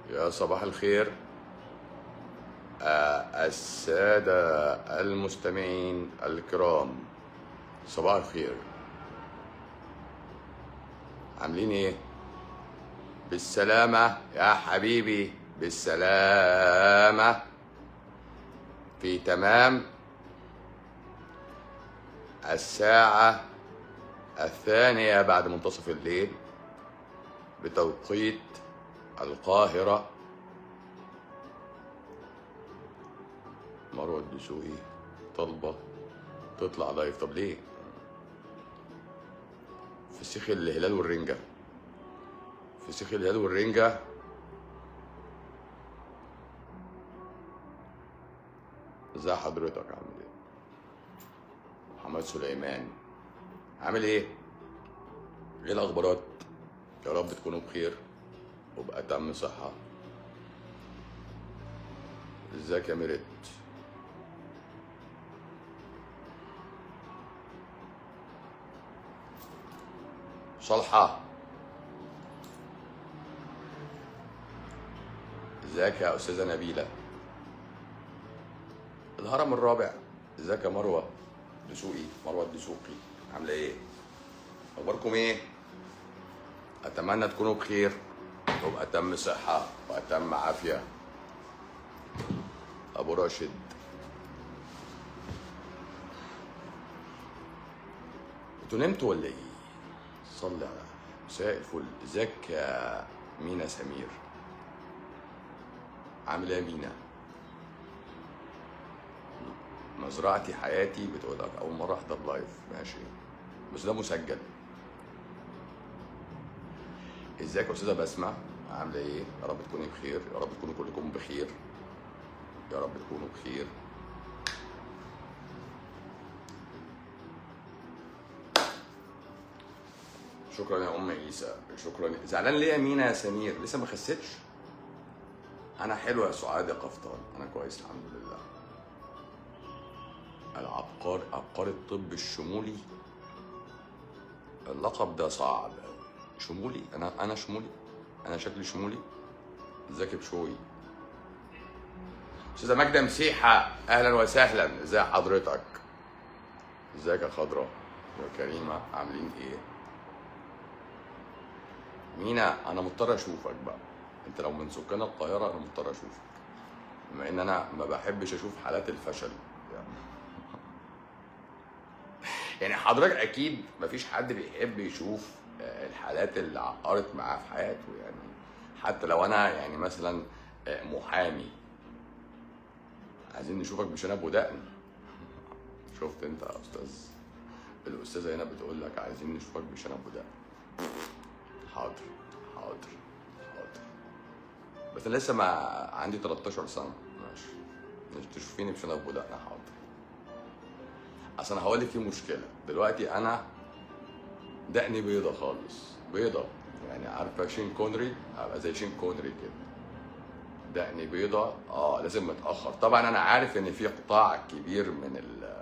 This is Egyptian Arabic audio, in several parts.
يا صباح الخير آه، السادة المستمعين الكرام صباح الخير عاملين ايه بالسلامة يا حبيبي بالسلامة في تمام الساعة الثانية بعد منتصف الليل بتوقيت القاهرة مروة الدسوقي طالبة تطلع لايف طب ليه؟ في سيخ الهلال والرنجة في سيخ الهلال والرنجة ازي حضرتك عامل ايه؟ محمد سليمان عامل ايه؟ ايه الاخبارات؟ يا رب تكونوا بخير وبأتم صحة ازيك يا ميريت صالحة ازيك يا أستاذة نبيلة الهرم الرابع ازيك يا مروة دسوقي مروة الدسوقي عاملة ايه؟ أخباركم ايه؟ أتمنى تكونوا بخير وبأتم صحة وأتم عافية أبو راشد انتوا نمتوا ولا ايه؟ صلي على مساء الفل ازيك يا مينا سمير عامل ايه يا مينا؟ مزرعتي حياتي بتقول لك أول مرة أحضر لايف ماشي بس ده مسجل ازيك يا استاذه بسمه عامله ايه يا رب تكوني بخير يا رب تكونوا كلكم بخير يا رب تكونوا بخير شكرا يا ام عيسى شكرا زعلان ليه يا مينا يا سمير لسه ما خسيتش انا حلو يا سعاد يا قفطان انا كويس الحمد لله العبقار عبقار الطب الشمولي اللقب ده صعب أوي. شمولي انا انا شمولي انا شكلي شمولي ازيك بشوي استاذه ماجده مسيحه اهلا وسهلا ازي حضرتك ازيك يا خضراء يا كريمه عاملين ايه مينا انا مضطر اشوفك بقى انت لو من سكان القاهره انا مضطر اشوفك بما ان انا ما بحبش اشوف حالات الفشل يعني يعني حضرتك اكيد مفيش حد بيحب يشوف آه، الحالات اللي عقرت معاه في حياته يعني حتى لو انا يعني مثلا آه، محامي عايزين نشوفك بشنب ودقن شفت انت يا استاذ الاستاذه هنا بتقول لك عايزين نشوفك بشنب ودقن حاضر حاضر حاضر بس انا لسه ما عندي 13 سنه ماشي مش تشوفيني بشنب ودقن حاضر اصل انا هقول لك في مشكله دلوقتي انا دقني بيضه خالص بيضه يعني عارفه شين كونري ابقى زي شين كونري كده دقني بيضه اه لازم متاخر طبعا انا عارف ان في قطاع كبير من ال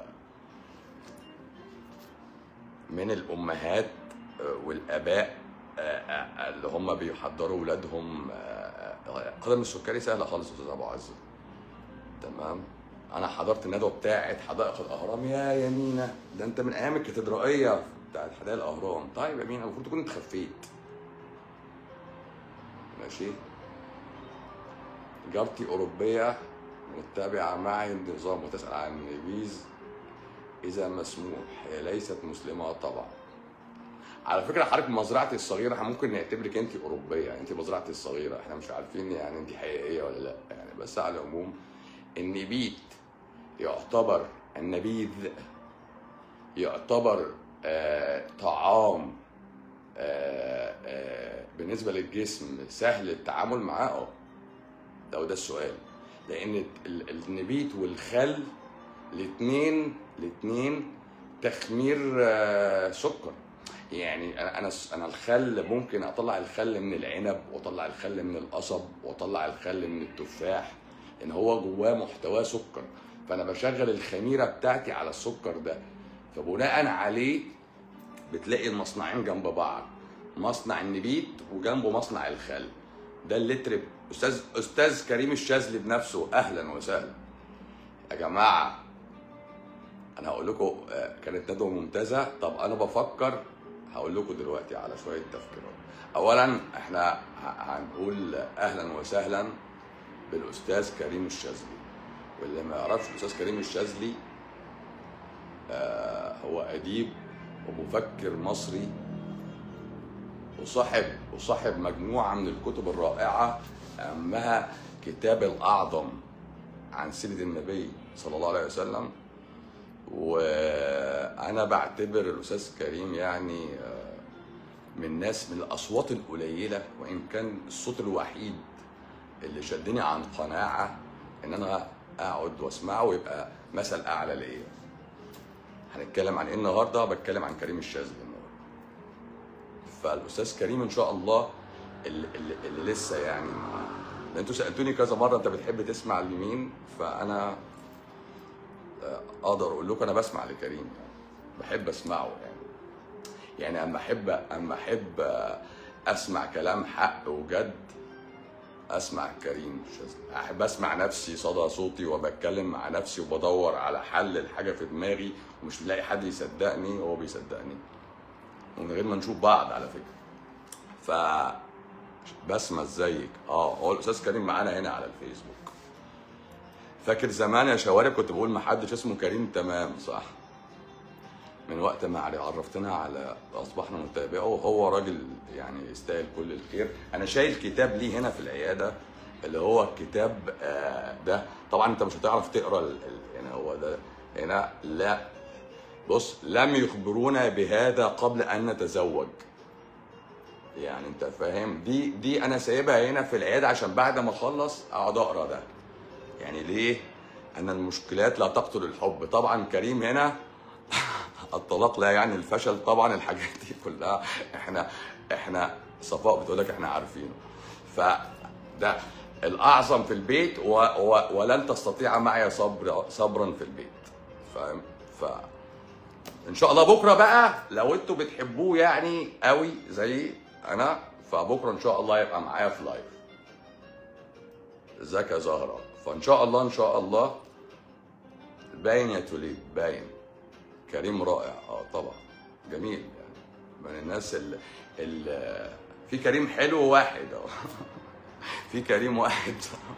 من الامهات آه، والاباء آه، آه، اللي هم بيحضروا ولادهم آه، آه، قدم السكري سهله خالص يا استاذ ابو عز تمام انا حضرت الندوه بتاعت حدائق الاهرام يا يمينه ده انت من ايام الكاتدرائيه بتاعت حدائق الاهرام طيب يا مينا المفروض تكون انت خفيت ماشي جارتي اوروبيه متبعه معي النظام وتسال عن النبيذ اذا مسموح هي ليست مسلمه طبعا على فكره حضرتك مزرعتي الصغيره احنا ممكن نعتبرك انت اوروبيه انت مزرعتي الصغيره احنا مش عارفين يعني انت حقيقيه ولا لا يعني بس على العموم النبيت يعتبر النبيذ يعتبر آه طعام آه آه بالنسبه للجسم سهل التعامل معاه اه لو ده السؤال لان ال- النبيت والخل الاثنين الاثنين تخمير آه، سكر يعني انا انا انا الخل ممكن اطلع الخل من العنب واطلع الخل من القصب واطلع الخل من التفاح ان هو جواه محتواه سكر فانا بشغل الخميره بتاعتي على السكر ده فبناء عليه بتلاقي المصنعين جنب بعض مصنع النبيت وجنبه مصنع الخل ده اللتر استاذ استاذ كريم الشاذلي بنفسه اهلا وسهلا يا جماعه انا هقول لكم آه، كانت ندوه ممتازه طب انا بفكر هقول لكم دلوقتي على شويه تفكيرات اولا احنا ه- هنقول اهلا وسهلا بالاستاذ كريم الشاذلي واللي ما يعرفش الاستاذ كريم الشاذلي آه، هو اديب ومفكر مصري وصاحب وصاحب مجموعه من الكتب الرائعه اهمها كتاب الاعظم عن سيره النبي صلى الله عليه وسلم وانا بعتبر الاستاذ كريم يعني آه، من ناس من الاصوات القليله وان كان الصوت الوحيد اللي شدني عن قناعه ان انا اقعد واسمعه ويبقى مثل اعلى ليا هنتكلم عن ايه النهارده بتكلم عن كريم الشاذلي النهارده فالاستاذ كريم ان شاء الله اللي, اللي, اللي لسه يعني لأن انتوا سالتوني كذا مره انت بتحب تسمع لمين فانا آه، اقدر اقول لكم انا بسمع لكريم يعني بحب اسمعه يعني يعني اما احب اما احب آه، اسمع كلام حق وجد اسمع كريم الشاذلي احب اسمع نفسي صدى صوتي وبتكلم مع نفسي وبدور على حل الحاجه في دماغي ومش لاقي حد يصدقني وهو بيصدقني ومن غير ما نشوف بعض على فكره ف بسمة ازيك اه هو الاستاذ كريم معانا هنا على الفيسبوك فاكر زمان يا شوارب كنت بقول ما حدش اسمه كريم تمام صح من وقت ما عرفتنا على اصبحنا نتابعه هو راجل يعني يستاهل كل الخير انا شايل كتاب ليه هنا في العياده اللي هو الكتاب آه، ده طبعا انت مش هتعرف تقرا ال- ال- يعني هو ده هنا لا بص لم يخبرونا بهذا قبل ان نتزوج يعني انت فاهم دي دي انا سايبها هنا في العياده عشان بعد ما اخلص اقعد اقرا ده يعني ليه ان المشكلات لا تقتل الحب طبعا كريم هنا الطلاق لا يعني الفشل طبعا الحاجات دي كلها احنا احنا صفاء بتقول لك احنا عارفينه فده الاعظم في البيت و و ولن تستطيع معي صبر صبرا في البيت فاهم ف ان شاء الله بكره بقى لو انتوا بتحبوه يعني قوي زي انا فبكره ان شاء الله يبقى معايا في لايف ازيك يا زهره فان شاء الله ان شاء الله باين يا توليد باين كريم رائع اه طبعا جميل يعني من الناس اللي, اللي في كريم حلو واحد اه في كريم واحد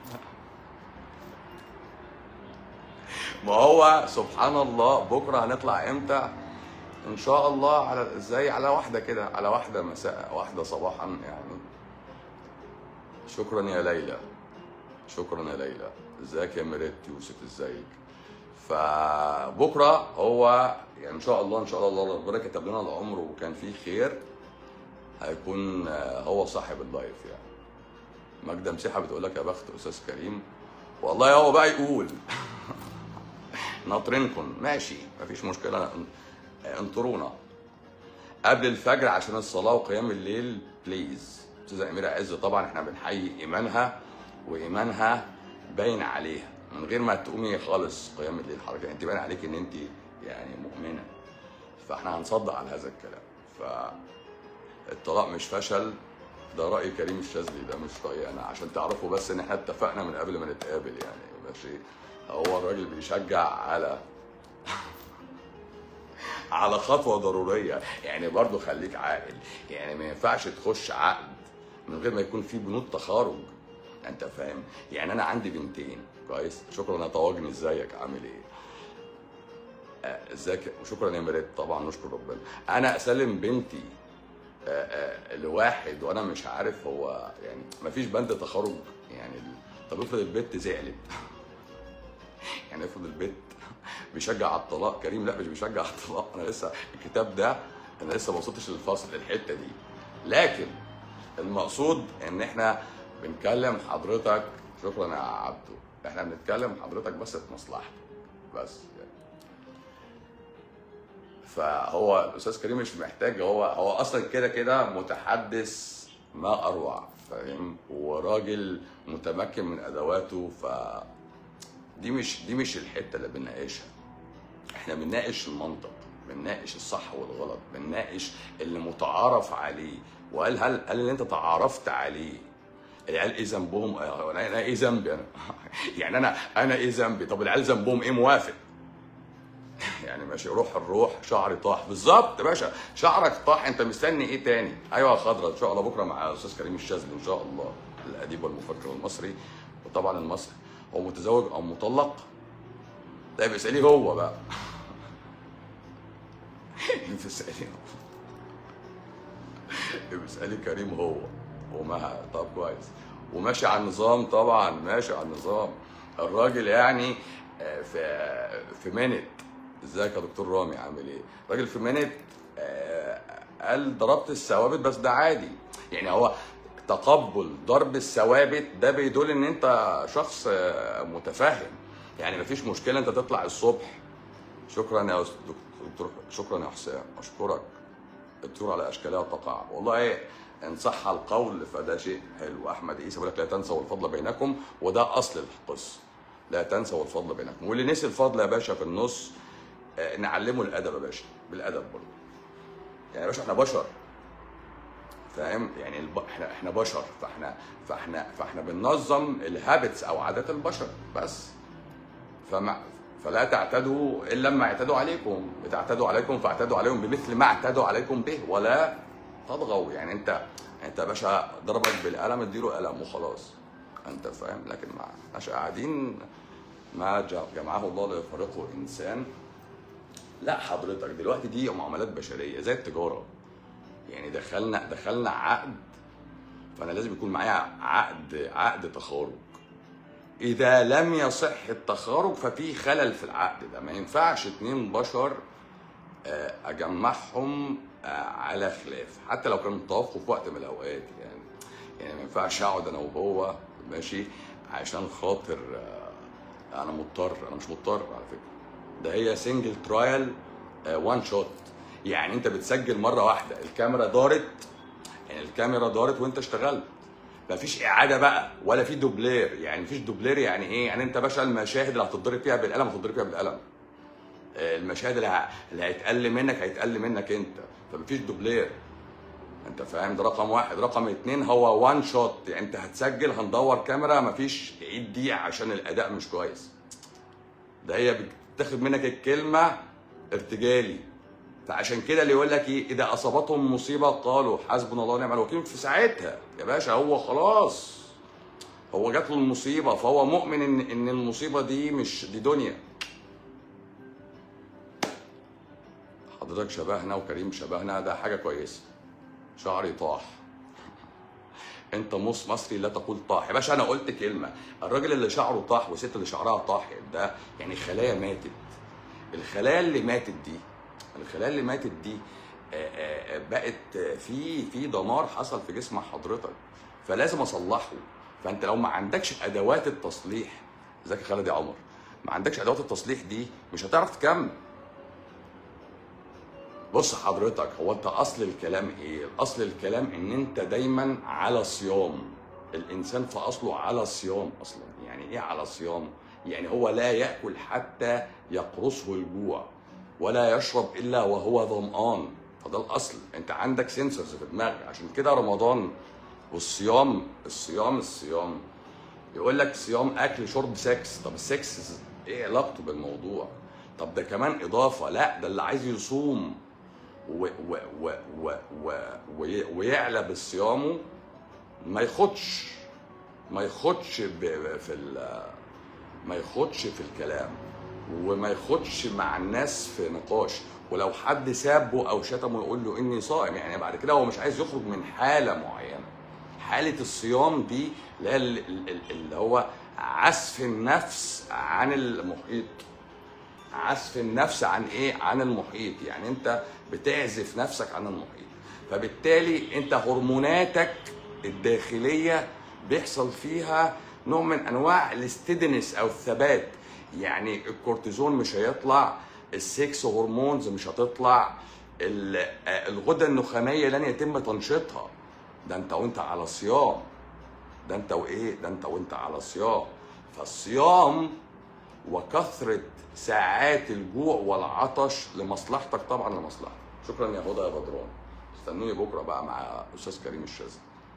ما هو سبحان الله بكره هنطلع امتى ان شاء الله على ازاي على واحده كده على واحده مساء واحده صباحا يعني شكرا يا ليلى شكرا يا ليلى ازيك يا ميريت يوسف ازيك فبكره هو يعني ان شاء الله ان شاء الله ربنا كتب لنا العمر وكان فيه خير هيكون آه، هو صاحب اللايف يعني ماجدة مسيحة بتقول لك يا بخت استاذ كريم والله هو بقى يقول ناطرينكم ماشي مفيش مشكله انطرونا قبل الفجر عشان الصلاه وقيام الليل بليز استاذه اميره عز طبعا احنا بنحيي ايمانها وايمانها باين عليها من غير ما تقومي خالص قيام الليل حضرتك انت باين عليك ان انت يعني مؤمنه فاحنا هنصدق على هذا الكلام فالطلاق مش فشل ده راي كريم الشاذلي ده مش رايي انا عشان تعرفوا بس ان احنا اتفقنا من قبل ما نتقابل يعني ماشي هو الراجل بيشجع على على خطوه ضروريه يعني برضو خليك عاقل يعني ما ينفعش تخش عقد من غير ما يكون في بنود تخارج انت فاهم يعني انا عندي بنتين كويس شكرا يا طواجن ازيك عامل ايه آه، ازيك وشكرا يا مريت طبعا نشكر ربنا انا اسلم بنتي آه، آه، لواحد وانا مش عارف هو يعني مفيش بند تخارج يعني ال- طب افرض البت زعلت يعني افرض البت بيشجع على الطلاق كريم لا مش بيشجع على الطلاق انا لسه الكتاب ده انا لسه ما وصلتش للفصل الحته دي لكن المقصود ان احنا بنكلم حضرتك شكرا يا عبدو احنا بنتكلم حضرتك بس في مصلحتك بس يعني فهو الاستاذ كريم مش محتاج هو هو اصلا كده كده متحدث ما اروع فاهم وراجل متمكن من ادواته ف دي مش دي مش الحته اللي بنناقشها احنا بنناقش المنطق بنناقش الصح والغلط بنناقش اللي متعارف عليه وهل هل هل اللي انت تعارفت عليه العيال ايه ذنبهم آه، انا أنا ايه ذنبي انا يعني انا انا ايه ذنبي طب العيال ذنبهم ايه موافق يعني ماشي روح الروح شعري طاح بالظبط يا باشا شعرك طاح انت مستني ايه تاني ايوه يا خضرة ان شاء الله بكره مع الاستاذ كريم الشاذلي ان شاء الله الاديب والمفكر المصري وطبعا المصري هو متزوج او مطلق لا يبقى اساليه هو بقى انت اساليه هو يبقى اسالي كريم هو وما طب كويس وماشي على النظام طبعا ماشي على النظام الراجل يعني آه، في في منت ازيك يا دكتور رامي عامل ايه؟ راجل في منت آه، قال ضربت الثوابت بس ده عادي يعني هو تقبل ضرب الثوابت ده بيدل ان انت شخص آه، متفهم يعني مفيش مشكله انت تطلع الصبح شكرا يا أستاذ دكتور شكرا يا حسام اشكرك الطيور على اشكالها تقع والله ايه ان صح القول فده شيء حلو احمد عيسى بيقول لك لا تنسوا الفضل بينكم وده اصل القصه لا تنسوا الفضل بينكم واللي نسي الفضل يا باشا في النص آه، نعلمه الادب يا باشا بالادب برضه يعني يا باشا احنا بشر فاهم يعني الب... احنا احنا بشر فاحنا فاحنا فاحنا بننظم الهابتس او عادات البشر بس فما فلا تعتدوا الا لما اعتدوا عليكم بتعتدوا عليكم فاعتدوا عليهم بمثل ما اعتدوا عليكم به ولا تطغوا يعني انت انت يا باشا ضربك بالقلم اديله قلم وخلاص انت فاهم لكن ما احناش قاعدين ما جا- جمعه الله ليفرقه انسان لا حضرتك دلوقتي دي معاملات بشريه زي التجاره يعني دخلنا دخلنا عقد فانا لازم يكون معايا عقد عقد تخارج اذا لم يصح التخارج ففي خلل في العقد ده ما ينفعش اتنين بشر آه، اجمعهم آه، على خلاف حتى لو كانوا توافقوا في وقت من الاوقات يعني يعني ما ينفعش اقعد انا وهو ماشي عشان خاطر آه، انا مضطر انا مش مضطر على فكره ده هي سنجل ترايل وان شوت يعني انت بتسجل مره واحده الكاميرا دارت يعني الكاميرا دارت وانت اشتغلت مفيش اعاده بقى ولا في دوبلير يعني مفيش دوبلير يعني ايه يعني انت باشا المشاهد اللي هتضرب فيها بالقلم هتضرب فيها بالقلم آه، المشاهد اللي ه- اللي هيتقل منك هيتقل منك انت فمفيش دوبلير انت فاهم ده رقم واحد رقم اتنين هو وان شوت يعني انت هتسجل هندور كاميرا مفيش عيد دي عشان الاداء مش كويس ده هي بتاخد منك الكلمه ارتجالي فعشان كده اللي يقول لك ايه اذا اصابتهم مصيبه قالوا حسبنا الله ونعم الوكيل في ساعتها يا باشا هو خلاص هو جات له المصيبه فهو مؤمن ان ان المصيبه دي مش دي دنيا حضرتك شبهنا وكريم شبهنا ده حاجه كويسه شعري طاح انت مص مصري لا تقول طاح يا باشا انا قلت كلمه الراجل اللي شعره طاح والست اللي شعرها طاح ده يعني خلايا ماتت الخلايا اللي ماتت دي الخلايا اللي ماتت دي آه، آه، آه، بقت آه، في في دمار حصل في جسم حضرتك فلازم اصلحه فانت لو ما عندكش ادوات التصليح ازيك يا خالد يا عمر ما عندكش ادوات التصليح دي مش هتعرف تكمل بص حضرتك هو انت اصل الكلام ايه اصل الكلام ان انت دايما على صيام الانسان في اصله على صيام اصلا يعني ايه على صيام يعني هو لا ياكل حتى يقرصه الجوع ولا يشرب الا وهو ظمآن فده الاصل انت عندك سنسورز في دماغك عشان كده رمضان والصيام الصيام الصيام يقول لك صيام اكل شرب سكس طب السكس ايه علاقته بالموضوع طب ده كمان اضافه لا ده اللي عايز يصوم و و و و و وي- ويعلى بصيامه ما ياخدش ما ياخدش ب- في ال- ما ياخدش في الكلام وما ياخدش مع الناس في نقاش ولو حد سابه او شتمه يقول له اني صائم يعني بعد كده هو مش عايز يخرج من حاله معينه حاله الصيام دي اللي هي ال- ال- اللي هو عزف النفس عن المحيط عزف النفس عن ايه عن المحيط يعني انت بتعزف نفسك عن المحيط فبالتالي انت هرموناتك الداخليه بيحصل فيها نوع من انواع الاستدنس او الثبات يعني الكورتيزون مش هيطلع السكس هرمونز مش هتطلع ال- آه، الغده النخاميه لن يتم تنشيطها ده انت وانت على صيام ده انت وايه ده انت وانت على صيام فالصيام وكثرة ساعات الجوع والعطش لمصلحتك طبعا لمصلحتك شكرا يا هدى يا بدران استنوني بكره بقى مع استاذ كريم الشاذلي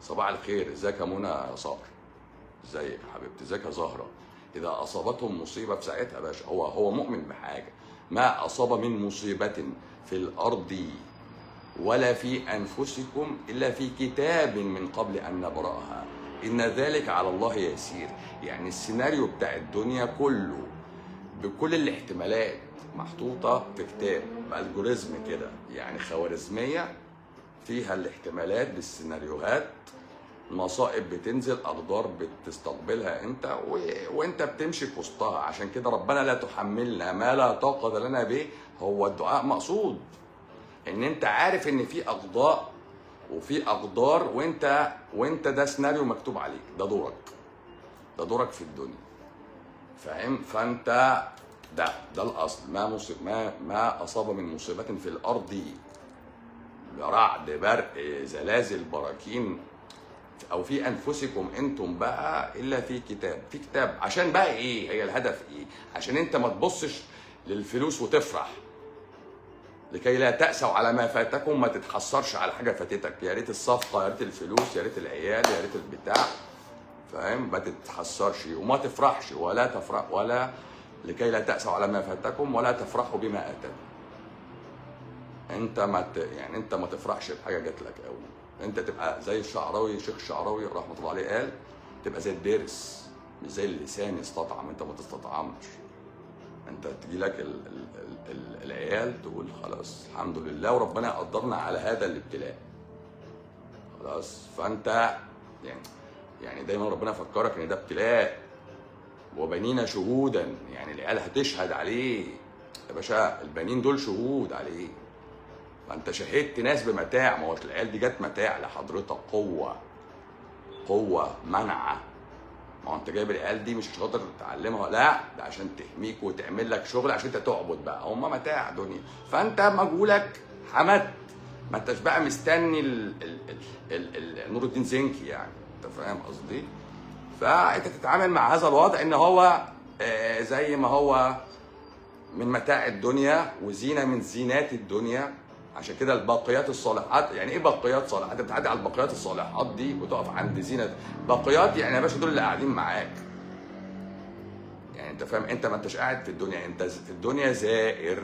صباح الخير ازيك يا منى يا صقر ازيك يا حبيبتي ازيك يا زهره اذا اصابتهم مصيبه في ساعتها يا باشا هو هو مؤمن بحاجه ما اصاب من مصيبه في الارض ولا في انفسكم الا في كتاب من قبل ان نبراها ان ذلك على الله يسير يعني السيناريو بتاع الدنيا كله بكل الاحتمالات محطوطه في كتاب بالجوريزم كده يعني خوارزميه فيها الاحتمالات بالسيناريوهات مصائب بتنزل اقدار بتستقبلها انت و... وانت بتمشي في وسطها عشان كده ربنا لا تحملنا ما لا طاقه لنا به هو الدعاء مقصود ان انت عارف ان في اقضاء وفي اقدار وانت وانت ده سيناريو مكتوب عليك ده دورك ده دورك في الدنيا فاهم فانت ده ده الاصل ما مصيب ما ما اصاب من مصيبه في الارض رعد برق زلازل براكين او في انفسكم انتم بقى الا في كتاب في كتاب عشان بقى ايه هي الهدف ايه عشان انت ما تبصش للفلوس وتفرح لكي لا تأسوا على ما فاتكم ما تتحسرش على حاجة فاتتك يا ريت الصفقة يا ريت الفلوس يا ريت العيال يا ريت البتاع فاهم ما تتحسرش وما تفرحش ولا تفرح ولا لكي لا تأسوا على ما فاتكم ولا تفرحوا بما آتاكم انت ما ت... يعني انت ما تفرحش بحاجه جات لك قوي انت تبقى زي الشعراوي شيخ الشعراوي رحمه الله عليه قال تبقى زي الدرس مش زي اللسان يستطعم انت ما تستطعمش انت تجي لك ال... ال... ال... ال... العيال تقول خلاص الحمد لله وربنا قدرنا على هذا الابتلاء خلاص فانت يعني يعني دايما ربنا يفكرك ان ده ابتلاء وبنينا شهودا يعني العيال هتشهد عليه يا باشا البنين دول شهود عليه ما انت شهدت ناس بمتاع ما هو العيال دي جت متاع لحضرتك قوه قوه منعه ما هو انت جايب العيال دي مش عشان خاطر تعلمها لا ده عشان تحميك وتعمل لك شغل عشان انت تعبد بقى هم متاع دنيا فانت مجهولك حمدت ما انتش بقى مستني ال ال ال ال ال نور الدين زنكي يعني انت فاهم قصدي؟ فانت تتعامل مع هذا الوضع ان هو آه، زي ما هو من متاع الدنيا وزينه من زينات الدنيا عشان كده الباقيات الصالحات يعني ايه باقيات صالحات؟ انت بتعدي على الباقيات الصالحات دي وتقف عند زينه باقيات يعني يا باشا دول اللي قاعدين معاك. يعني انت فاهم انت ما انتش قاعد في الدنيا انت في الدنيا زائر.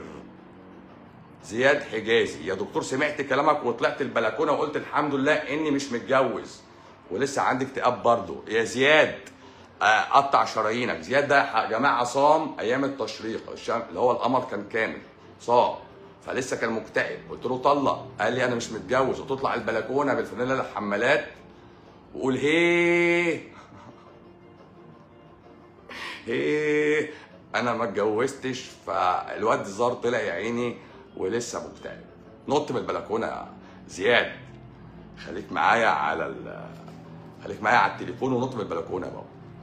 زياد حجازي يا دكتور سمعت كلامك وطلعت البلكونه وقلت الحمد لله اني مش متجوز ولسه عندي اكتئاب برضه يا زياد آه، قطع شرايينك زياد ده يا جماعه صام ايام التشريق الشام اللي هو القمر كان كامل صام فلسه كان مكتئب قلت له طلق قال لي انا مش متجوز وتطلع البلكونه بالفانيلا الحمالات وقول هيه هيه انا ما اتجوزتش فالواد زار طلع يا عيني ولسه مكتئب نط من البلكونه يا زياد خليك معايا على ال خليك معايا على التليفون ونط من البلكونه يا بابا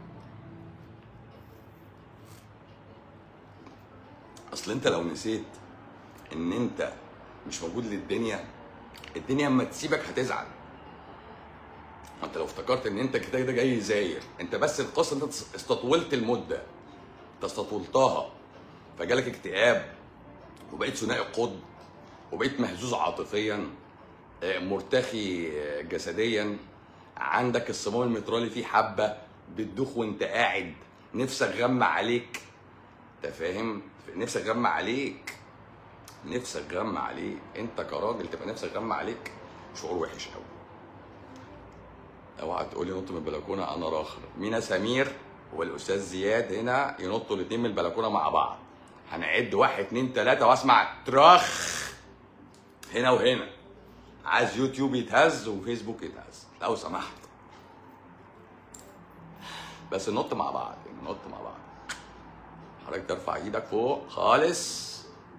اصل انت لو نسيت ان انت مش موجود للدنيا الدنيا اما تسيبك هتزعل ما انت لو افتكرت ان انت كده كده جاي زاير انت بس القصه انت استطولت المده انت استطولتها فجالك اكتئاب وبقيت ثنائي قطب وبقيت مهزوز عاطفيا آه، مرتخي آه، جسديا عندك الصمام المترالي فيه حبه بتدوخ وانت قاعد نفسك غمى عليك انت فاهم نفسك غمى عليك نفسك غمى عليك انت كراجل تبقى نفسك غمى عليك شعور وحش قوي اوعى تقولي نط من البلكونه انا راخر مينا سمير والاستاذ زياد هنا ينطوا الاثنين من البلكونه مع بعض هنعد واحد اتنين تلاته واسمع ترخ هنا وهنا عايز يوتيوب يتهز وفيسبوك يتهز لو سمحت بس ننط مع بعض ننط مع بعض حضرتك ترفع ايدك فوق خالص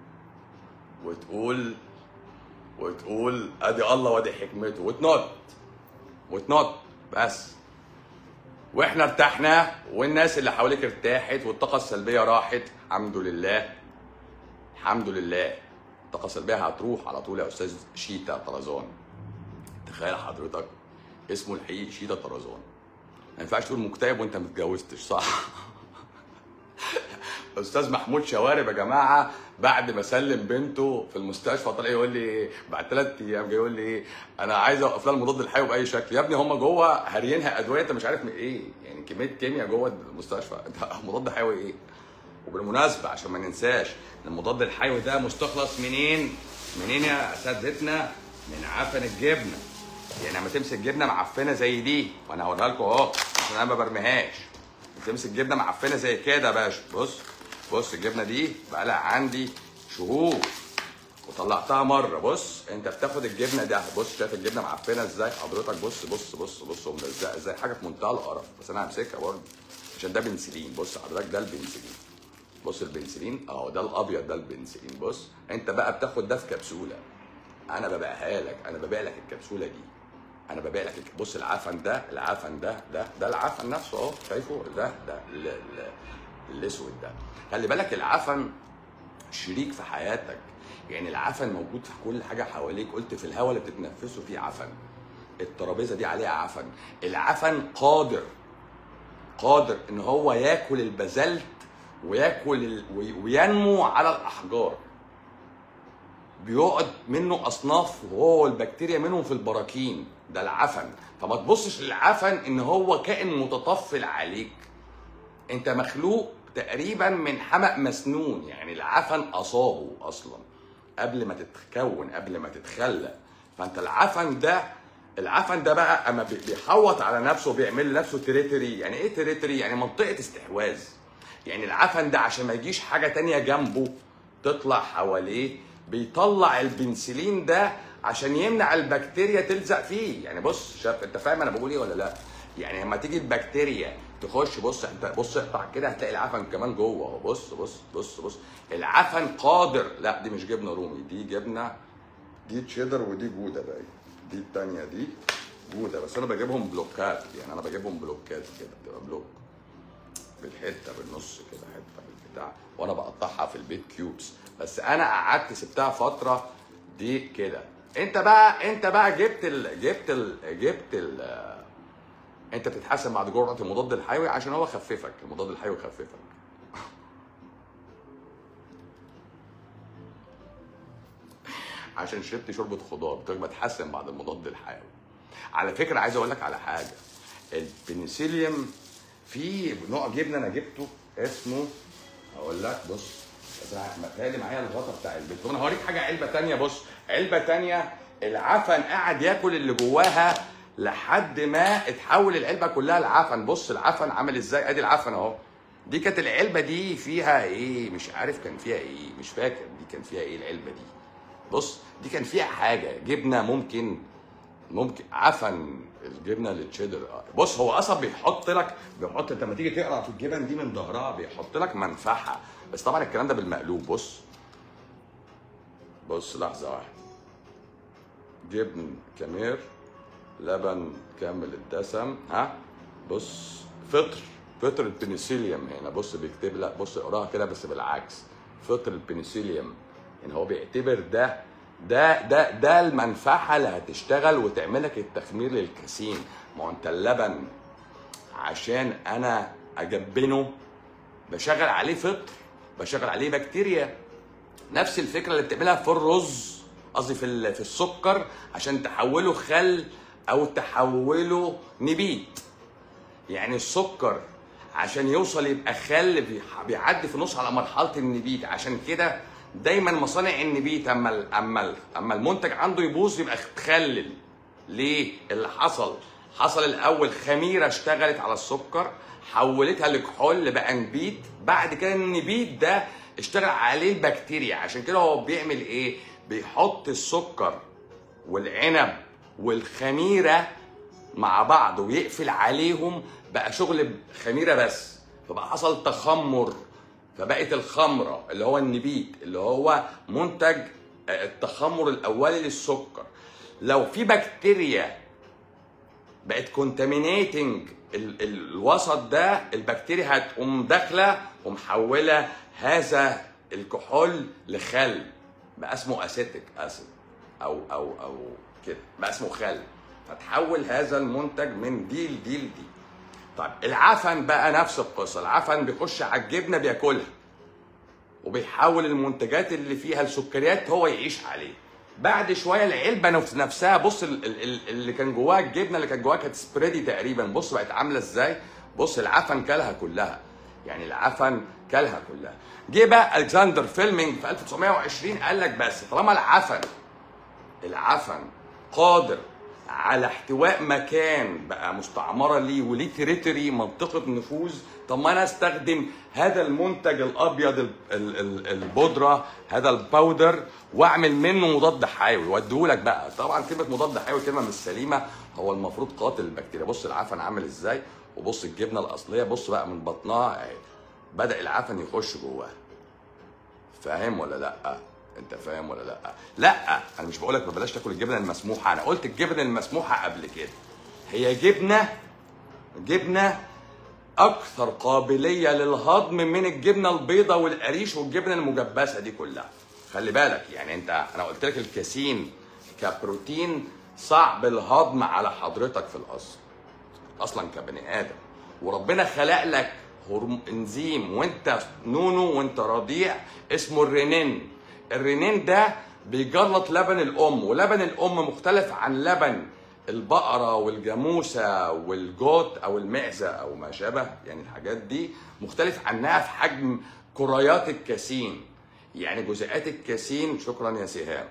وتقول وتقول ادي الله وادي حكمته وتنط وتنط بس واحنا ارتحنا والناس اللي حواليك ارتاحت والطاقه السلبيه راحت الحمد لله الحمد لله الطاقه السلبيه هتروح على طول يا استاذ شيتا طرزان تخيل حضرتك اسمه الحقيقي شيتا طرزان ما ينفعش تقول مكتئب وانت ما اتجوزتش صح استاذ محمود شوارب يا جماعه بعد ما سلم بنته في المستشفى طلع يقول لي إيه؟ بعد ثلاث ايام جاي يقول لي ايه انا عايز اوقف لها المضاد الحيوي باي شكل يا ابني هم جوه هاريينها ادويه انت مش عارف من ايه يعني كميه كيمياء جوه المستشفى انت مضاد حيوي ايه وبالمناسبه عشان ما ننساش ان المضاد الحيوي ده مستخلص منين منين يا اساتذتنا من عفن الجبنه يعني لما تمسك جبنه معفنه زي دي وانا هوريها لكم اهو عشان انا ما برميهاش تمسك جبنه معفنه زي كده يا باشا بص بص الجبنه دي بقى لها عندي شهور وطلعتها مره بص انت بتاخد الجبنه ده بص شايف الجبنه معفنه ازاي حضرتك بص بص بص بص وملزقه ازاي حاجه في منتهى القرف بس انا همسكها برضه عشان ده بنسلين بص حضرتك ده البنسلين بص البنسلين اهو ده الابيض ده البنسلين بص انت بقى بتاخد ده في كبسوله انا ببيعها لك انا ببيع لك الكبسوله دي انا ببيع لك الك- بص العفن ده العفن ده ده ده العفن نفسه اهو شايفه ده ده ال- ال- الاسود ده خلي بالك العفن شريك في حياتك يعني العفن موجود في كل حاجه حواليك قلت في الهواء اللي بتتنفسه فيه عفن الترابيزه دي عليها عفن العفن قادر قادر ان هو ياكل البازلت وياكل ال... وي- وينمو على الاحجار بيقعد منه اصناف وهو والبكتيريا منهم في البراكين ده العفن فما تبصش للعفن ان هو كائن متطفل عليك انت مخلوق تقريبا من حمأ مسنون يعني العفن اصابه اصلا قبل ما تتكون قبل ما تتخلق فانت العفن ده العفن ده بقى اما بي- بيحوط على نفسه وبيعمل لنفسه تريتري يعني ايه تريتري يعني منطقه استحواذ يعني العفن ده عشان ما يجيش حاجه تانية جنبه تطلع حواليه بيطلع البنسلين ده عشان يمنع البكتيريا تلزق فيه يعني بص شاف انت فاهم انا بقول ايه ولا لا يعني لما تيجي البكتيريا تخش بص انت بص اقطع كده هتلاقي العفن كمان جوه اهو بص بص بص بص العفن قادر لا دي مش جبنه رومي دي جبنه دي تشيدر ودي جوده باين دي التانية دي جوده بس انا بجيبهم بلوكات يعني انا بجيبهم بلوكات كده بتبقى بلوك بالحته بالنص كده حته بالبتاع وانا بقطعها في البيت كيوبس بس انا قعدت سبتها فتره دي كده انت بقى انت بقى جبت ال جبت ال جبت ال انت بتتحسن بعد جرعه المضاد الحيوي عشان هو خففك المضاد الحيوي خففك عشان شربت شوربه خضار بتبقى بتحسن بعد المضاد الحيوي على فكره عايز اقول لك على حاجه البنسيليوم في نوع جبنه انا جبته اسمه هقول لك بص بس انا متهيألي معايا الغطا بتاع البيت طب انا هوريك حاجه علبه تانية بص علبه تانية العفن قاعد ياكل اللي جواها لحد ما اتحول العلبه كلها لعفن بص العفن عامل ازاي ادي العفن اهو دي كانت العلبه دي فيها ايه مش عارف كان فيها ايه مش فاكر دي كان فيها ايه العلبه دي بص دي كان فيها حاجه جبنه ممكن ممكن عفن الجبنه التشيدر بص هو اصلا بيحط لك بيحط انت لما تيجي تقرا في الجبن دي من ظهرها بيحط لك منفعه بس طبعا الكلام ده بالمقلوب بص بص لحظه واحده جبن كامير لبن كامل الدسم ها بص فطر فطر البنسيليوم هنا بص بيكتب لك بص اقراها كده بس بالعكس فطر البنسيليوم يعني هو بيعتبر ده ده ده ده المنفعه اللي هتشتغل وتعمل لك التخمير للكاسين ما هو انت اللبن عشان انا اجبنه بشغل عليه فطر بشغل عليه بكتيريا نفس الفكره اللي بتعملها في الرز قصدي في ال- في السكر عشان تحوله خل او تحوله نبيت يعني السكر عشان يوصل يبقى خل بيح- بيعدي في النص على مرحله النبيت عشان كده دايما مصانع النبيت اما ال- اما ال- اما المنتج عنده يبوظ يبقى تخلل ليه اللي حصل حصل الاول خميره اشتغلت على السكر حولتها لكحول بقى نبيت بعد كده النبيت ده اشتغل عليه البكتيريا عشان كده هو بيعمل ايه بيحط السكر والعنب والخميره مع بعض ويقفل عليهم بقى شغل خميره بس فبقى حصل تخمر فبقت الخمره اللي هو النبيت اللي هو منتج التخمر الاولي للسكر لو في بكتيريا بقت كونتامينيتنج الوسط ده البكتيريا هتقوم داخله ومحوله هذا الكحول لخل بقى اسمه اسيتيك اسيد او او او كده بقى اسمه خل فتحول هذا المنتج من دي لدي لدي طيب العفن بقى نفس القصه العفن بيخش على الجبنه بياكلها وبيحول المنتجات اللي فيها السكريات هو يعيش عليه بعد شويه العلبه نفس- نفسها بص ال- ال- ال- اللي كان جواها الجبنه اللي كانت جواها كانت سبريدي تقريبا بص بقت عامله ازاي بص العفن كلها كلها يعني العفن كلها كلها جه بقى الكسندر فيلمينج في 1920 قال لك بس طالما العفن العفن قادر على احتواء مكان بقى مستعمره ليه وليه تريتوري منطقه نفوذ طب ما انا استخدم هذا المنتج الابيض ال- ال- ال- البودره هذا الباودر واعمل منه مضاد حيوي واديهولك بقى طبعا كلمه مضاد حيوي كلمه مش سليمه هو المفروض قاتل البكتيريا بص العفن عامل ازاي وبص الجبنه الاصليه بص بقى من بطنها اهي بدا العفن يخش جواها فاهم ولا لا انت فاهم ولا لا لا انا مش بقولك ما بلاش تاكل الجبنه المسموحه انا قلت الجبنه المسموحه قبل كده هي جبنه جبنه اكثر قابليه للهضم من الجبنه البيضاء والقريش والجبنه المجبسه دي كلها خلي بالك يعني انت انا قلت لك الكاسين كبروتين صعب الهضم على حضرتك في الاصل اصلا كبني ادم وربنا خلق لك هرم انزيم وانت نونو وانت رضيع اسمه الرنين الرنين ده بيجلط لبن الام ولبن الام مختلف عن لبن البقرة والجاموسة والجوت أو المعزة أو ما شابه يعني الحاجات دي مختلف عنها في حجم كريات الكاسين يعني جزيئات الكاسين شكرا يا سهام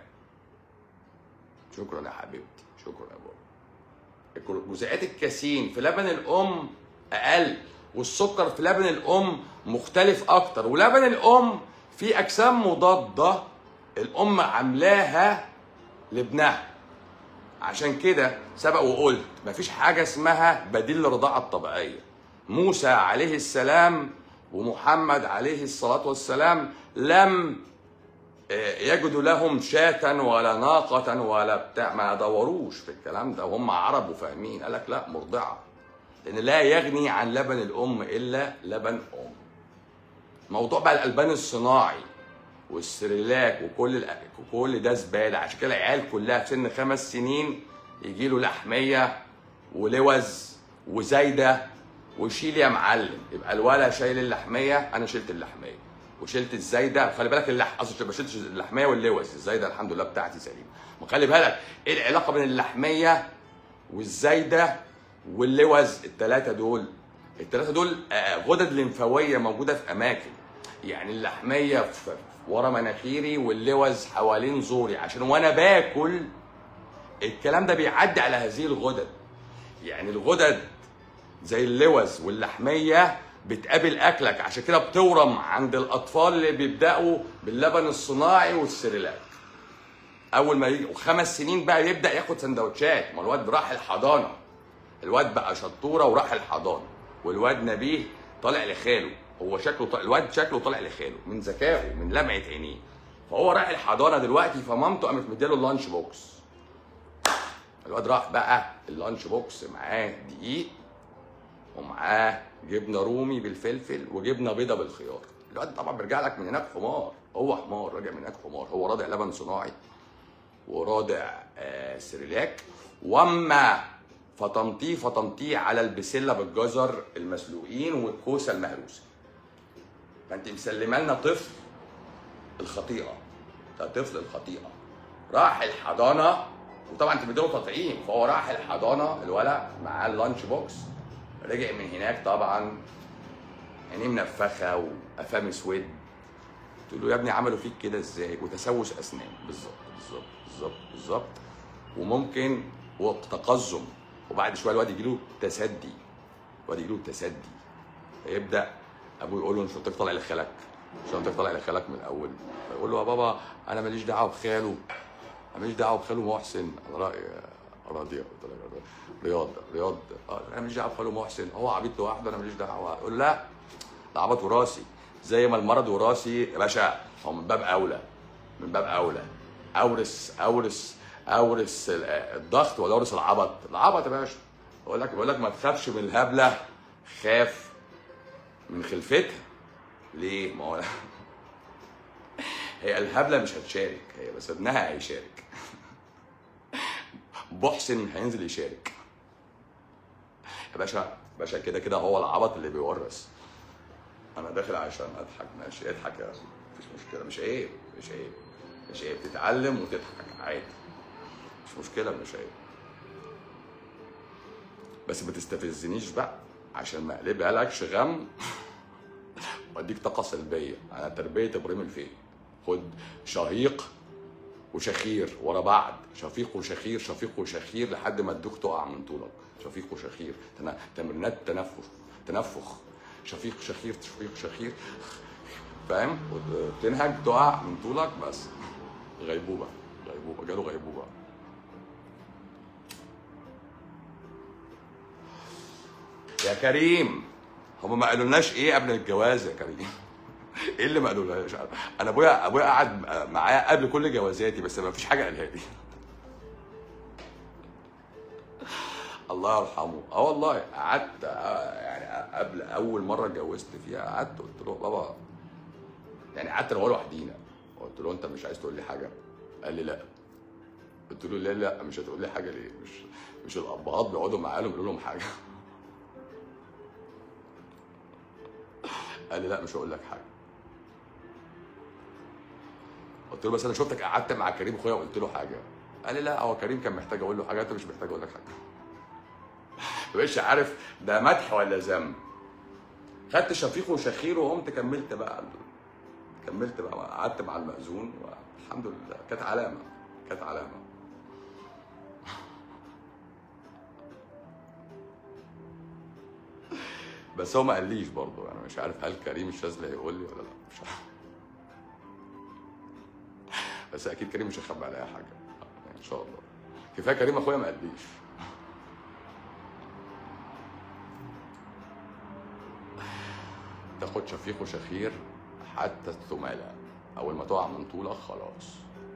شكرا يا حبيبتي شكرا يا بابا جزيئات الكاسين في لبن الام اقل والسكر في لبن الام مختلف اكتر ولبن الام فيه اجسام مضاده الام عاملاها لابنها عشان كده سبق وقلت مفيش حاجه اسمها بديل للرضاعه الطبيعيه موسى عليه السلام ومحمد عليه الصلاه والسلام لم يجدوا لهم شاة ولا ناقة ولا بتاع ما دوروش في الكلام ده وهم عرب وفاهمين قال لك لا مرضعة لأن لا يغني عن لبن الأم إلا لبن أم موضوع بقى الألبان الصناعي والسريلاك وكل الأ- وكل ده زبالة عشان كده العيال كلها في سن خمس سنين يجي له لحمية ولوز وزايدة وشيل يا معلم يبقى الولا شايل اللحمية أنا شلت اللحمية وشلت الزايده خلي بالك اللح قصدي ما شلتش اللحميه واللوز الزايده الحمد لله بتاعتي سليمه وخلي بالك ايه العلاقه بين اللحميه والزايده واللوز الثلاثه دول الثلاثه دول آه، غدد لمفاويه موجوده في اماكن يعني اللحميه في ورا مناخيري واللوز حوالين زوري عشان وانا باكل الكلام ده بيعدي على هذه الغدد يعني الغدد زي اللوز واللحميه بتقابل اكلك عشان كده بتورم عند الاطفال اللي بيبداوا باللبن الصناعي والسريلاك اول ما يجي وخمس سنين بقى يبدا ياخد سندوتشات ما الواد راح الحضانه الواد بقى شطوره وراح الحضانه والواد نبيه طالع لخاله هو شكله طالع الواد شكله طالع لخاله من ذكائه من لمعه عينيه فهو راح الحضانه دلوقتي فمامته قامت مديله اللانش بوكس الواد راح بقى اللانش بوكس معاه دقيق ومعاه جبنه رومي بالفلفل وجبنه بيضه بالخيار الواد طبعا بيرجع لك من هناك حمار هو حمار راجع من هناك حمار هو راضع لبن صناعي ورادع آه سريلاك واما فطمتيه فطمتيه على البسله بالجزر المسلوقين والكوسه المهروسه فانت مسلمه لنا طفل الخطيئه ده طفل الخطيئه راح الحضانه وطبعا انت مديله تطعيم فهو راح الحضانه الولد معاه اللانش بوكس رجع من هناك طبعا عينيه منفخه وقفاه مسود تقول له يا ابني عملوا فيك كده ازاي وتسوس اسنان بالظبط بالظبط بالظبط بالظبط وممكن وتقزم وبعد شويه الواد يجي له تسدي الواد يجي له تسدي فيبدا ابوه يقول له انت شنطتك طالع لخالك شنطتك طالع لخالك من الاول فيقول له يا بابا انا ماليش دعوه بخاله انا ماليش دعوه بخاله محسن انا رايي راضي قلت له رياض رياض آه، انا ماليش دعوه بخاله محسن هو عبيط لوحده انا ماليش دعوه يقول لا ده عبط وراثي زي ما المرض وراثي يا باشا هو من باب اولى من باب اولى اورث اورث اورث ال- الضغط ولا اورث العبط العبط يا باشا بقول لك بقول لك ما تخافش من الهبله خاف من خلفتها ليه ما هو هي الهبله مش هتشارك هي بس ابنها هيشارك محسن هينزل يشارك يا باشا باشا كده كده هو العبط اللي بيورث انا داخل عشان اضحك ماشي اضحك يا مش مشكله مش عيب مش عيب مش عيب تتعلم وتضحك عادي مش مشكله مش عيب بس ما تستفزنيش بقى عشان ما اقلبها لكش غم واديك طاقه سلبيه انا تربيه ابراهيم الفقي خد شهيق وشخير ورا بعض شفيق وشخير شفيق وشخير لحد ما تدوك تقع من طولك شفيق وشخير تن- تمرينات تنفس تنفخ شفيق شخير شفيق شخير فاهم وتنهج تقع من طولك بس غيبوبه غيبوبه جاله غيبوبه يا كريم هم ما قالولناش ايه قبل الجواز يا كريم ايه اللي ما قالولناش انا ابويا ابويا قعد معايا قبل كل جوازاتي بس ما فيش حاجه قالها لي الله يرحمه اه والله قعدت آه، يعني قبل اول مره اتجوزت فيها قعدت قلت له بابا يعني قعدت انا وهو لوحدينا قلت له انت مش عايز تقول لي حاجه قال لي لا قلت له لا لا مش هتقول لي حاجه ليه مش مش الابهات بيقعدوا مع عيالهم يقولوا لهم حاجه قال لي لا مش هقول لك حاجه قلت له بس انا شفتك قعدت مع كريم اخويا وقلت له حاجه قال لي لا هو كريم كان محتاج اقول له حاجه انت مش محتاج اقول لك حاجه ما بقتش عارف ده مدح ولا ذم خدت شفيق وشخير وقمت كملت بقى كملت بقى قعدت مع المأذون والحمد لله كانت علامه كانت علامه بس هو ما قاليش برضه انا مش عارف هل كريم الشاذلي هيقول لي ولا لا مش عارف بس اكيد كريم مش هيخبي عليا حاجه ان شاء الله كفايه كريم اخويا ما قاليش تاخد شفيق وشخير حتى الثمالة اول ما تقع من طولك خلاص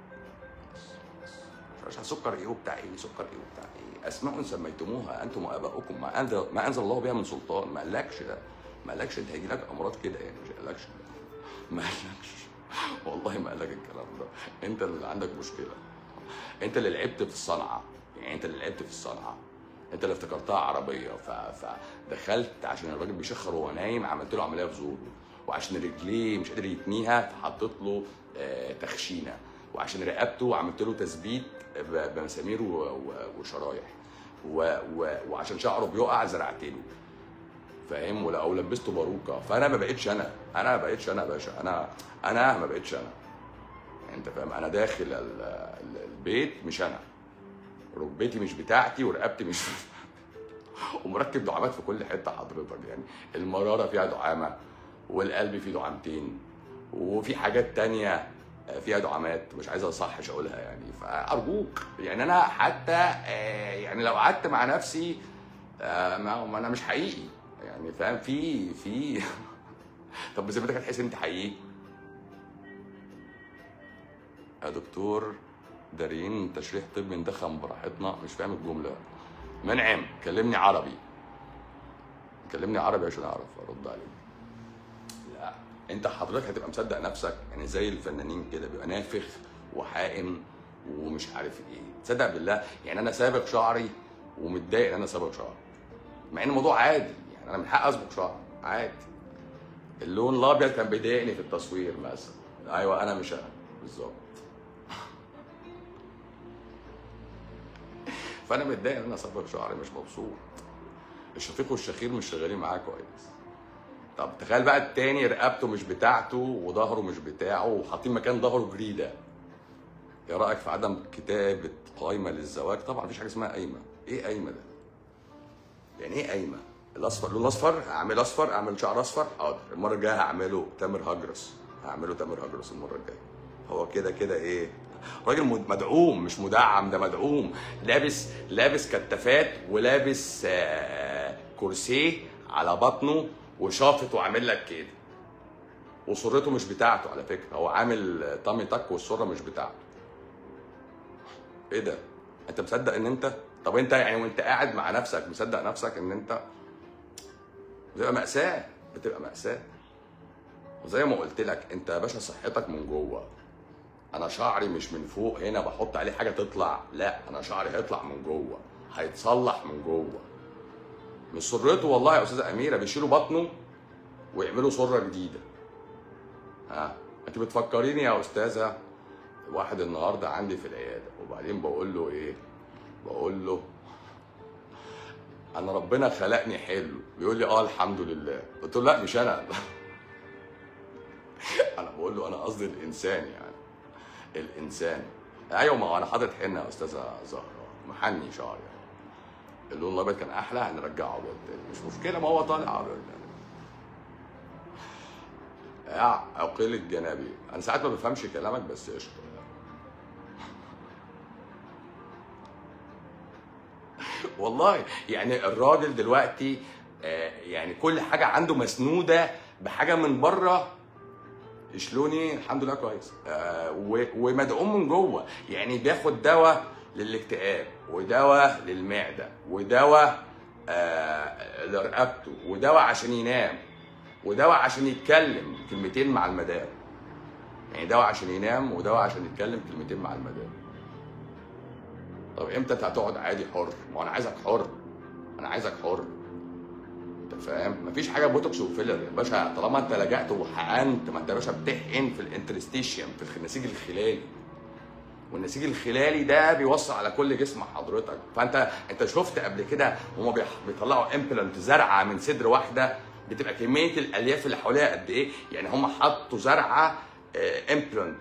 بس بس مش سكر ايه وبتاع ايه سكر ايه وبتاع ايه اسماء سميتموها انتم واباؤكم ما انزل ما انزل الله بها من سلطان ما قالكش ده ما قالكش انت هيجي لك امراض كده يعني مش قالكش ده ما قالكش والله ما قالك الكلام ده انت اللي عندك مشكله انت اللي لعبت في الصنعه يعني انت اللي لعبت في الصنعه انت اللي افتكرتها عربيه ف... فدخلت عشان الراجل بيشخر وهو نايم عملت له عمليه في زوره وعشان رجليه مش قادر يتنيها فحطيت له آه، تخشينه وعشان رقبته عملت له تثبيت ب- بمسامير و... و... وشرايح و... و... وعشان شعره بيقع زرعت له فاهم ولا او لبسته باروكه فانا ما بقتش انا انا ما بقتش انا يا باشا انا انا ما بقتش انا يعني انت فاهم انا داخل ال- ال- البيت مش انا ركبتي مش بتاعتي ورقبتي مش ومركب دعامات في كل حته حضرتك يعني المراره فيها دعامه والقلب فيه دعامتين وفي حاجات تانية فيها دعامات مش عايز اصحش اقولها يعني فارجوك يعني انا حتى آه، يعني لو قعدت مع نفسي آه، ما ما انا مش حقيقي يعني فاهم في في طب بذمتك هتحس ان انت حقيقي يا دكتور دارين تشريح طبي ندخن براحتنا مش فاهم الجمله منعم كلمني عربي كلمني عربي عشان اعرف ارد عليك لا انت حضرتك هتبقى مصدق نفسك يعني زي الفنانين كده بيبقى نافخ وحائم ومش عارف ايه تصدق بالله يعني انا سابق شعري ومتضايق ان انا سابق شعري مع ان الموضوع عادي يعني انا من حق اسبق شعري عادي اللون الابيض كان بيضايقني في التصوير مثلا ايوه انا مش انا بالظبط فانا متضايق ان انا سابق شعري مش مبسوط الشفيق والشخير مش شغالين معاه كويس طب تخيل بقى التاني رقبته مش بتاعته وظهره مش بتاعه وحاطين مكان ظهره جريده ايه رايك في عدم كتابه قائمه للزواج طبعا مفيش حاجه اسمها قايمه ايه قايمه ده يعني ايه قايمه الاصفر لون اصفر هعمل اصفر اعمل شعر اصفر حاضر المره الجايه هعمله تامر هجرس هعمله تامر هجرس المره الجايه هو كده كده ايه راجل مد- مدعوم مش مدعم ده مدعوم لابس لابس كتافات ولابس آه، كرسيه على بطنه وشافط وعامل لك كده وسرته مش بتاعته على فكره هو عامل طامي تك والسره مش بتاعته ايه ده انت مصدق ان انت طب انت يعني وانت قاعد مع نفسك مصدق نفسك ان انت بتبقى مأساة بتبقى مأساة وزي ما قلت لك انت يا باشا صحتك من جوه انا شعري مش من فوق هنا بحط عليه حاجه تطلع لا انا شعري هيطلع من جوه هيتصلح من جوه مش سرته والله يا استاذه اميره بيشيلوا بطنه ويعملوا سره جديده ها انت بتفكريني يا استاذه واحد النهارده عندي في العياده وبعدين بقول له ايه بقول له انا ربنا خلقني حلو بيقول لي اه الحمد لله قلت له لا مش انا انا بقول له انا قصدي الانسان يعني الانسان ايوه ما هو انا حاطط حنه يا استاذه زهره محني شعري يعني اللون الابيض كان احلى هنرجعه ابيض تاني مش مشكله ما هو طالع ابيض يعني يا عقيل الجنابي انا ساعات ما بفهمش كلامك بس قشطه والله يعني الراجل دلوقتي آه، يعني كل حاجه عنده مسنوده بحاجه من بره شلوني الحمد لله كويس آه، و- ومدعوم من جوه يعني بياخد دواء للاكتئاب ودواء للمعده ودواء آه، لرقبته ودواء عشان ينام ودواء عشان يتكلم كلمتين مع المدام يعني دواء عشان ينام ودواء عشان يتكلم كلمتين مع المدام طب امتى انت هتقعد عادي حر ما انا عايزك حر انا عايزك حر انت فاهم مفيش حاجه بوتوكس وفيلر يا باشا طالما انت لجأت وحقنت ما انت يا باشا بتحقن في الانترستيشيوم في النسيج الخلالي والنسيج الخلالي ده بيوصل على كل جسم حضرتك فانت انت شفت قبل كده هما بيح- بيطلعوا امبلانت زرعه من صدر واحده بتبقى كميه الالياف اللي حواليها قد ايه يعني هم حطوا زرعه امبلانت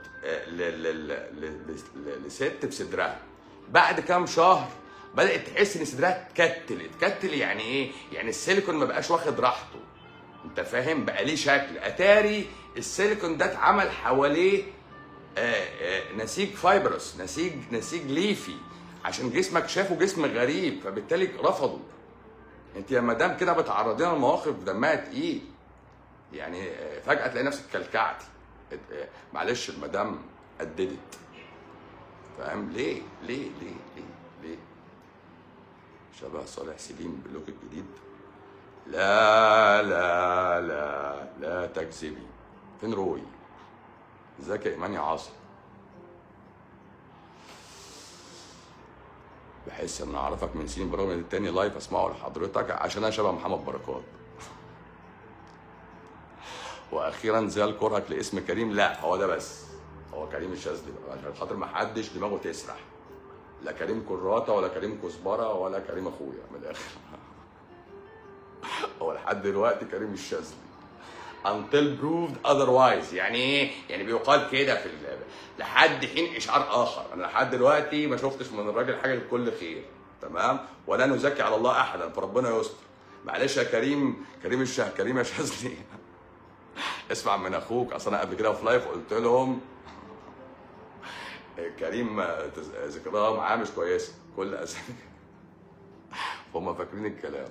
لست في صدرها بعد كام شهر بدات تحس ان صدرها اتكتل اتكتل يعني ايه يعني السيليكون ما بقاش واخد راحته انت فاهم بقى ليه شكل اتاري السيليكون ده اتعمل حواليه آه، آه، نسيج فايبرس نسيج نسيج ليفي عشان جسمك شافه جسم غريب فبالتالي رفضه انت يا مدام كده بتعرضينا لمواقف دمها تقيل يعني آه، فجاه تلاقي نفسك كلكعتي ات- آه، معلش المدام قددت فاهم ليه ليه ليه ليه ليه شبه صالح سليم باللوك الجديد لا لا لا لا تكذبي فين روي ازيك يا ايمان يا عاصم بحس ان اعرفك من سنين برغم ان التاني لايف اسمعه لحضرتك عشان انا شبه محمد بركات واخيرا زال كرهك لاسم كريم لا هو ده بس هو كريم الشاذلي بقى عشان خاطر ما حدش دماغه تسرح لا كريم كراته ولا كريم كزبره ولا كريم اخويا من الاخر هو لحد دلوقتي كريم الشاذلي until proved otherwise يعني ايه؟ يعني بيقال كده في ال- لحد حين اشعار اخر انا لحد دلوقتي ما شفتش من الراجل حاجه لكل خير تمام ولا نزكي على الله احدا فربنا يستر معلش يا كريم كريم الشه كريم يا شاذلي اسمع من اخوك اصل انا قبل كده في لايف قلت لهم كريم تز- ذكراه معاه مش كويسه كل اسامي هم فاكرين الكلام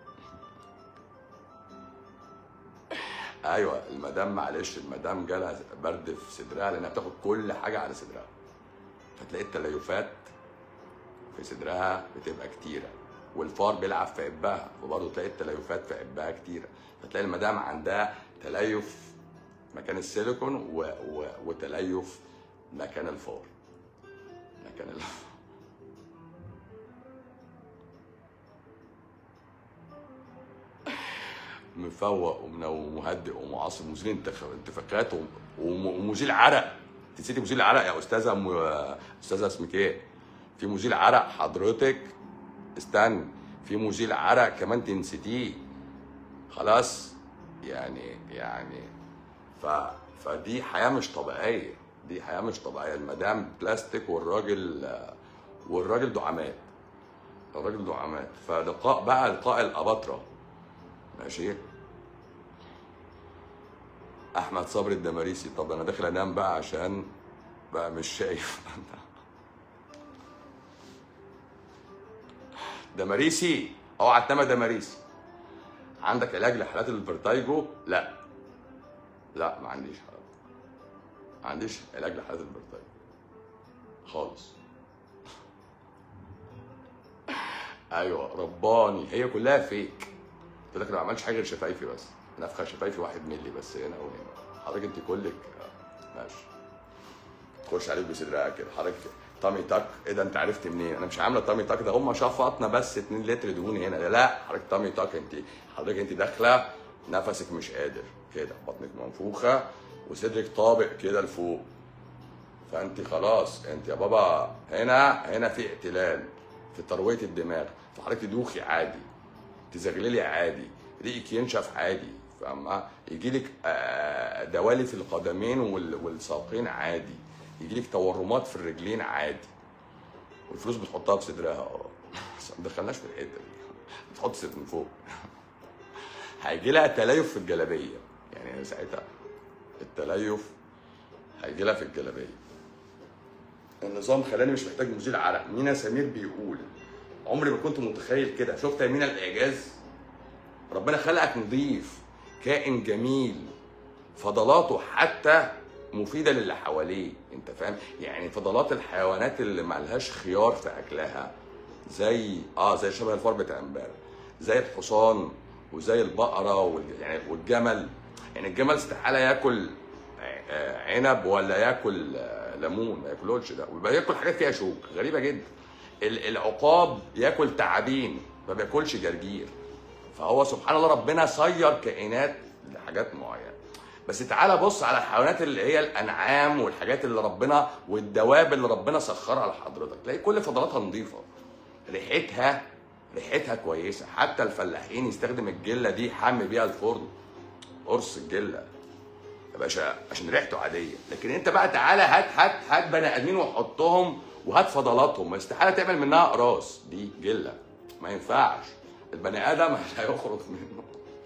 ايوه المدام معلش المدام جالها برد في صدرها لانها بتاخد كل حاجه على صدرها فتلاقي التليفات في صدرها بتبقى كتيره والفار بيلعب في عبها وبرضه تلاقي التليفات في عبها كتيره فتلاقي المدام عندها تليف مكان السيليكون و... و... وتليف مكان الفار مكان الفار مفوق ومنو- ومهدئ ومعاصر ومزيل انتخ- انتفاخات وم- وم- ومزيل عرق انت نسيتي مزيل عرق يا استاذه م... استاذه اسمك ايه؟ في مزيل عرق حضرتك استنى في مزيل عرق كمان انت نسيتيه خلاص يعني يعني ف... فدي حياه مش طبيعيه دي حياه مش طبيعيه المدام بلاستيك والراجل والراجل دعامات الراجل دعامات فلقاء بقى لقاء الاباطره ماشي احمد صبري الدماريسي طب انا داخل انام بقى عشان بقى مش شايف دماريسي اوعى تنام يا دماريسي عندك علاج لحالات الفرتايجو لا لا ما عنديش حالات ما عنديش علاج لحالات الفرتايجو خالص ايوه رباني هي كلها فيك قلت لك انا ما عملتش حاجه غير شفايفي بس نفخه شفايفي واحد ملي بس هنا وهنا حضرتك انت كلك آه، ماشي تخش عليك بصدرها كده حضرتك تامي تاك ايه ده انت عرفت منين انا مش عامله تامي تاك ده هم شفطنا بس 2 لتر دهون هنا لا حضرتك تامي تاك انت حضرتك انت داخله نفسك مش قادر كده بطنك منفوخه وصدرك طابق كده لفوق فانت خلاص انت يا بابا هنا هنا في اعتلال في ترويه الدماغ فحضرتك تدوخي عادي تزغللي عادي ريقك ينشف عادي فاهمه يجي لك دوالي في القدمين وال- والساقين عادي يجي لك تورمات في الرجلين عادي والفلوس بتحطها في صدرها اه بس ما دخلناش في الحته دي بتحط صدر من فوق هيجي لها تليف في الجلابيه يعني ساعتها التليف هيجي لها في الجلابيه النظام خلاني مش محتاج مزيل عرق مينا سمير بيقول عمري ما كنت متخيل كده شفت يا مينا الاعجاز ربنا خلقك نظيف كائن جميل فضلاته حتى مفيده للي حواليه انت فاهم يعني فضلات الحيوانات اللي مالهاش خيار في اكلها زي اه زي شبه الفار بتاع امبارح زي الحصان وزي البقره وال... يعني والجمل يعني الجمل استحاله ياكل آه، عنب ولا ياكل آه، ليمون ما ياكلوش ده ويبقى ياكل حاجات فيها شوك غريبه جدا ال- العقاب ياكل تعابين ما بياكلش جرجير فهو سبحان الله ربنا صير كائنات لحاجات معينه بس تعالى بص على الحيوانات اللي هي الانعام والحاجات اللي ربنا والدواب اللي ربنا سخرها لحضرتك تلاقي كل فضلاتها نظيفه ريحتها ريحتها كويسه حتى الفلاحين يستخدم الجله دي يحمي بيها الفرن قرص الجله يا باشا عشان ريحته عاديه لكن انت بقى تعالى هات هات هات بني ادمين وحطهم وهات فضلاتهم استحاله تعمل منها اقراص دي جله ما ينفعش البني ادم مش هيخرج منه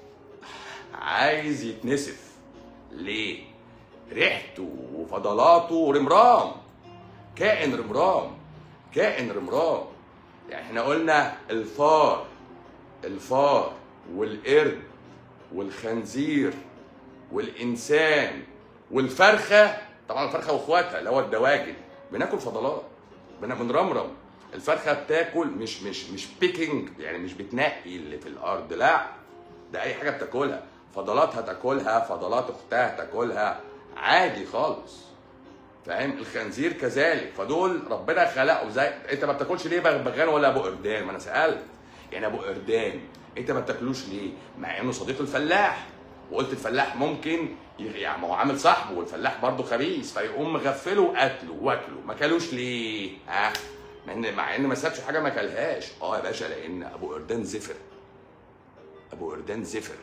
عايز يتنسف ليه ريحته وفضلاته رمرام كائن رمرام كائن رمرام يعني احنا قلنا الفار الفار والقرد والخنزير والانسان والفرخه طبعا الفرخه واخواتها اللي هو الدواجن بناكل فضلات بن- بنرمرم الفرخه بتاكل مش مش مش بيكينج يعني مش بتنقي اللي في الارض لا ده اي حاجه بتاكلها فضلاتها تاكلها فضلات اختها تاكلها عادي خالص فاهم الخنزير كذلك فدول ربنا خلقه زي انت ما بتاكلش ليه بغبغان ولا ابو قردان ما انا سالت يعني ابو قردان انت ما بتاكلوش ليه مع انه صديق الفلاح وقلت الفلاح ممكن ي- يعني ما هو عامل صاحبه والفلاح برضه خبيث فيقوم مغفله وقتله واكله ما كلوش ليه ها مع ان مع ان ما سابش حاجه ما كلهاش اه يا باشا لان ابو قردان زفر ابو قردان زفر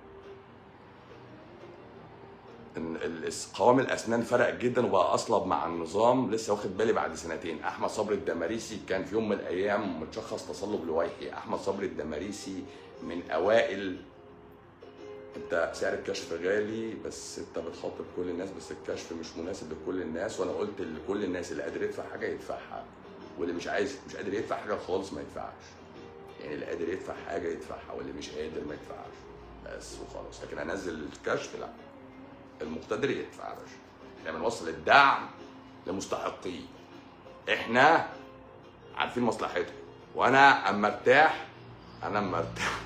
ان ال- قوام الاسنان فرق جدا وبقى اصلب مع النظام لسه واخد بالي بعد سنتين احمد صبري الدماريسي كان في يوم من الايام متشخص تصلب لويحي احمد صبري الدماريسي من اوائل انت سعر الكشف غالي بس انت بتخاطب كل الناس بس الكشف مش مناسب لكل الناس وانا قلت لكل الناس اللي قادر يدفع حاجه يدفعها واللي مش عايز مش قادر يدفع حاجه خالص ما يدفعش يعني اللي قادر يدفع حاجه يدفعها واللي مش قادر ما يدفعش بس وخلاص لكن انزل الكشف لا المقتدر يدفع يا باشا احنا بنوصل الدعم لمستحقيه احنا عارفين مصلحتكم وانا اما ارتاح انا اما ارتاح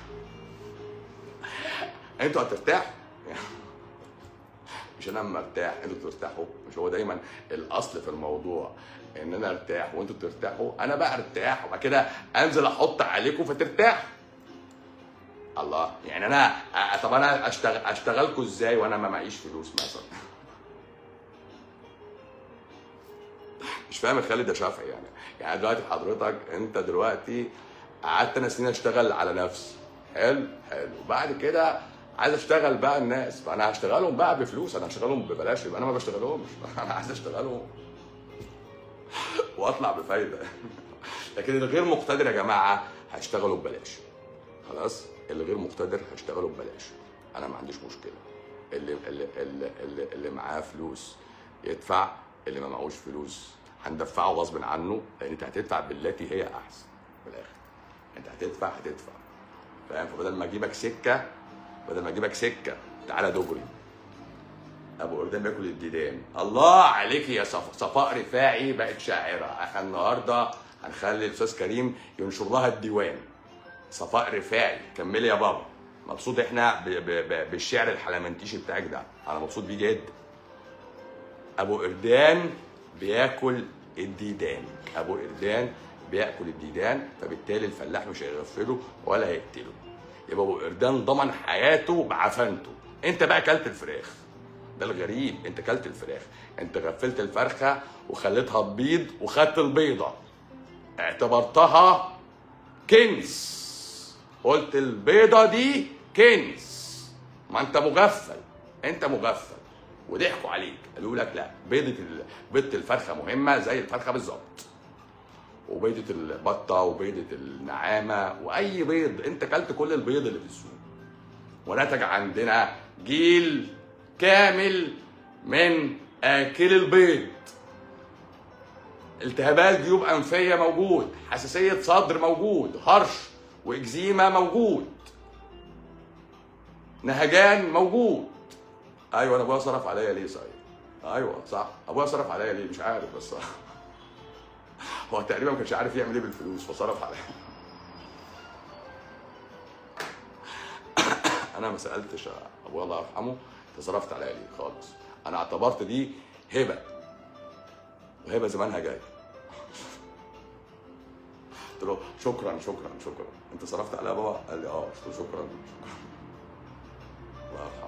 انتوا هترتاحوا مش انا اما ارتاح انتوا ترتاحوا مش هو دايما الاصل في الموضوع ان انا ارتاح وانتوا ترتاحوا انا بقى ارتاح وبعد كده انزل احط عليكم فترتاحوا الله يعني انا أ- طب انا اشتغل اشتغلكوا ازاي وانا ما معيش فلوس مثلا مش فاهم يا خالد يا شافعي يعني يعني دلوقتي حضرتك انت دلوقتي قعدت انا سنين اشتغل على نفسي حلو حلو بعد كده عايز اشتغل بقى الناس فانا هشتغلهم بقى بفلوس انا هشتغلهم ببلاش يبقى انا ما بشتغلهمش انا عايز اشتغلهم واطلع بفايده لكن الغير مقتدر يا جماعه هشتغلوا ببلاش خلاص اللي غير مقتدر هشتغله ببلاش انا ما عنديش مشكله اللي اللي اللي, اللي, اللي معاه فلوس يدفع اللي ما معهوش فلوس هندفعه غصب عنه لان انت هتدفع بالتي هي احسن في الاخر انت هتدفع هتدفع فاهم فبدل ما اجيبك سكه بدل ما اجيبك سكه تعالى دغري ابو قردان بياكل الديدان الله عليك يا صف... صفاء رفاعي بقت شاعره احنا النهارده هنخلي الاستاذ كريم ينشر لها الديوان صفاء رفاعي كملي يا بابا مبسوط احنا ب... ب... ب... بالشعر الحلمنتيشي بتاعك ده انا مبسوط بيه جدا ابو قردان بياكل الديدان ابو قردان بياكل الديدان فبالتالي الفلاح مش هيغفله ولا هيقتله يبقى ابو قردان ضمن حياته بعفنته انت بقى اكلت الفراخ ده الغريب انت كلت الفراخ انت غفلت الفرخه وخليتها تبيض وخدت البيضه اعتبرتها كنز قلت البيضه دي كنز ما انت مغفل انت مغفل وضحكوا عليك قالوا لك لا بيضه ال- بيضه الفرخه مهمه زي الفرخه بالظبط وبيضه البطه وبيضه النعامه واي بيض انت كلت كل البيض اللي في السوق ونتج عندنا جيل كامل من اكل البيض التهابات جيوب انفيه موجود حساسيه صدر موجود هرش واكزيما موجود نهجان موجود ايوه انا ابويا صرف عليا ليه صحيح ايوه صح ابويا صرف عليا ليه مش عارف بس هو تقريبا ما كانش عارف يعمل ايه بالفلوس فصرف عليا انا ما سالتش ابويا الله يرحمه انت صرفت عليا ليه خالص انا اعتبرت دي هبه وهبه زمانها جاي قلت له شكرا شكرا شكرا انت صرفت عليا يا بابا قال لي اه قلت له شكرا شكرا الله يرحمه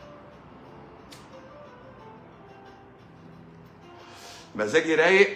مزاجي رايق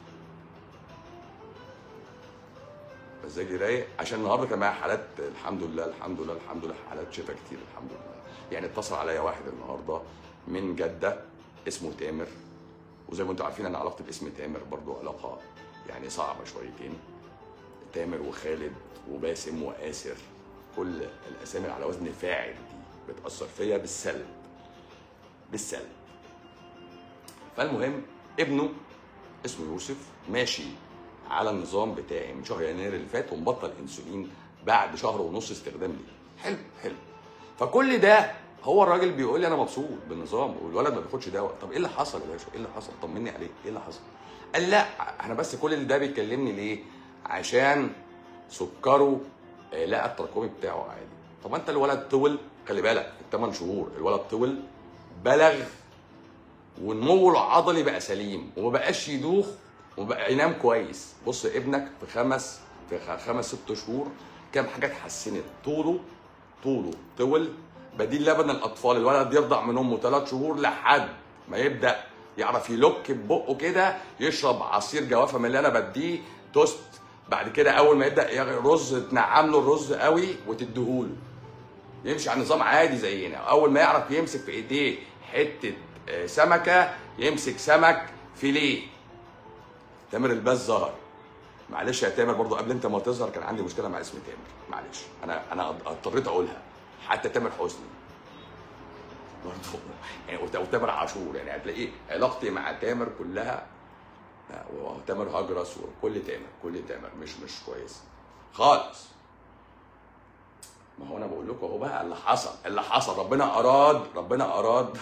مزاجي رايق عشان النهارده كان معايا حالات الحمد لله الحمد لله الحمد لله حالات شفا كتير الحمد لله يعني اتصل عليا واحد النهارده من جده اسمه تامر وزي ما انتم عارفين انا علاقتي باسم تامر برضو علاقه يعني صعبه شويتين تامر وخالد وباسم وآسر كل الاسامي على وزن فاعل دي بتاثر فيا بالسلب بالسلب فالمهم ابنه اسمه يوسف ماشي على النظام بتاعي من شهر يناير اللي فات ومبطل انسولين بعد شهر ونص استخدام ليه حلو حلو فكل ده هو الراجل بيقول لي انا مبسوط بالنظام والولد ما بياخدش دواء طب ايه اللي حصل يا باشا ايه اللي حصل طمني عليه ايه اللي حصل قال لا انا بس كل اللي ده بيكلمني ليه عشان سكره آه، لقى التراكمي بتاعه عادي طب انت الولد طول خلي بالك الثمان شهور الولد طول بلغ ونموه العضلي بقى سليم وما بقاش يدوخ وبقى ينام كويس بص ابنك في خمس في خ- خمس ست شهور كام حاجه اتحسنت طوله طوله طول بديل لبن الاطفال الولد يرضع من امه ثلاث شهور لحد ما يبدا يعرف يلك ببقه كده يشرب عصير جوافه من اللي انا بديه توست بعد كده اول ما يبدا يغ- رز تنعم له الرز قوي وتديهوله يمشي على نظام عادي زينا اول ما يعرف يمسك في ايديه حته آه، سمكه يمسك سمك فيليه تامر الباز ظهر معلش يا تامر برضو قبل انت ما تظهر كان عندي مشكله مع اسم تامر معلش انا انا اضطريت اقولها حتى تامر حسني برضو يعني وت- وتامر عاشور يعني هتلاقي علاقتي مع تامر كلها آه، وتامر هجرس وكل تامر كل تامر مش مش كويس خالص ما هو انا بقول لكم اهو بقى اللي حصل اللي حصل ربنا اراد ربنا اراد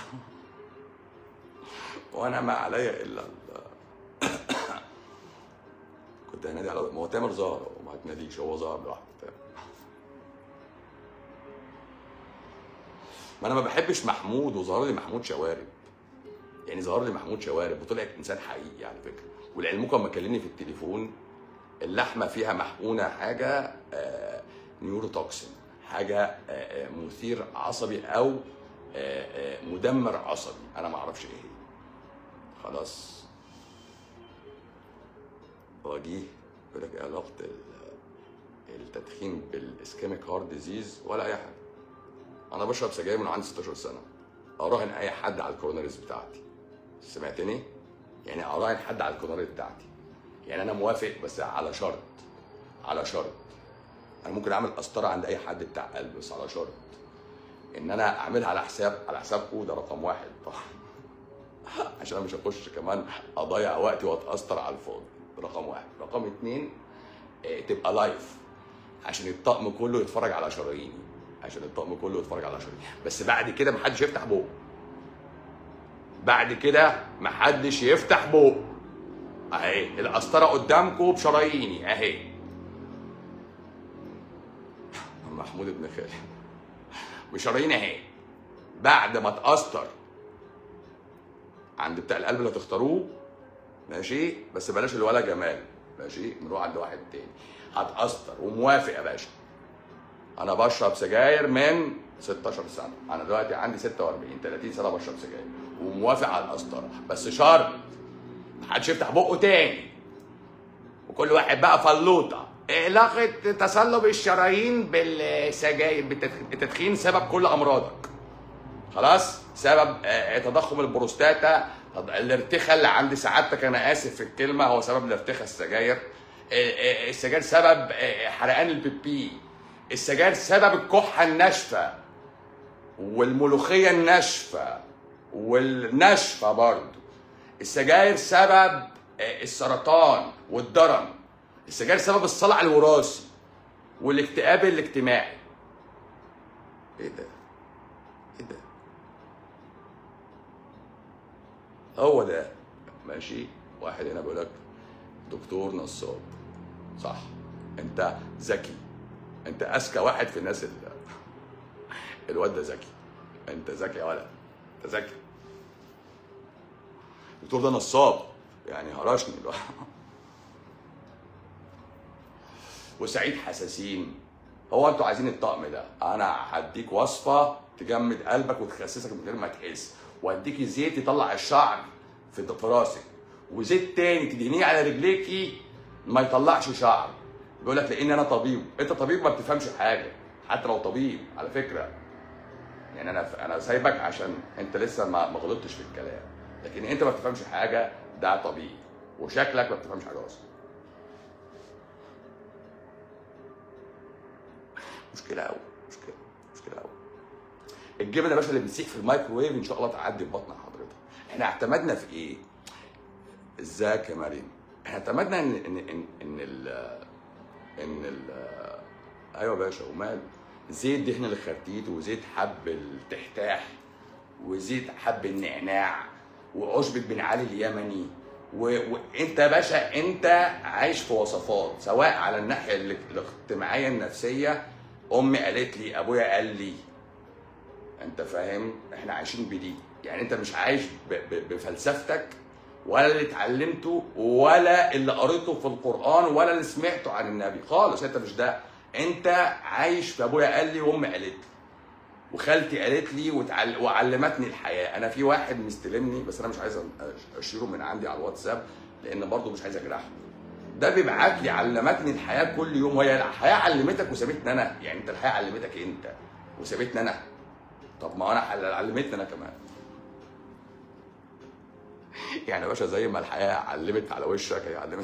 وانا ما عليا الا ال- كنت هنادي على ما هو تامر ظهر وما تناديش هو ظهر لوحده تامر ما انا ما بحبش محمود وظهر لي محمود شوارب يعني ظهر لي محمود شوارب وطلع انسان حقيقي على فكره ولعلمكم لما كلمني في التليفون اللحمه فيها محقونه حاجه آه نيوروتوكسين حاجه آه آه مثير عصبي او آه آه مدمر عصبي انا ما اعرفش ايه هي خلاص هو جه يقول لك إيه علاقه ال- التدخين بالاسكيميك هارت ديزيز ولا اي حاجه انا بشرب سجاير من عندي 16 سنه اراهن اي حد على الكوروناريز بتاعتي سمعتني يعني اراهن حد على الكوروناريز بتاعتي يعني انا موافق بس على شرط على شرط انا ممكن اعمل قسطره عند اي حد بتاع قلب بس على شرط ان انا اعملها على حساب على حسابكم ده رقم واحد طبعا عشان انا مش هخش كمان اضيع وقتي واتاثر على الفاضي رقم واحد رقم اتنين آه، تبقى لايف عشان الطقم كله يتفرج على شراييني عشان الطقم كله يتفرج على شراييني بس بعد كده محدش يفتح بقه بعد كده محدش يفتح بقه اهي القسطره قدامكم بشراييني اهي محمود ابن خالد بشراييني اهي بعد ما تقسطر عند بتاع القلب اللي هتختاروه ماشي بس بلاش الولا جمال ماشي نروح عند واحد تاني هتقسطر وموافق يا باشا انا بشرب سجاير من 16 سنه انا دلوقتي عندي 46 30 سنه بشرب سجاير وموافق على القسطره بس شرط محدش يفتح بقه تاني وكل واحد بقى فلوطه علاقة تصلب الشرايين بالسجاير بالتدخ- التدخين سبب كل أمراضك خلاص سبب آه، تضخم البروستاتا الارتخاء اللي عند سعادتك انا اسف في الكلمه هو سبب الارتخاء السجاير آه، آه، السجاير سبب آه، حرقان البيبي السجاير سبب الكحه الناشفه والملوخيه الناشفه والناشفه برضه السجاير سبب آه، السرطان والضرن السجاير سبب الصلع الوراثي والاكتئاب الاجتماعي ايه ده ايه ده هو ده ماشي واحد هنا بيقول لك دكتور نصاب صح انت ذكي انت اذكى واحد في الناس اللي الواد ده ذكي انت ذكي يا ولد انت ذكي الدكتور ده نصاب يعني هرشني وسعيد حساسين هو انتوا عايزين الطقم ده انا هديك وصفه تجمد قلبك وتخسسك من غير ما تحس واديكي زيت يطلع الشعر في في راسك وزيت تاني تدهنيه على رجليكي ما يطلعش شعر بيقول لك لان انا طبيب انت طبيب ما بتفهمش حاجه حتى لو طبيب على فكره يعني انا انا سايبك عشان انت لسه ما ما غلطتش في الكلام لكن انت ما بتفهمش حاجه ده طبيب وشكلك ما بتفهمش حاجه اصلا مشكله قوي مشكله مشكله قوي الجبنه يا باشا اللي بتسيح في الميكروويف ان شاء الله تعدي في بطن حضرتك احنا اعتمدنا في ايه ازيك يا مريم احنا اعتمدنا ان ان ان ان ال ان ال ايوه يا باشا وماله زيت دهن الخرتيت وزيت حب التحتاح وزيت حب النعناع وعشبة بن علي اليمني و... وانت يا باشا انت عايش في وصفات سواء على الناحيه ال- الاجتماعيه النفسيه امي قالت لي ابويا قال لي انت فاهم احنا عايشين بدي يعني انت مش عايش ب... ب... بفلسفتك ولا اللي اتعلمته ولا اللي قريته في القران ولا اللي سمعته عن النبي خالص انت مش ده انت عايش في ابويا قال لي وامي قالت لي وخالتي قالت لي وتعل... وعلمتني الحياه انا في واحد مستلمني بس انا مش عايز أ- اشيره من عندي على الواتساب لان برضه مش عايز اجرحه ده بيبعت لي علمتني الحياه كل يوم وهي الحياه علمتك وسابتني انا يعني انت الحياه علمتك انت وسابتني انا طب ما انا حل- علمتني انا كمان يعني يا باشا زي ما الحياه علمت على وشك هي علمت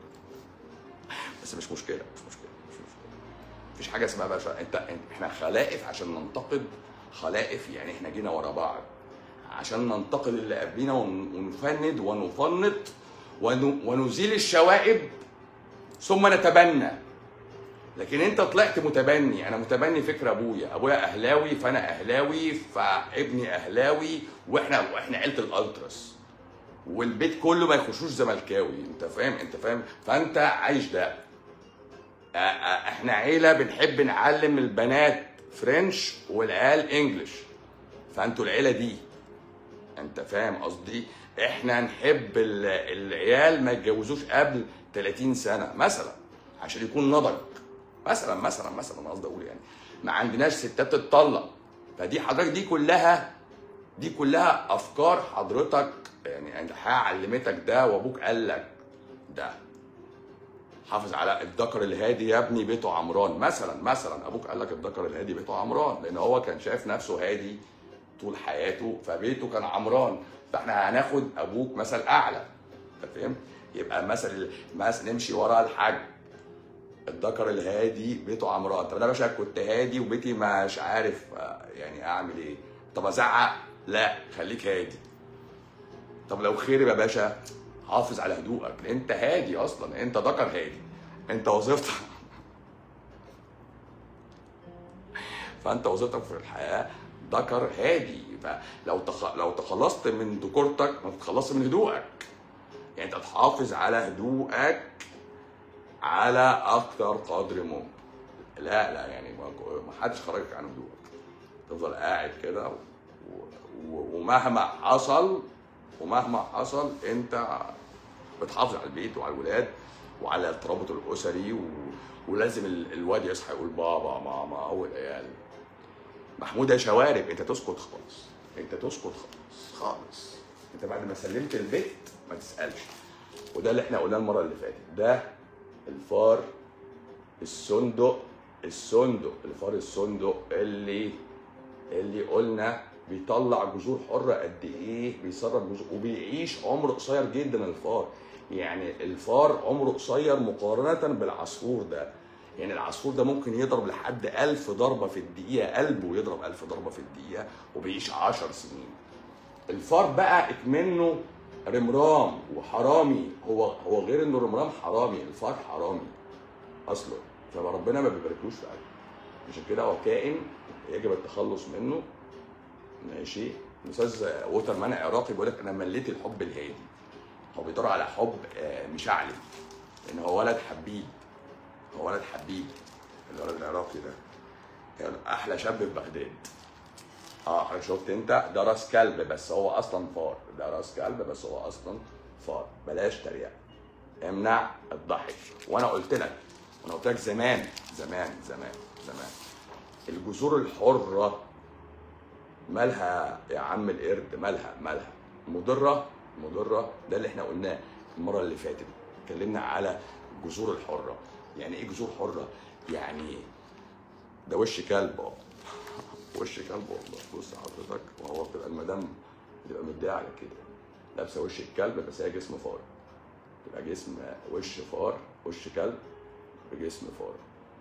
بس مش مشكله مش مشكله مش مشكله مفيش حاجه اسمها باشا انت انت- احنا خلائف عشان ننتقد خلائف يعني احنا جينا ورا بعض عشان ننتقد اللي قبلينا ون- ونفند ونفنط ون- ونزيل الشوائب ثم نتبنى لكن انت طلعت متبني انا متبني فكر ابويا ابويا اهلاوي فانا اهلاوي فابني اهلاوي واحنا واحنا عيله الالتراس والبيت كله ما يخشوش زملكاوي انت فاهم انت فاهم فانت عايش ده آه، آه، احنا عيله بنحب نعلم البنات فرنش والعيال انجلش فانتوا العيله دي انت فاهم قصدي احنا نحب ال- العيال ما يتجوزوش قبل 30 سنه مثلا عشان يكون نضج مثلا مثلا مثلا انا قصدي اقول يعني ما عندناش ستات تتطلق فدي حضرتك دي كلها دي كلها افكار حضرتك يعني الحياه علمتك ده وابوك قال لك ده حافظ على الذكر الهادي يا ابني بيته عمران مثلا مثلا ابوك قال لك الذكر الهادي بيته عمران لان هو كان شايف نفسه هادي طول حياته فبيته كان عمران فاحنا هناخد ابوك مثل اعلى انت فاهم يبقى مثل مثلا نمشي ورا الحاج الذكر الهادي بيته عمران طب انا يا باشا كنت هادي وبيتي مش عارف آه، يعني اعمل ايه طب ازعق لا خليك هادي طب لو خير يا باشا حافظ على هدوءك لان انت هادي اصلا انت ذكر هادي انت وظيفتك فانت وظيفتك في الحياه ذكر هادي فلو تخ... لو تخلصت من ذكورتك ما تتخلصش من هدوءك يعني انت تحافظ على هدوءك على اكثر قدر ممكن لا لا يعني ما ما حدش خرجك عن هدوءك تفضل قاعد كده و... و... ومهما حصل ومهما حصل انت بتحافظ على البيت وعلى الولاد وعلى الترابط الاسري و... ولازم ال- الواد يصحى يقول بابا ماما او العيال محمود يا شوارب انت تسكت خالص انت تسكت خالص خالص انت بعد ما سلمت البيت ما تسالش وده اللي احنا قلناه المره اللي فاتت ده الفار الصندق الصندق الفار الصندق اللي اللي قلنا بيطلع جذور حره قد ايه بيسرب جذور وبيعيش عمر قصير جدا الفار يعني الفار عمره قصير مقارنه بالعصفور ده يعني العصفور ده ممكن يضرب لحد ألف ضربة في الدقيقة قلبه يضرب ألف ضربة في الدقيقة وبيعيش عشر سنين الفار بقى اكمنه رمرام وحرامي هو هو غير انه رمرام حرامي الفار حرامي اصلا فربنا ما بيباركلوش في قلبه عشان كده هو كائن يجب التخلص منه ماشي الاستاذ ووتر مان عراقي بيقول لك انا مليت الحب الهادي هو بيدور على حب آه، مشعل لان هو ولد حبيب هو ولد حبيب الولد العراقي ده كان احلى شاب في بغداد اه حضرتك شفت انت ده راس كلب بس هو اصلا فار ده راس كلب بس هو اصلا فار بلاش تريقه امنع الضحك وانا قلت لك وانا قلت لك زمان زمان زمان زمان الجذور الحره مالها يا عم القرد مالها مالها مضره مضره ده اللي احنا قلناه المره اللي فاتت اتكلمنا على الجذور الحره يعني ايه جذور حره يعني ده وش كلب اه وش كلب والله بص حضرتك وهو بتبقى المدام بتبقى مدعيه على كده لابسه وش الكلب بس هي جسم فار تبقى جسم وش فار وش كلب بجسم فار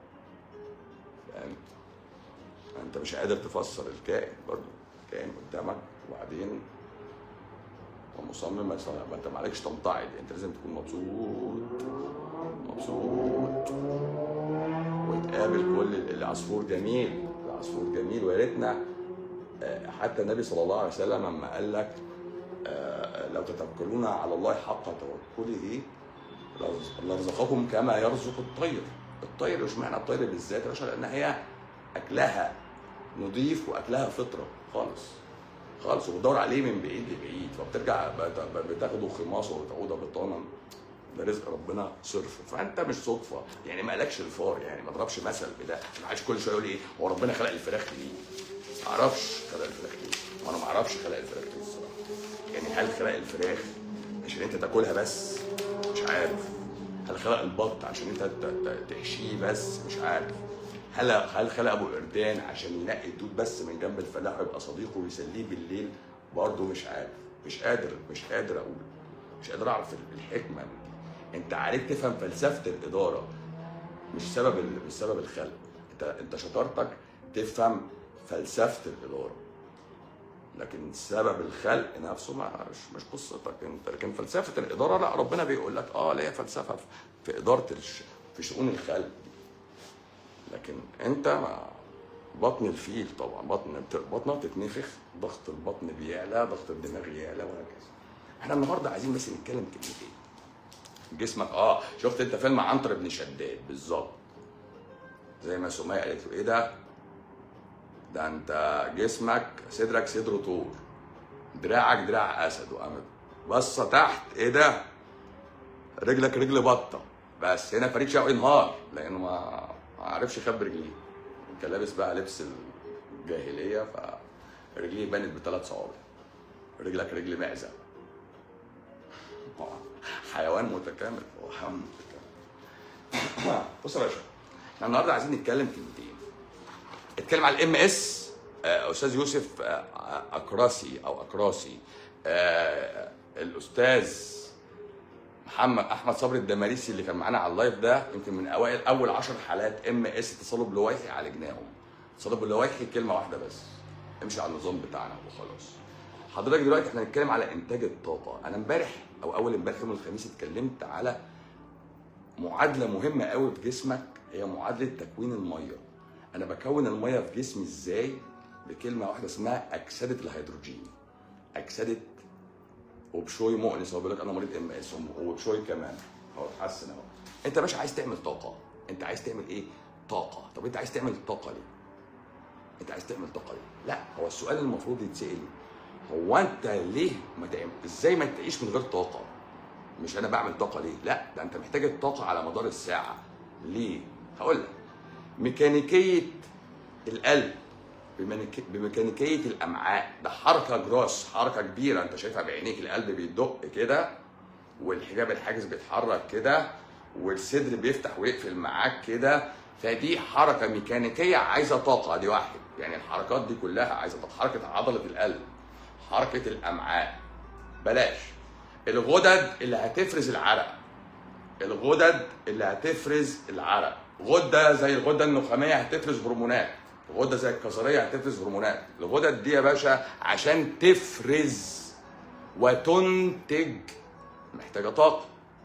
فاهم انت مش قادر تفسر الكائن برضو كائن قدامك وبعدين ومصمم ما يصنع- ما انت معلكش تمتعض انت لازم تكون مبسوط مبسوط وتقابل كل العصفور جميل العصفور جميل ويا ريتنا آه، حتى النبي صلى الله عليه وسلم لما قال لك آه، لو تتوكلون على الله حق توكله لرز- لرزقكم كما يرزق الطير الطير مش معنى الطير بالذات يا باشا لان هي اكلها نضيف واكلها فطره خالص خالص وبتدور عليه من بعيد لبعيد فبترجع بت- بتاخده خماصه وتعوده بطانا ده رزق ربنا صرف فانت مش صدفه يعني ما قالكش الفار يعني ما ضربش مثل بده ما حدش كل شويه يقول ايه هو ربنا خلق الفراخ ليه؟ ما اعرفش خلق الفراخ ليه وانا ما اعرفش خلق الفراخ ليه الصراحه يعني هل خلق الفراخ عشان انت تاكلها بس مش عارف هل خلق البط عشان انت ت- ت- تحشيه بس مش عارف هل هل خلق ابو قردان عشان ينقي الدود بس من جنب الفلاح ويبقى صديقه ويسليه بالليل برضه مش عارف مش قادر مش قادر اقول مش قادر اعرف الحكمه من دي انت عليك تفهم فلسفه الاداره مش سبب ال- مش سبب الخلق انت انت شطارتك تفهم فلسفه الاداره لكن سبب الخلق نفسه ما مش مش قصتك انت لكن فلسفه الاداره لا ربنا بيقول لك اه ليا فلسفه في- في اداره الش... في شؤون الخلق لكن انت ما بطن الفيل طبعا بطن بت- بطنها بتتنفخ ضغط البطن بيعلى ضغط الدماغ يعلى وهكذا احنا النهارده عايزين بس نتكلم كلمتين جسمك اه شفت انت فيلم عنتر بن شداد بالظبط زي ما سمية قالت له ايه ده ده انت جسمك صدرك صدر طور دراعك دراع اسد وقامت بصه تحت ايه ده رجلك رجل بطه بس هنا فريد شوقي انهار لانه ما ما عرفش يخبي رجليه كان لابس بقى لبس الجاهليه فرجليه بانت بثلاث صوابع رجلك رجل معزه حيوان متكامل هو حيوان متكامل بص يا باشا احنا النهارده عايزين نتكلم كلمتين اتكلم على الام اس استاذ يوسف آه، اكراسي او اكراسي آه، الاستاذ محمد احمد صبري الدماريسي اللي كان معانا على اللايف ده يمكن من اوائل اول 10 حالات ام اس تصلب لويحي عالجناهم تصلب اللويحي كلمه واحده بس امشي على النظام بتاعنا وخلاص حضرتك دلوقتي احنا هنتكلم على انتاج الطاقه انا امبارح او اول امبارح يوم الخميس اتكلمت على معادله مهمه قوي في جسمك هي معادله تكوين الميه انا بكون الميه في جسمي ازاي بكلمه واحده اسمها اكسده الهيدروجين اكسده وبشوي مؤنس هو بيقول لك انا مريض ام اس وبشوي كمان هو اتحسن اهو انت يا باشا عايز تعمل طاقه انت عايز تعمل ايه طاقه طب انت عايز تعمل طاقه ليه انت عايز تعمل طاقه ليه لا هو السؤال المفروض يتسال هو انت ليه ما تعمل ازاي ما تعيش من غير طاقه مش انا بعمل طاقه ليه لا ده انت محتاج الطاقه على مدار الساعه ليه هقول لك ميكانيكيه القلب بميكانيك- بميكانيكيه الامعاء ده حركه جراس حركه كبيره انت شايفها بعينيك القلب بيدق كده والحجاب الحاجز بيتحرك كده والصدر بيفتح ويقفل معاك كده فدي حركه ميكانيكيه عايزه طاقه دي واحد يعني الحركات دي كلها عايزه طاقه حركه عضله القلب حركه الامعاء بلاش الغدد اللي هتفرز العرق الغدد اللي هتفرز العرق غده زي الغده النخاميه هتفرز هرمونات غده زي الكظريه هتفرز هرمونات الغدد دي يا باشا عشان تفرز وتنتج محتاجه طاقه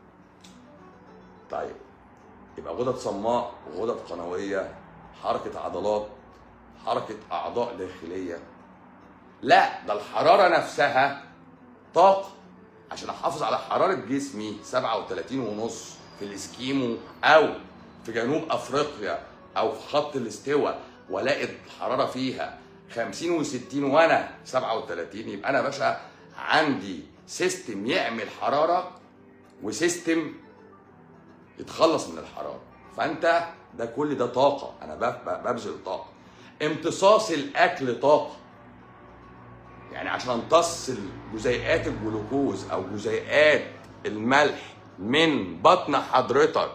طيب يبقى غدد صماء غدد قنويه حركه عضلات حركه اعضاء داخليه لا ده الحراره نفسها طاقه عشان احافظ على حراره جسمي 37 ونص في الاسكيمو او في جنوب افريقيا او في خط الاستواء والاقي الحراره فيها 50 و60 وانا 37 يبقى انا باشا عندي سيستم يعمل حراره وسيستم يتخلص من الحراره فانت ده كل ده طاقه انا بب- ببذل طاقه امتصاص الاكل طاقه يعني عشان امتص جزيئات الجلوكوز او جزيئات الملح من بطن حضرتك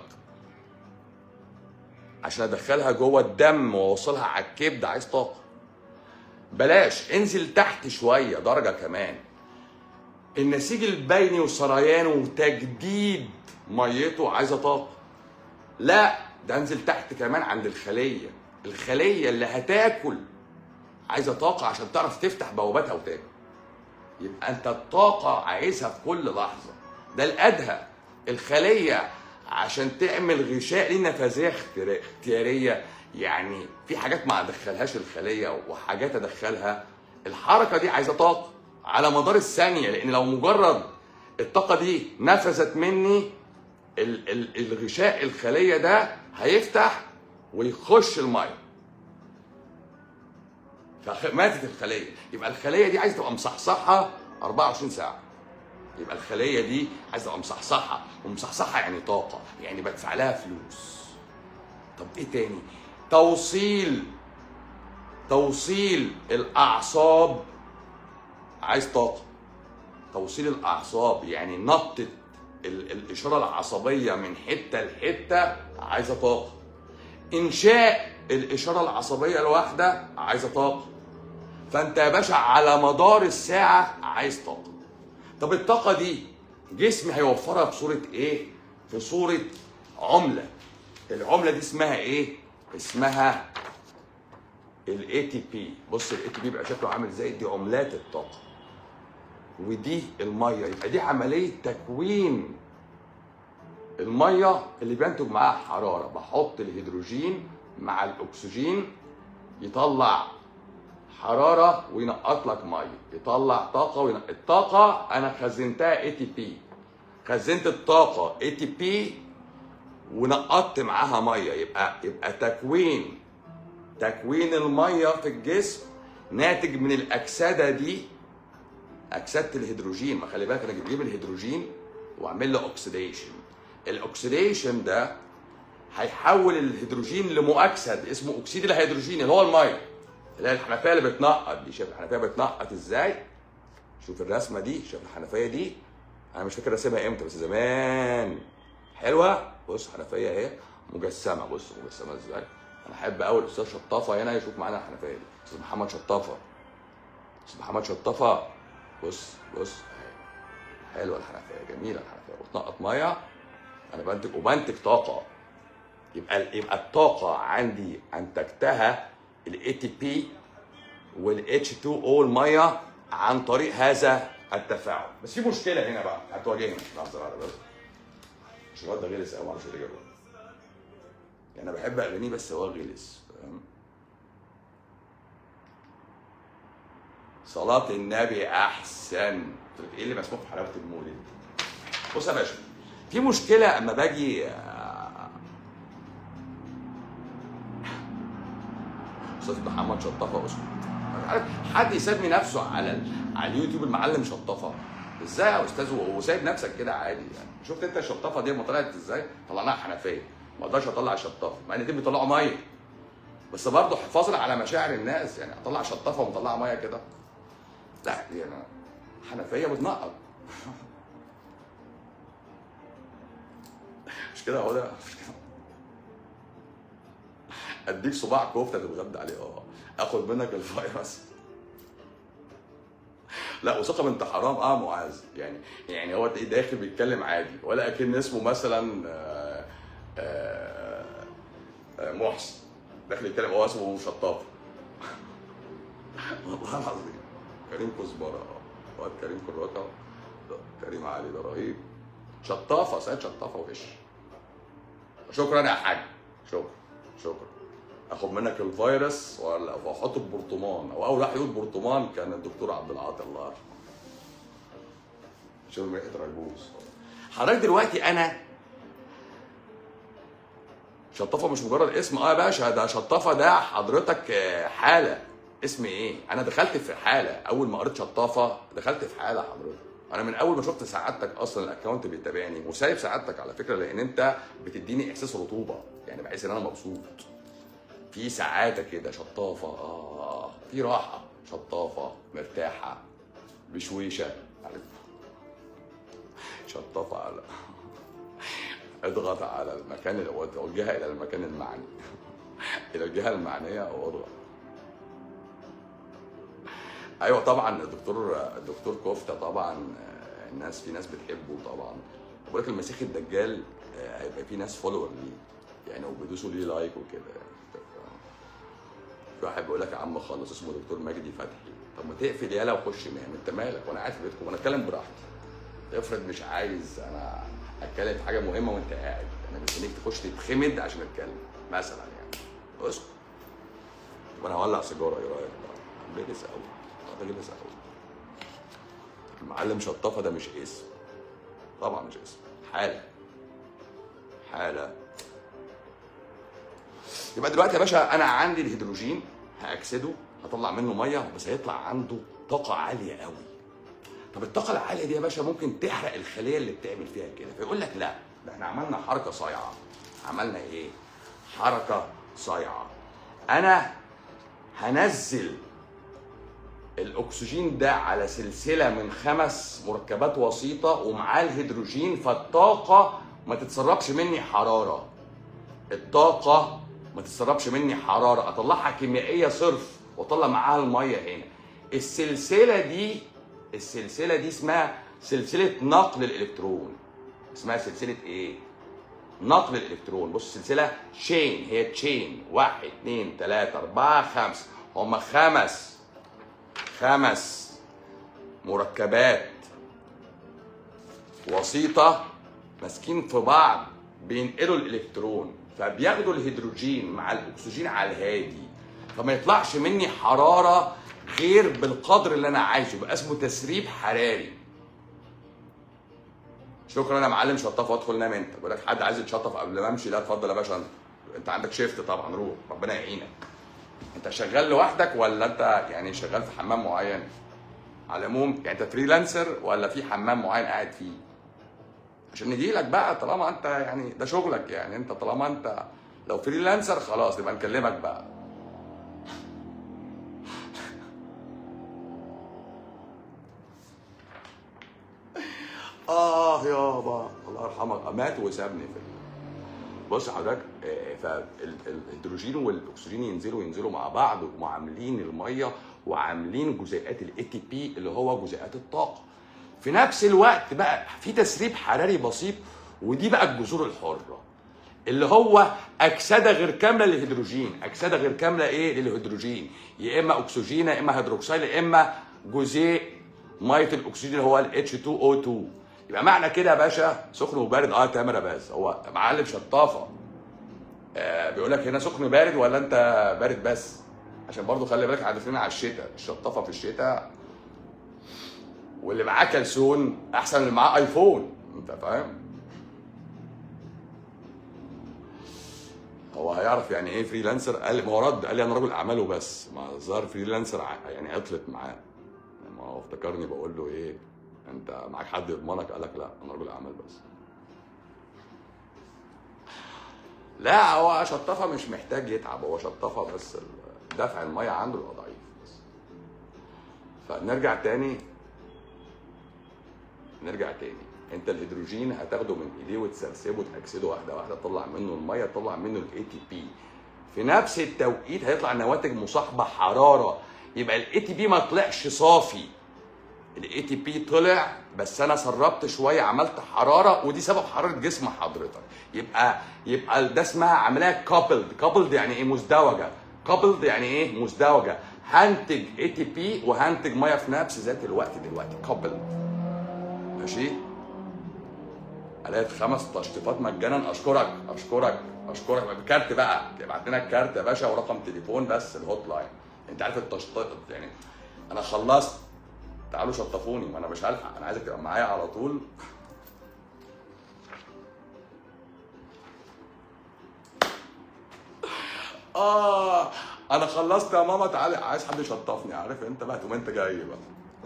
عشان ادخلها جوه الدم واوصلها على الكبد عايز طاقه بلاش انزل تحت شويه درجه كمان النسيج البيني وسريانه وتجديد ميته عايزه طاقه لا ده انزل تحت كمان عند الخليه الخليه اللي هتاكل عايزه طاقه عشان تعرف تفتح بواباتها وتاكل يبقى انت الطاقه عايزها في كل لحظه ده الادهى الخليه عشان تعمل غشاء للنفاذيه اخترا- اختياريه يعني في حاجات ما ادخلهاش الخليه وحاجات ادخلها الحركه دي عايزه طاقه على مدار الثانيه لان لو مجرد الطاقه دي نفذت مني ال- ال- الغشاء الخليه ده هيفتح ويخش الميه فماتت الخليه يبقى الخليه دي عايزه تبقى مصحصحه 24 ساعه يبقى الخليه دي عايزه تبقى مصحصحه ومصحصحه يعني طاقه يعني بدفع لها فلوس طب ايه تاني توصيل توصيل الاعصاب عايز طاقه توصيل الاعصاب يعني نطه ال- الاشاره العصبيه من حته لحته عايزه طاقه انشاء الاشاره العصبيه الواحده عايزه طاقه فانت يا باشا على مدار الساعه عايز طاقه طب الطاقه دي جسمي هيوفرها بصوره ايه في صوره عمله العمله دي اسمها ايه اسمها الاي تي بي بص الاي تي بي بيبقى شكله عامل ازاي دي عملات الطاقه ودي الميه يبقى دي عمليه تكوين الميه اللي بينتج معاها حراره بحط الهيدروجين مع الاكسجين يطلع حراره وينقط لك ميه يطلع طاقه وينقط الطاقه انا خزنتها اي تي بي خزنت الطاقه اي تي بي ونقطت معاها ميه يبقى يبقى تكوين تكوين الميه في الجسم ناتج من الاكسده دي اكسده الهيدروجين ما خلي بالك انا بجيب الهيدروجين واعمل له اوكسيديشن الاكسيديشن ده هيحول الهيدروجين لمؤكسد اسمه اكسيد الهيدروجين اللي هو الميه اللي هي الحنفيه اللي بتنقط دي شايف الحنفيه بتنقط ازاي شوف الرسمه دي شوف الحنفيه دي انا مش فاكر راسمها امتى بس زمان حلوه بص حنفيه اهي مجسمه بص مجسمه ازاي انا احب قوي الاستاذ شطافه هنا يشوف معانا الحنفيه دي استاذ محمد شطافه استاذ محمد شطافه بص بص اهي حلوه الحنفيه جميله الحنفيه وتنقط ميه انا بنتج وبنتج طاقه يبقى يبقى الطاقه عندي انتجتها الاي تي بي والاتش 2 او الميه عن طريق هذا التفاعل بس في مشكله هنا بقى هتواجهنا لحظه واحده بس مش الواد ده غلس قوي معرفش اللي جابه يعني انا بحب اغانيه بس هو غلس فاهم صلاة النبي أحسن إيه اللي مسموح في حلاوة المولد؟ بص يا باشا في مشكلة أما باجي آه، أستاذ محمد شطافة اسمه مش عارف حد يسمي نفسه على ال- على اليوتيوب المعلم شطافة ازاي يا استاذ و- وسايب نفسك كده عادي يعني شفت انت الشطافه دي لما طلعت ازاي طلعناها حنفيه ما اقدرش اطلع الشطافه مع ان دي بيطلعوا ميه بس برضه حفاظا على مشاعر الناس يعني اطلع شطافه ومطلعه ميه كده لا دي انا حنفيه بتنقط مش كده هو ده مش كده اديك صباع كفته تتغدى عليه اه اخد منك الفيروس لا وثقه بنت حرام اه معاذ يعني يعني هو تلاقيه داخل بيتكلم عادي ولا اكن اسمه مثلا آه، آه، آه، محسن داخل يتكلم هو اسمه شطاف والله العظيم كريم كزبره اه واد كريم كراكه ده كريم علي ده رهيب شطافه سيد شطافه وش شكرا يا حاج شكرا شكرا اخد منك الفيروس ولا واحطه في برطمان او اول واحد يقول برطمان كان الدكتور عبد العاطي الله يرحمه شوف ريحه رجوز حضرتك دلوقتي انا شطافه مش مجرد اسم اه يا باشا ده شطافه ده حضرتك آه، حاله اسم ايه انا دخلت في حاله اول ما قريت شطافه دخلت في حاله حضرتك انا من اول ما شفت سعادتك اصلا الاكونت بيتابعني وسايب سعادتك على فكره لان انت بتديني احساس رطوبه يعني بحس ان انا مبسوط في سعاده كده شطافه اه في راحه شطافه مرتاحه بشويشه عارف شطافه على اضغط على المكان اللي وجهها الى المكان المعني الى الجهه المعنيه او اضغط ايوه طبعا الدكتور الدكتور كفته طبعا آه، الناس في ناس بتحبه طبعا بقول لك المسيح الدجال آه، هيبقى في ناس فولور ليه يعني وبيدوسوا ليه لايك وكده يعني في واحد بيقول لك يا عم خلص اسمه دكتور مجدي فتحي طب ما تقفل يالا وخش نام انت مالك وانا قاعد في بيتكم وانا اتكلم براحتي افرض مش عايز انا اتكلم في حاجه مهمه وانت قاعد انا مستنيك تخش تتخمد عشان اتكلم مثلا يعني اسكت طب انا هولع سيجاره ايه رايك بقى غلس قوي ده غلس قوي المعلم شطافه ده مش اسم طبعا مش اسم حاله حاله يبقى دلوقتي يا باشا انا عندي الهيدروجين هاكسده هطلع منه ميه بس هيطلع عنده طاقه عاليه قوي طب الطاقه العاليه دي يا باشا ممكن تحرق الخليه اللي بتعمل فيها كده فيقول لك لا ده احنا عملنا حركه صايعه عملنا ايه حركه صايعه انا هنزل الاكسجين ده على سلسله من خمس مركبات وسيطه ومعاه الهيدروجين فالطاقه ما تتسربش مني حراره الطاقه ما تتسربش مني حراره اطلعها كيميائيه صرف واطلع معاها الميه هنا السلسله دي السلسله دي اسمها سلسله نقل الالكترون اسمها سلسله ايه نقل الالكترون بص السلسله تشين هي تشين واحد اتنين تلاته اربعه خمسه هما خمس خمس مركبات وسيطه ماسكين في بعض بينقلوا الالكترون فبياخدوا الهيدروجين مع الاكسجين على الهادي فما يطلعش مني حراره غير بالقدر اللي انا عايزه يبقى اسمه تسريب حراري شكرا يا معلم شطاف وادخل نام انت بقول لك حد عايز يتشطف قبل ما امشي لا اتفضل يا باشا انت انت عندك شيفت طبعا روح ربنا يعينك انت شغال لوحدك ولا انت يعني شغال في حمام معين على العموم يعني انت فريلانسر ولا في حمام معين قاعد فيه عشان نجي لك بقى طالما انت يعني ده شغلك يعني انت طالما انت لو فريلانسر خلاص نبقى نكلمك بقى اه يابا الله يرحمك مات وسابني في ال- بص حضرتك آه، فالهيدروجين والاكسجين ينزلوا ينزلوا مع بعض وعاملين الميه وعاملين جزيئات الاي تي بي اللي هو جزيئات الطاقه في نفس الوقت بقى في تسريب حراري بسيط ودي بقى الجذور الحره اللي هو اكسده غير كامله للهيدروجين اكسده غير كامله ايه للهيدروجين يا اما اكسجين يا اما هيدروكسيد يا اما جزيء ميه الاكسجين اللي هو ال H2O2 يبقى معنى كده يا باشا سخن وبارد اه تامر يا بس هو معلم شطافه آه بيقول لك هنا سخن بارد ولا انت بارد بس عشان برضو خلي بالك عارفين على الشتاء الشطافه في الشتاء واللي معاه كلسون احسن من اللي معاه ايفون انت فاهم هو هيعرف يعني ايه فريلانسر قال لي ما هو رد قال لي انا رجل اعمال وبس ما ظهر فريلانسر ع- يعني عطلت معاه ما هو افتكرني بقول له ايه انت معاك حد يضمنك قال لك لا انا رجل اعمال بس لا هو شطافه مش محتاج يتعب هو شطافه بس ال- دفع الميه عنده يبقى ضعيف بس فنرجع تاني نرجع تاني انت الهيدروجين هتاخده من ايديه وتسرسبه تاكسده واحده واحده تطلع منه الميه تطلع منه الاي تي بي في نفس التوقيت هيطلع نواتج مصاحبه حراره يبقى الاي تي بي ما طلعش صافي الاي تي بي طلع بس انا سربت شويه عملت حراره ودي سبب حراره جسم حضرتك يبقى يبقى ده اسمها عمليه كابلد كابلد يعني ايه مزدوجه كابلد يعني ايه مزدوجه هنتج اي تي بي وهنتج ميه في نفس ذات الوقت دلوقتي كابلد ماشي قالت خمس تشطيبات مجانا اشكرك اشكرك اشكرك بكارت بقى ابعت لنا الكارت يا باشا ورقم تليفون بس الهوت لاين انت عارف التشطيب يعني انا خلصت تعالوا شطفوني ما انا مش هلحق انا عايزك تبقى معايا على طول اه انا خلصت يا ماما تعالي عايز حد يشطفني عارف انت بقى تقوم انت جاي بقى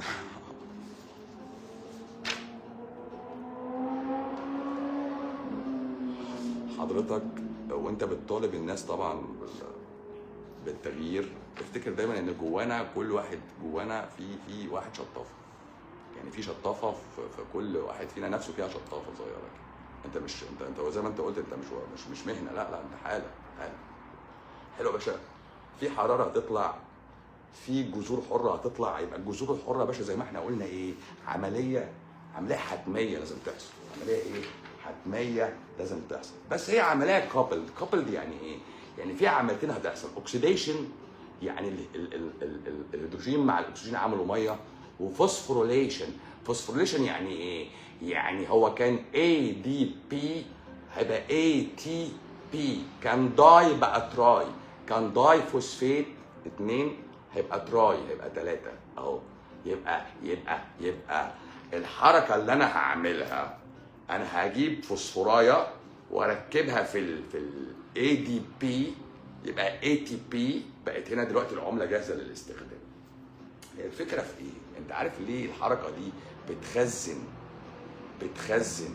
حضرتك وانت بتطالب الناس طبعا بال- بالتغيير افتكر دايما ان جوانا كل واحد جوانا في في واحد شطافه يعني في شطافه في, في كل واحد فينا نفسه فيها شطافه صغيره كده. انت مش انت انت زي ما انت قلت انت مش مش مش مهنه لا لا انت حاله حاله حلو يا باشا في حراره هتطلع في جذور حره هتطلع يبقى الجذور الحره يا باشا زي ما احنا قلنا ايه عمليه عمليه حتميه لازم تحصل عمليه ايه حتميه لازم تحصل بس هي عمليه كابلد كابلد يعني ايه يعني في عمليتين هتحصل اوكسيديشن يعني ال- ال- ال- ال- ال- الهيدروجين مع الاكسجين عملوا ميه وفوسفوريليشن فوسفوريليشن يعني ايه يعني هو كان اي دي بي هيبقى اي تي بي كان داي بقى تراي كان داي فوسفيت اتنين هيبقى تراي هيبقى تلاتة اهو يبقى يبقى يبقى الحركة اللي انا هعملها انا هجيب فوسفوراية واركبها في ال في الاي دي بي يبقى اي تي بي بقت هنا دلوقتي العملة جاهزة للاستخدام هي الفكرة في ايه؟ انت عارف ليه الحركة دي بتخزن بتخزن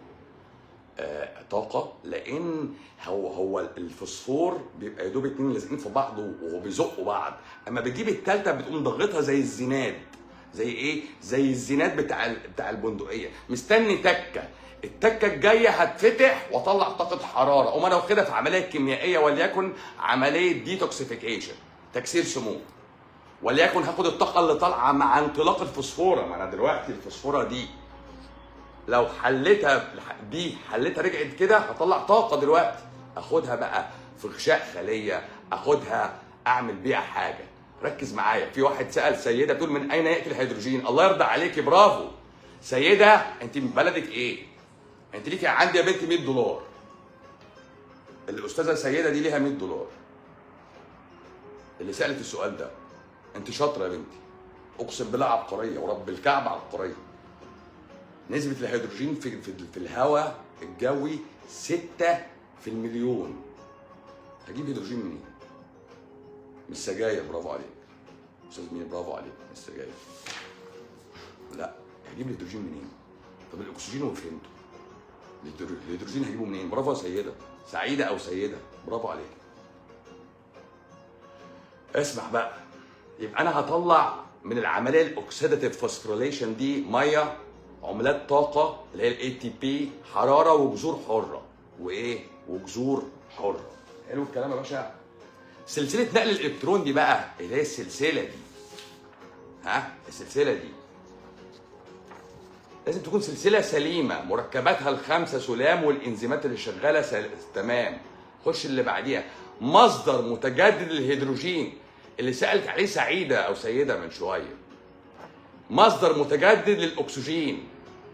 آه، طاقة لأن هو هو الفوسفور بيبقى يا دوب اتنين لازقين في بعض وهو بيزقوا بعض، أما بتجيب التالتة بتقوم ضاغطها زي الزناد زي إيه؟ زي الزناد بتاع ال- بتاع البندقية، مستني تكة، التكة الجاية هتفتح واطلع طاقة حرارة، أقوم أنا واخدها في عملية كيميائية وليكن عملية ديتوكسيفيكيشن تكسير سموم. وليكن هاخد الطاقة اللي طالعة مع انطلاق الفوسفورة، ما أنا دلوقتي الفوسفورة دي لو حليتها دي حليتها رجعت كده هطلع طاقه دلوقتي اخدها بقى في غشاء خليه اخدها اعمل بيها حاجه ركز معايا في واحد سال سيده تقول من اين ياتي الهيدروجين الله يرضى عليكي برافو سيده انت من بلدك ايه انت ليكي عندي يا بنتي 100 دولار الاستاذه سيده دي ليها 100 دولار اللي سالت السؤال ده انت شاطره يا بنتي اقسم بالله عبقريه ورب الكعبه عبقريه نسبة الهيدروجين في في, في الهواء الجوي 6 في المليون هجيب هيدروجين منين؟ من السجاير برافو عليك استاذ مين برافو عليك من السجاير لا هجيب الهيدروجين منين؟ طب الاكسجين وفهمته الهيدرو- الهيدروجين هجيبه منين؟ برافو يا سيدة سعيدة أو سيدة برافو عليك اسمع بقى يبقى انا هطلع من العمليه الاكسيداتيف فوسفوريليشن دي ميه عملات طاقه اللي هي الاي تي بي حراره وجذور حره وايه وجذور حره حلو الكلام يا باشا سلسله نقل الالكترون دي بقى اللي هي السلسله دي ها السلسله دي لازم تكون سلسله سليمه مركباتها الخمسه سلام والانزيمات اللي شغاله سل... تمام خش اللي بعديها مصدر متجدد للهيدروجين اللي سالت عليه سعيده او سيده من شويه مصدر متجدد للاكسجين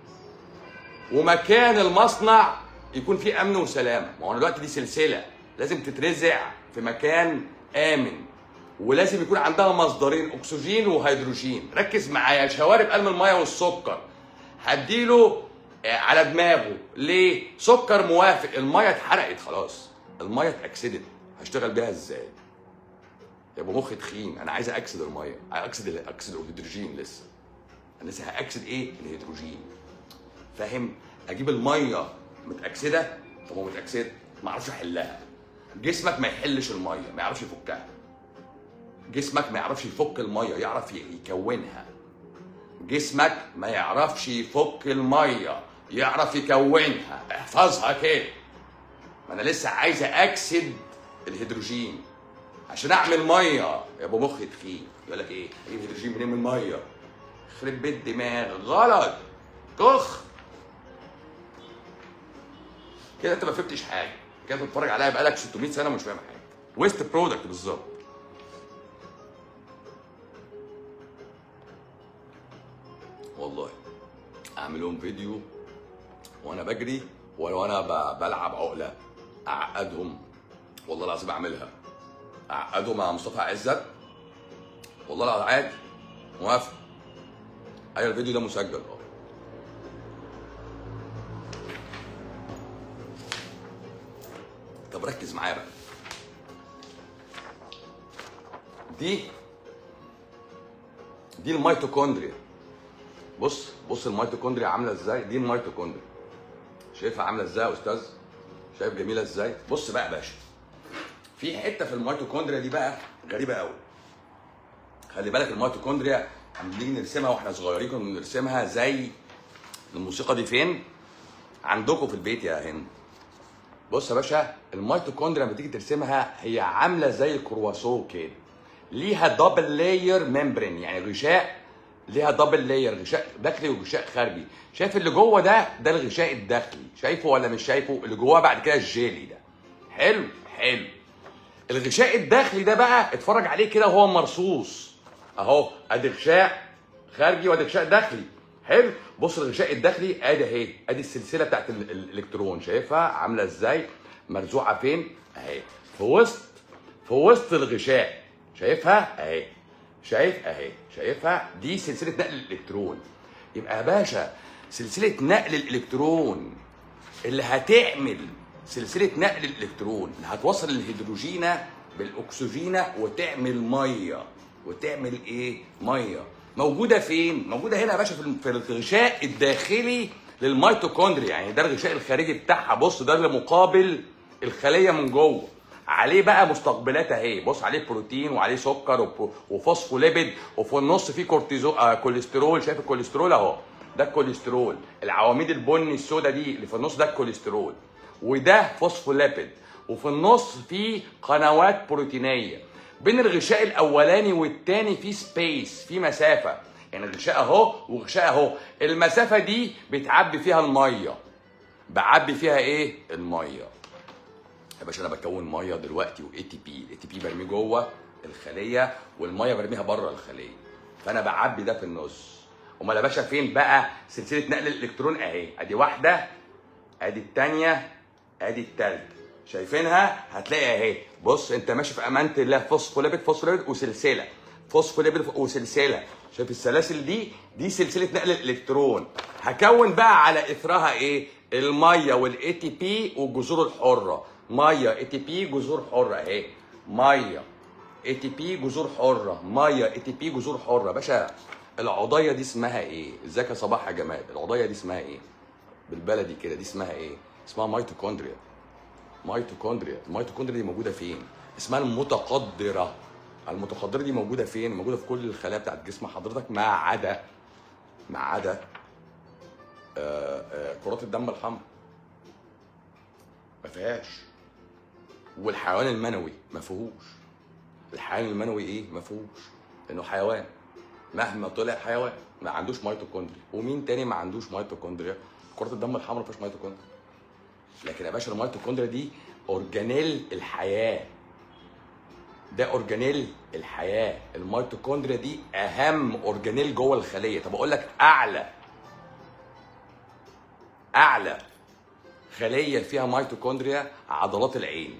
ومكان المصنع يكون فيه امن وسلامه ما هو أنا دلوقتي دي سلسله لازم تترزع في مكان امن ولازم يكون عندها مصدرين اكسجين وهيدروجين ركز معايا شوارب قلم الميه والسكر هديله آه، على دماغه ليه سكر موافق الميه اتحرقت خلاص الميه اتاكسدت هشتغل بيها ازاي يبقى مخي تخين انا عايز اكسد الميه اكسد اكسد الهيدروجين لسه انا لسه هاكسد ايه الهيدروجين فاهم اجيب الميه متاكسده طب هو متاكسده ما اعرفش احلها جسمك ما يحلش الميه ما يعرفش يفكها جسمك ما يعرفش يفك الميه يعرف يكونها جسمك ما يعرفش يفك الميه يعرف يكونها احفظها كده ما انا لسه عايز اكسد الهيدروجين عشان اعمل ميه يا ابو مخ تخين يقول لك ايه اجيب هيدروجين منين من الميه يخرب بيت دماغ غلط كخ كده انت ما فهمتش حاجه كده بتتفرج عليها بقالك 600 سنه ومش فاهم حاجه ويست برودكت بالظبط والله اعمل لهم فيديو وانا بجري وانا ب- بلعب عقله اعقدهم والله العظيم اعملها اعقدهم مع مصطفى عزت والله العظيم عادي موافق ايوه الفيديو ده مسجل اه طب ركز معايا بقى دي دي الميتوكوندريا بص بص الميتوكوندريا عامله ازاي دي الميتوكوندريا شايفها عامله ازاي يا استاذ شايف جميله ازاي بص بقى يا باشا في حته في الميتوكوندريا دي بقى غريبه قوي خلي بالك الميتوكوندريا عاملين نرسمها واحنا صغيرين كنا بنرسمها زي الموسيقى دي فين عندكم في البيت يا هند بص يا باشا الميتوكوندريا لما تيجي ترسمها هي عامله زي الكرواسون كده ليها دبل لاير ممبرين يعني غشاء ليها دبل لاير غشاء داخلي وغشاء خارجي شايف اللي جوه ده ده الغشاء الداخلي شايفه ولا مش شايفه اللي جواه بعد كده الجيلي ده حلو حلو الغشاء الداخلي ده بقى اتفرج عليه كده وهو مرصوص اهو ادي غشاء خارجي وادي غشاء داخلي حلو بص الغشاء الداخلي ادي اهي ادي السلسله بتاعت ال- ال- الالكترون شايفها عامله ازاي مرزوعه فين اهي في وسط في وسط الغشاء شايفها اهي شايف اهي شايفها دي سلسله نقل الالكترون يبقى يا باشا سلسله نقل الالكترون اللي هتعمل سلسله نقل الالكترون اللي هتوصل الهيدروجينه بالاكسجينه وتعمل ميه وتعمل ايه ميه موجوده فين موجوده هنا يا باشا في الم- في الغشاء الداخلي للميتوكوندريا يعني ده الغشاء الخارجي بتاعها بص ده اللي مقابل الخليه من جوه عليه بقى مستقبلات اهي بص عليه بروتين وعليه سكر وب- وفوسفوليبيد وفي النص فيه كورتيزو آه كوليسترول شايف الكوليسترول اهو ده الكوليسترول العواميد البني السوداء دي اللي في النص ده الكوليسترول وده فوسفوليبيد وفي النص فيه قنوات بروتينيه بين الغشاء الاولاني والتاني في سبيس في مسافه يعني الغشاء اهو وغشاء اهو المسافه دي بتعبي فيها الميه بعبي فيها ايه الميه يا باشا انا بكون ميه دلوقتي واي تي بي الاي تي بي برميه جوه الخليه والميه برميها بره الخليه فانا بعبي ده في النص امال يا باشا فين بقى سلسله نقل الالكترون اهي ادي واحده ادي الثانيه ادي الثالثه شايفينها هتلاقي اهي بص انت ماشي في امانه الله فوسفوليبيد فوسفوليبيد وسلسله فوسفوليبيد وسلسله شايف السلاسل دي دي سلسله نقل الالكترون هكون بقى على اثرها ايه الميه والاي تي بي والجذور الحره ميه اي تي بي جذور حره اهي ميه اي تي بي جذور حره ميه اي تي بي جذور حره باشا العضيه دي اسمها ايه ازيك يا صباح يا جمال العضيه دي اسمها ايه بالبلدي كده دي اسمها ايه اسمها ميتوكوندريا ميتوكوندريا الميتوكوندريا دي موجوده فين اسمها المتقدره المتقدره دي موجوده فين موجوده في كل الخلايا بتاعت جسم حضرتك ما عدا ما عدا آه، آه، كرات الدم الحمراء ما فيهاش والحيوان المنوي ما فيهوش الحيوان المنوي ايه ما فيهوش لانه حيوان مهما طلع حيوان ما عندوش ميتوكوندريا ومين تاني ما عندوش ميتوكوندريا كرات الدم الحمراء ما فيهاش ميتوكوندريا لكن يا باشا الميتوكوندريا دي اورجانيل الحياه ده اورجانيل الحياه الميتوكوندريا دي اهم اورجانيل جوه الخليه طب اقول لك اعلى اعلى خليه فيها ميتوكوندريا عضلات العين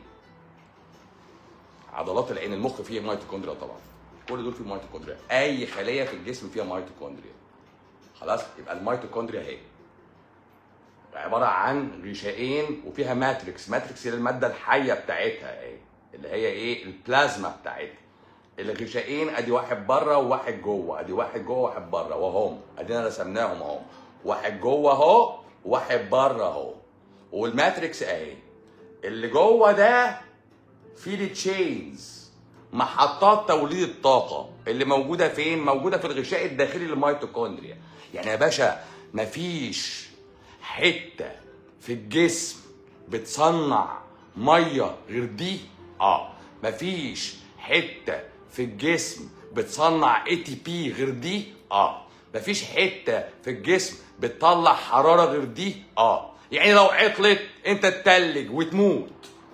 عضلات العين المخ فيه ميتوكوندريا طبعا كل دول فيه ميتوكوندريا اي خليه في الجسم فيها ميتوكوندريا خلاص يبقى الميتوكوندريا اهي عباره عن غشائين وفيها ماتريكس ماتريكس هي الماده الحيه بتاعتها اهي اللي هي ايه البلازما بتاعتها الغشائين ادي واحد بره وواحد جوه ادي واحد جوه وواحد بره وهم ادينا رسمناهم اهو واحد جوه اهو واحد بره اهو والماتريكس اهي اللي جوه ده فيه التشينز محطات توليد الطاقة اللي موجودة فين؟ موجودة في الغشاء الداخلي للميتوكوندريا. يعني يا باشا مفيش حتة في الجسم بتصنع مية غير دي؟ اه مفيش حتة في الجسم بتصنع اي تي بي غير دي؟ اه مفيش حتة في الجسم بتطلع حرارة غير دي؟ اه يعني لو عطلت انت تتلج وتموت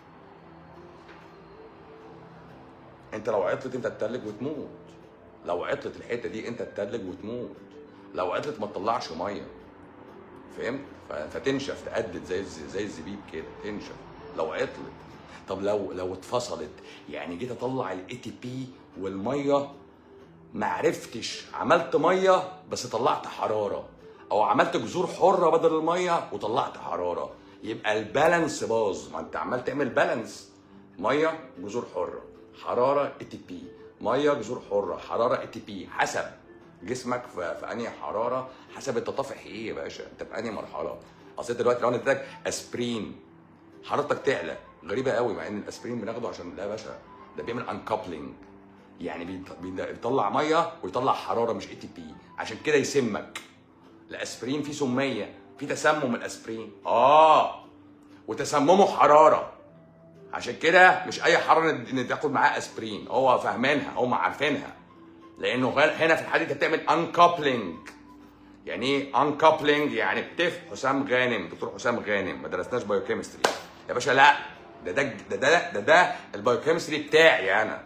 انت لو عطلت انت تتلج وتموت لو عطلت الحته دي انت تتلج وتموت لو عطلت ما تطلعش ميه فهمت ف- فتنشف تقدد زي الز- زي الزبيب كده تنشف لو عطلت طب لو لو اتفصلت يعني جيت اطلع الاي تي بي والميه ما عرفتش عملت ميه بس طلعت حراره او عملت جذور حره بدل الميه وطلعت حراره يبقى البالانس باظ ما انت عمال تعمل بالانس ميه جذور حره حراره اي تي بي ميه جذور حره حراره اي تي بي حسب جسمك في, في انهي حراره حسب انت طافح ايه يا باشا انت في انهي مرحله اصل انت دلوقتي لو انا اديتك اسبرين حرارتك تعلى غريبه قوي مع ان الاسبرين بناخده عشان لا يا باشا ده بيعمل انكابلنج يعني بيط- بيط- بيطلع ميه ويطلع حراره مش اي تي بي عشان كده يسمك الاسبرين فيه سميه في تسمم الاسبرين اه وتسممه حراره عشان كده مش اي حراره ند- ند- تاخد معاه اسبرين هو فاهمينها هم عارفينها لانه غ- هنا في الحاله دي انت بتعمل انكابلنج يعني ايه انكابلنج يعني بتف حسام غانم دكتور حسام غانم ما درسناش بايوكيمستري يا باشا لا ده ده ده ده ده, ده البايوكيمستري بتاعي انا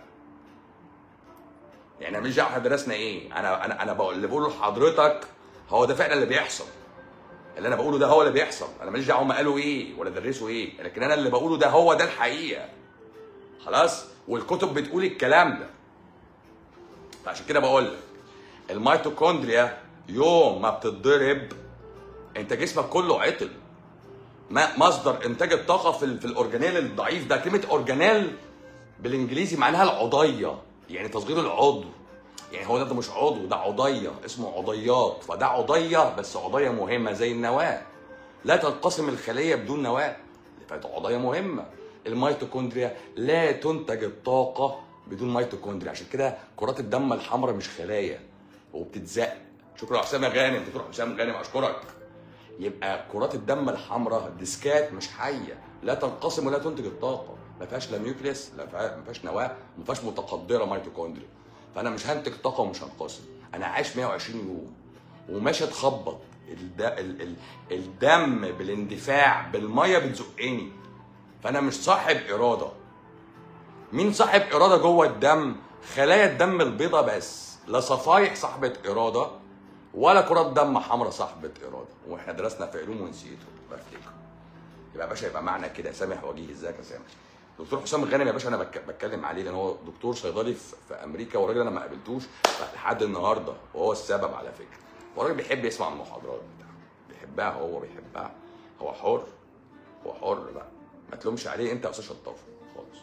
يعني انا ماليش دعوه احنا درسنا ايه انا انا انا بقول اللي بقوله لحضرتك هو ده فعلا اللي بيحصل اللي انا بقوله ده هو اللي بيحصل انا ماليش دعوه هم قالوا ايه ولا درسوا ايه لكن انا اللي بقوله ده هو ده الحقيقه خلاص والكتب بتقول الكلام ده فعشان كده بقول لك الميتوكوندريا يوم ما بتتضرب انت جسمك كله عطل ما مصدر انتاج الطاقه في, ال- في الاورجانيل الضعيف ده كلمه اورجانيل بالانجليزي معناها العضيه يعني تصغير العضو يعني هو ده مش عضو ده عضيه اسمه عضيات فده عضيه بس عضيه مهمه زي النواه لا تنقسم الخليه بدون نواه فده عضيه مهمه الميتوكوندريا لا تنتج الطاقه بدون ميتوكوندريا عشان كده كرات الدم الحمراء مش خلايا وبتتزق شكرا يا حسام يا غانم دكتور حسام غانم اشكرك يبقى كرات الدم الحمراء ديسكات مش حيه لا تنقسم ولا تنتج الطاقه ما فيهاش لا نيوكليس لا فيها- ما فيهاش نواه ما فيهاش متقدره ميتوكوندريا فانا مش هنتج طاقه ومش هنقسم انا عايش 120 يوم وماشي اتخبط الد... ال... ال... الدم بالاندفاع بالميه بتزقني فانا مش صاحب اراده مين صاحب اراده جوه الدم خلايا الدم البيضاء بس لا صفايح صاحبه اراده ولا كرات دم حمراء صاحبه اراده واحنا درسنا في علوم ونسيته بفتكر يبقى يا باشا يبقى معنى كده سامح وجيه ازيك يا سامح دكتور حسام غانم يا باشا انا بك- بتكلم عليه لان هو دكتور صيدلي في, في امريكا والراجل انا ما قابلتوش لحد النهارده وهو السبب على فكره هو الراجل بيحب يسمع المحاضرات بتاعته بيحبها هو بيحبها هو حر هو حر بقى ما تلومش عليه انت يا استاذ شطاف خالص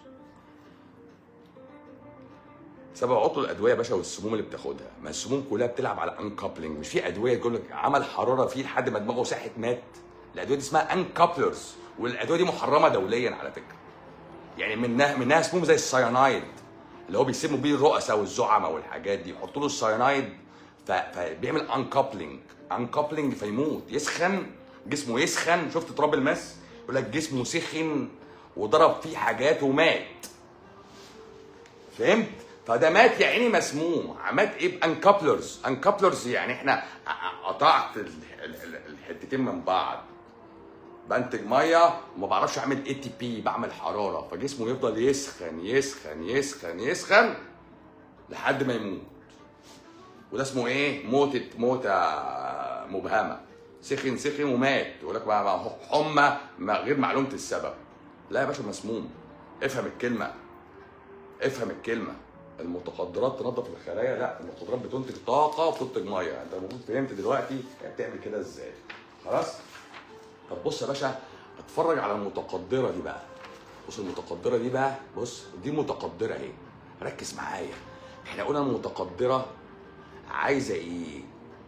سبب عطل الادويه يا باشا والسموم اللي بتاخدها ما السموم كلها بتلعب على انكابلنج مش في ادويه تقول لك عمل حراره فيه لحد ما دماغه ساحت مات الادويه دي اسمها انكابلرز والادويه دي محرمه دوليا على فكره يعني منها منها سموم زي السيانايد اللي هو بيسموا بيه الرؤساء والزعماء والحاجات دي يحطوا له السيانايد ف- فبيعمل انكابلنج انكابلنج فيموت يسخن جسمه يسخن شفت تراب الماس يقول لك جسمه سخن وضرب فيه حاجات ومات فهمت؟ فده مات يا عيني مسموم مات ايه بانكابلرز انكابلرز يعني احنا ق- قطعت ال- ال- ال- الحتتين من بعض بنتج ميه وما بعرفش اعمل اي تي بي بعمل حراره فجسمه يفضل يسخن يسخن يسخن يسخن لحد ما يموت وده اسمه ايه؟ موتة موتة مبهمة سخن سخن ومات يقول لك بقى بقى حمى ما- غير معلومة السبب لا يا باشا مسموم افهم الكلمة افهم الكلمة المتقدرات تنظف الخلايا لا المتقدرات بتنتج طاقة وبتنتج مية انت المفروض فهمت دلوقتي هي بتعمل كده ازاي خلاص؟ طب بص يا باشا اتفرج على المتقدرة دي بقى بص المتقدرة دي بقى بص دي متقدرة اهي ركز معايا احنا قلنا المتقدره عايزه ايه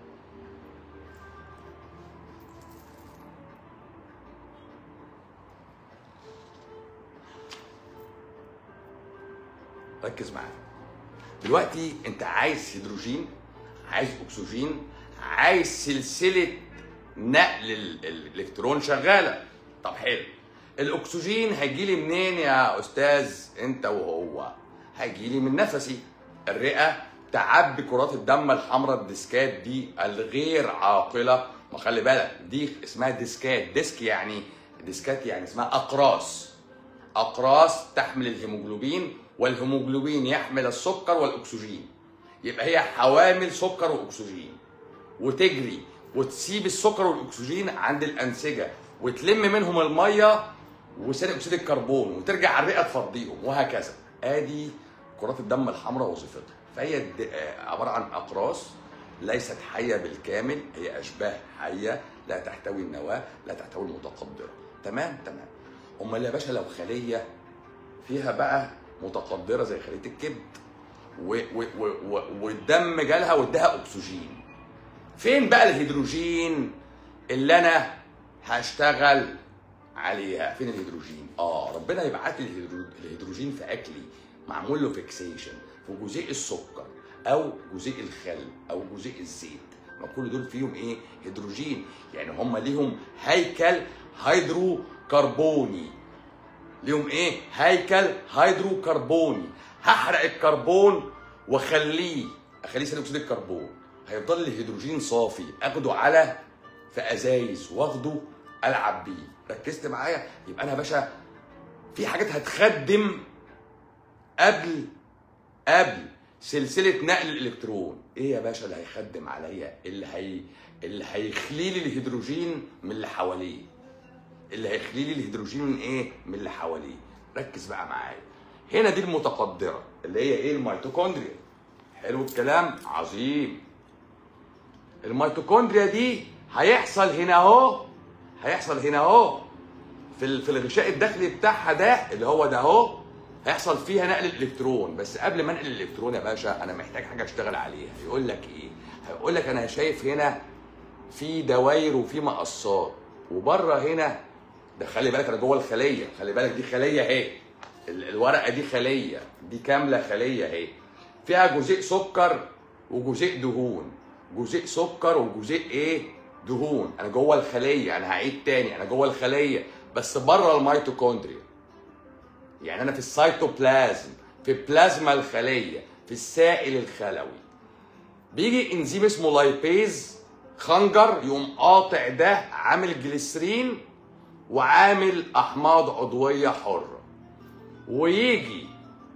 ركز معايا دلوقتي انت عايز هيدروجين عايز اكسجين عايز سلسله نقل ال- الالكترون شغاله طب حلو الاكسجين هيجي لي منين يا استاذ انت وهو هيجي لي من نفسي الرئه تعبي كرات الدم الحمراء الديسكات دي الغير عاقله ما خلي بالك دي اسمها ديسكات ديسك يعني ديسكات يعني اسمها اقراص اقراص تحمل الهيموجلوبين والهيموجلوبين يحمل السكر والاكسجين يبقى هي حوامل سكر واكسجين وتجري وتسيب السكر والاكسجين عند الانسجه وتلم منهم الميه وثاني اكسيد الكربون وترجع على الرئه تفضيهم وهكذا ادي كرات الدم الحمراء وظيفتها فهي الد- آه، عباره عن اقراص ليست حيه بالكامل هي اشباه حيه لا تحتوي النواه لا تحتوي المتقدره تمام تمام امال يا باشا لو خليه فيها بقى متقدره زي خليه الكبد و- و- و- و- والدم جالها واداها اكسجين فين بقى الهيدروجين اللي انا هشتغل عليها فين الهيدروجين اه ربنا يبعت لي الهيدرو- الهيدروجين في اكلي معمول له فيكسيشن في جزيء السكر او جزيء الخل او جزيء الزيت ما كل دول فيهم ايه هيدروجين يعني هم ليهم هيكل هيدروكربوني ليهم ايه هيكل هيدروكربوني هحرق الكربون واخليه اخليه ثاني اكسيد الكربون هيفضل لي هيدروجين صافي اخده على في ازايز واخده العب بيه ركزت معايا يبقى انا يا باشا في حاجات هتخدم قبل قبل سلسله نقل الالكترون ايه يا باشا اللي هيخدم عليا اللي هي اللي هيخلي لي الهيدروجين من اللي حواليه اللي هيخلي لي الهيدروجين من ايه من اللي حواليه ركز بقى معايا هنا دي المتقدره اللي هي ايه الميتوكوندريا حلو الكلام عظيم الميتوكوندريا دي هيحصل هنا اهو هيحصل هنا اهو في ال- في الغشاء الداخلي بتاعها ده اللي هو ده اهو هيحصل فيها نقل الالكترون بس قبل ما انقل الالكترون يا باشا انا محتاج حاجه اشتغل عليها يقول لك ايه هيقول لك انا شايف هنا في دواير وفي مقصات وبره هنا ده خلي بالك انا جوه الخليه خلي بالك دي خليه اهي ال- الورقه دي خليه دي كامله خليه اهي فيها جزيء سكر وجزيء دهون جزيء سكر وجزيء ايه دهون انا جوه الخليه انا هعيد تاني انا جوه الخليه بس بره الميتوكوندريا يعني انا في السيتوبلازم في بلازما الخليه في السائل الخلوي بيجي انزيم اسمه لايبيز خنجر يقوم قاطع ده عامل جليسرين وعامل احماض عضويه حره ويجي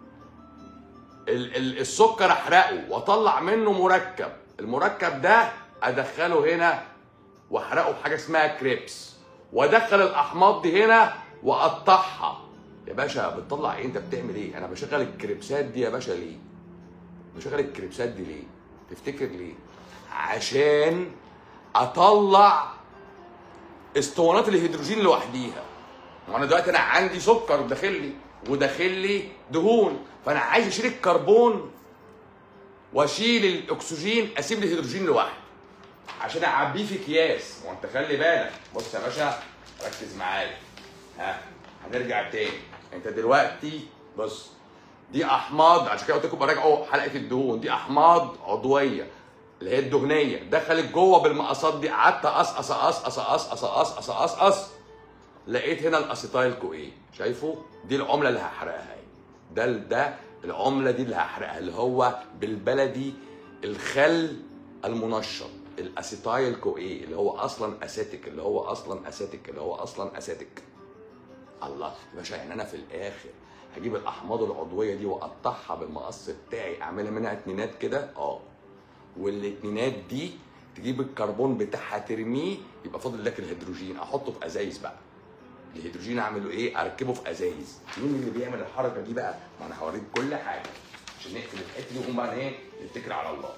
ال- ال- السكر احرقه واطلع منه مركب المركب ده ادخله هنا واحرقه بحاجه اسمها كريبس وادخل الاحماض دي هنا واقطعها يا باشا بتطلع ايه انت بتعمل ايه انا بشغل الكريبسات دي يا باشا ليه بشغل الكريبسات دي ليه تفتكر ليه عشان اطلع اسطوانات الهيدروجين لوحديها وانا دلوقتي انا عندي سكر داخل لي وداخل لي دهون فانا عايز اشيل الكربون واشيل الاكسجين اسيب الهيدروجين لوحده عشان اعبيه في اكياس وانت خلي بالك بص يا باشا ركز معايا ها هنرجع تاني انت دلوقتي بص دي احماض عشان كده قلت لكم راجعوا حلقه الدهون دي احماض عضويه اللي هي الدهنيه دخلت جوه بالمقصات دي قعدت اقصقص اقصقص اقصقص اقصقص اقصقص لقيت هنا الاسيتايل كو ايه شايفه دي العمله اللي هحرقها اهي. ده ده العمله دي اللي هحرقها اللي هو بالبلدي الخل المنشط الاسيتايل كو ايه اللي هو اصلا اسيتيك اللي هو اصلا اسيتيك اللي هو اصلا اسيتيك الله يا باشا يعني انا في الاخر هجيب الاحماض العضويه دي واقطعها بالمقص بتاعي اعملها منها اتنينات كده اه والاتنينات دي تجيب الكربون بتاعها ترميه يبقى فاضل لك الهيدروجين احطه في ازايز بقى الهيدروجين اعمله ايه اركبه في ازايز مين اللي بيعمل الحركه دي بقى ما انا هوريك كل حاجه عشان نقفل الحته دي ونقوم بقى ايه نتكل على الله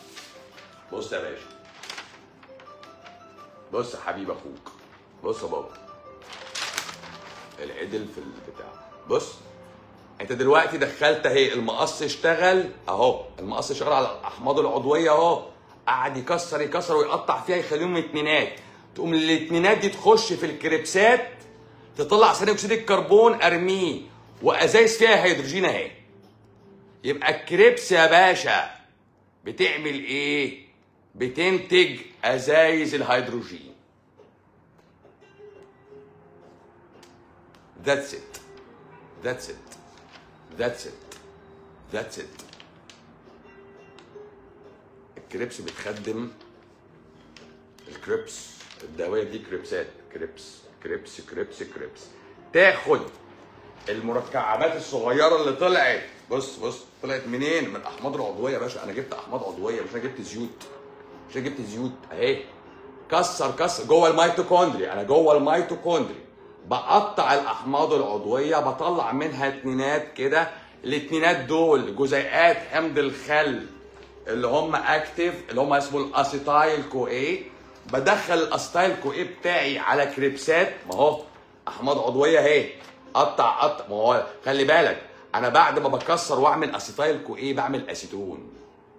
بص يا باشا بص يا حبيب اخوك بص يا بابا العدل في البتاع بص انت دلوقتي دخلت اهي المقص اشتغل اهو المقص شغال على الاحماض العضويه اهو قعد يكسر يكسر ويقطع فيها يخليهم اتنينات تقوم الاتنينات دي تخش في الكريبسات تطلع ثاني اكسيد الكربون ارميه وازايز فيها هيدروجين اهي يبقى الكريبس يا باشا بتعمل ايه بتنتج ازايز الهيدروجين That's it. That's it. That's it. That's it. الكريبس بتخدم الكريبس الدوايه دي كريبسات كريبس كريبس كريبس كريبس تاخد المركبات الصغيره اللي طلعت بص بص طلعت منين من الاحماض العضويه يا باشا انا جبت احماض عضويه مش انا جبت زيوت مش انا جبت زيوت اهي كسر كسر جوه الميتوكوندري انا جوه الميتوكوندري بقطع الاحماض العضويه بطلع منها اتنينات كده الاتنينات دول جزيئات حمض الخل اللي هم اكتف اللي هم اسمه الاسيتايل كو اي بدخل الاسيتايل كو اي بتاعي على كريبسات ما هو احماض عضويه اهي قطع قطع ما هو خلي بالك انا بعد ما بكسر واعمل اسيتايل كو اي بعمل اسيتون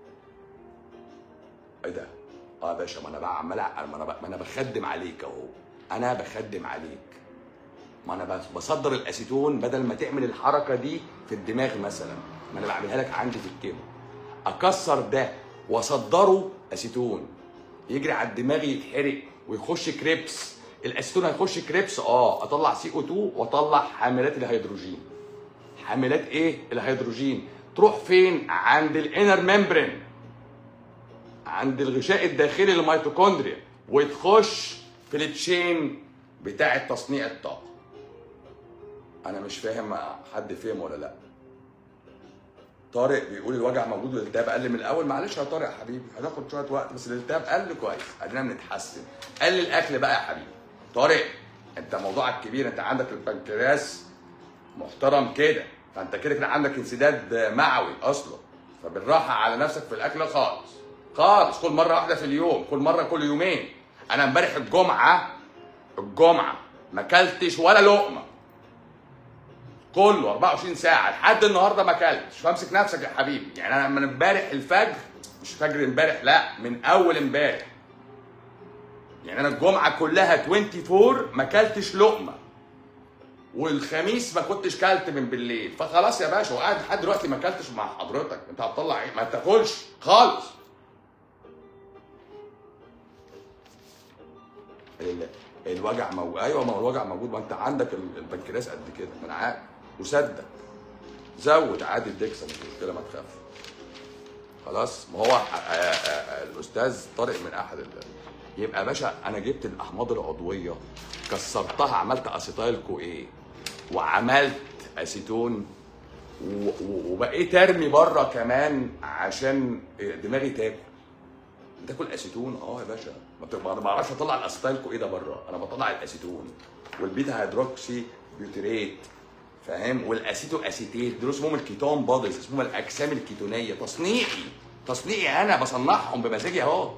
ايه ده؟ اه يا باشا ما انا بقى عمال أع- ما انا ب- ما انا بخدم عليك اهو انا بخدم عليك ما انا بس- بصدر الاسيتون بدل ما تعمل الحركه دي في الدماغ مثلا ما انا بعملها لك عندي في الكبد اكسر ده واصدره اسيتون يجري على الدماغ يتحرق ويخش كريبس الاسيتون هيخش كريبس اه اطلع سي او 2 واطلع حاملات الهيدروجين حاملات ايه الهيدروجين تروح فين عند الانر ممبرين عند الغشاء الداخلي للميتوكوندريا وتخش في التشين بتاع تصنيع الطاقه انا مش فاهم حد فهم ولا لا طارق بيقول الوجع موجود والالتهاب قل من الاول معلش يا طارق يا حبيبي هناخد شويه وقت بس الالتهاب قل كويس ادينا بنتحسن قل الاكل بقى يا حبيبي طارق انت موضوعك كبير انت عندك البنكرياس محترم كده فانت كده كده عندك انسداد معوي اصلا فبالراحه على نفسك في الاكل خالص خالص كل مره واحده في اليوم كل مره كل يومين انا امبارح الجمعه الجمعه ما اكلتش ولا لقمه كله 24 ساعه لحد النهارده ما اكلتش فامسك نفسك يا حبيبي يعني انا من امبارح الفجر مش فجر امبارح لا من اول امبارح يعني انا الجمعه كلها 24 ما اكلتش لقمه والخميس ما كنتش كلت من بالليل فخلاص يا باشا وقاعد لحد دلوقتي ما اكلتش مع حضرتك انت هتطلع ايه ما تاكلش خالص ال- الوجع موجود ايوه ما هو الوجع موجود ما انت عندك ال- البنكرياس قد كده ما انا عارف وصدق زود عادي الدكسه مش مشكله ما تخافش خلاص ما هو آه، آه، آه، الاستاذ طارق من احد ال... يبقى يا باشا انا جبت الاحماض العضويه كسرتها عملت اسيتايل كو ايه وعملت اسيتون و- و- وبقيت ارمي بره كمان عشان دماغي تاكل تاكل اسيتون اه يا باشا ما بت- ما بعرفش اطلع الاسيتايل كو ايه ده بره انا بطلع الاسيتون والبيتا هيدروكسي بيوتريت فاهم والاسيتو اسيتيت دول اسمهم الكيتون بوديز اسمهم الاجسام الكيتونيه تصنيعي تصنيعي انا بصنعهم بمزاجي اهو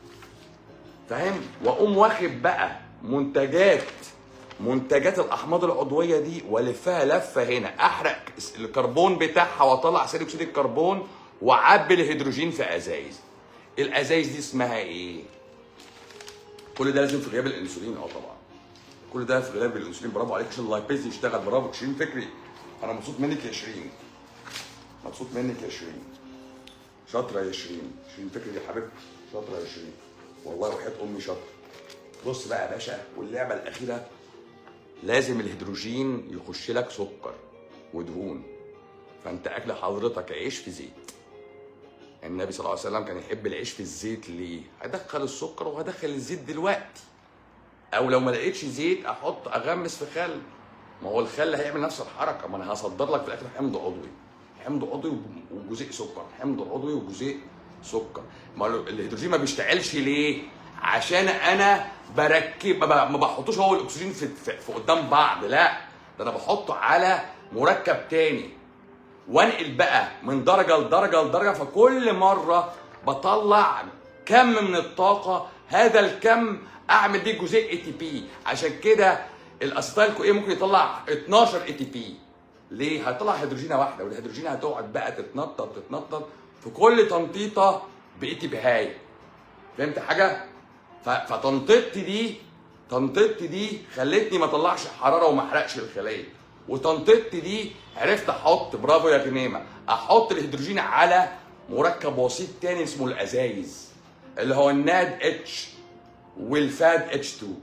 فاهم واقوم واخد بقى منتجات منتجات الاحماض العضويه دي والفها لفه هنا احرق الكربون بتاعها واطلع ثاني اكسيد الكربون واعبي الهيدروجين في ازايز الازايز دي اسمها ايه كل ده لازم في غياب الانسولين اه طبعا كل ده في غياب الانسولين برافو عليك عشان اللايبيز يشتغل برافو شيرين فكري انا مبسوط منك يا شيرين مبسوط منك يا شيرين شاطره يا شيرين شيرين فكري يا حبيبتي شاطره يا شيرين والله وحياه امي شاطره بص بقى يا باشا واللعبه الاخيره لازم الهيدروجين يخش لك سكر ودهون فانت اكل حضرتك عيش في زيت النبي صلى الله عليه وسلم كان يحب العيش في الزيت ليه هدخل السكر وهدخل الزيت دلوقتي او لو ما لقيتش زيت احط اغمس في خل ما هو الخل هيعمل نفس الحركه ما انا هصدر لك في الاخر حمض عضوي حمض عضوي وجزيء سكر حمض عضوي وجزيء سكر ما هو الهيدروجين ما بيشتغلش ليه عشان انا بركب ما ب- ما بحطوش هو الاكسجين في, في, في قدام بعض لا ده انا بحطه على مركب تاني وانقل بقى من درجه لدرجه لدرجه فكل مره بطلع كم من الطاقه هذا الكم اعمل بيه جزيء اي تي بي عشان كده الاسيتايل كو ايه ممكن يطلع 12 اي تي بي ليه هيطلع هيدروجينه واحده والهيدروجينه هتقعد بقى تتنطط تتنطط في كل تنطيطه بقيتي بهايه فهمت حاجه ف- فتنطيطتي دي تنطيطتي دي خلتني ما اطلعش حراره وما احرقش الخليه وتنطيطتي دي عرفت احط برافو يا غنيمه احط الهيدروجين على مركب وسيط تاني اسمه الازايز اللي هو الناد اتش والفاد اتش 2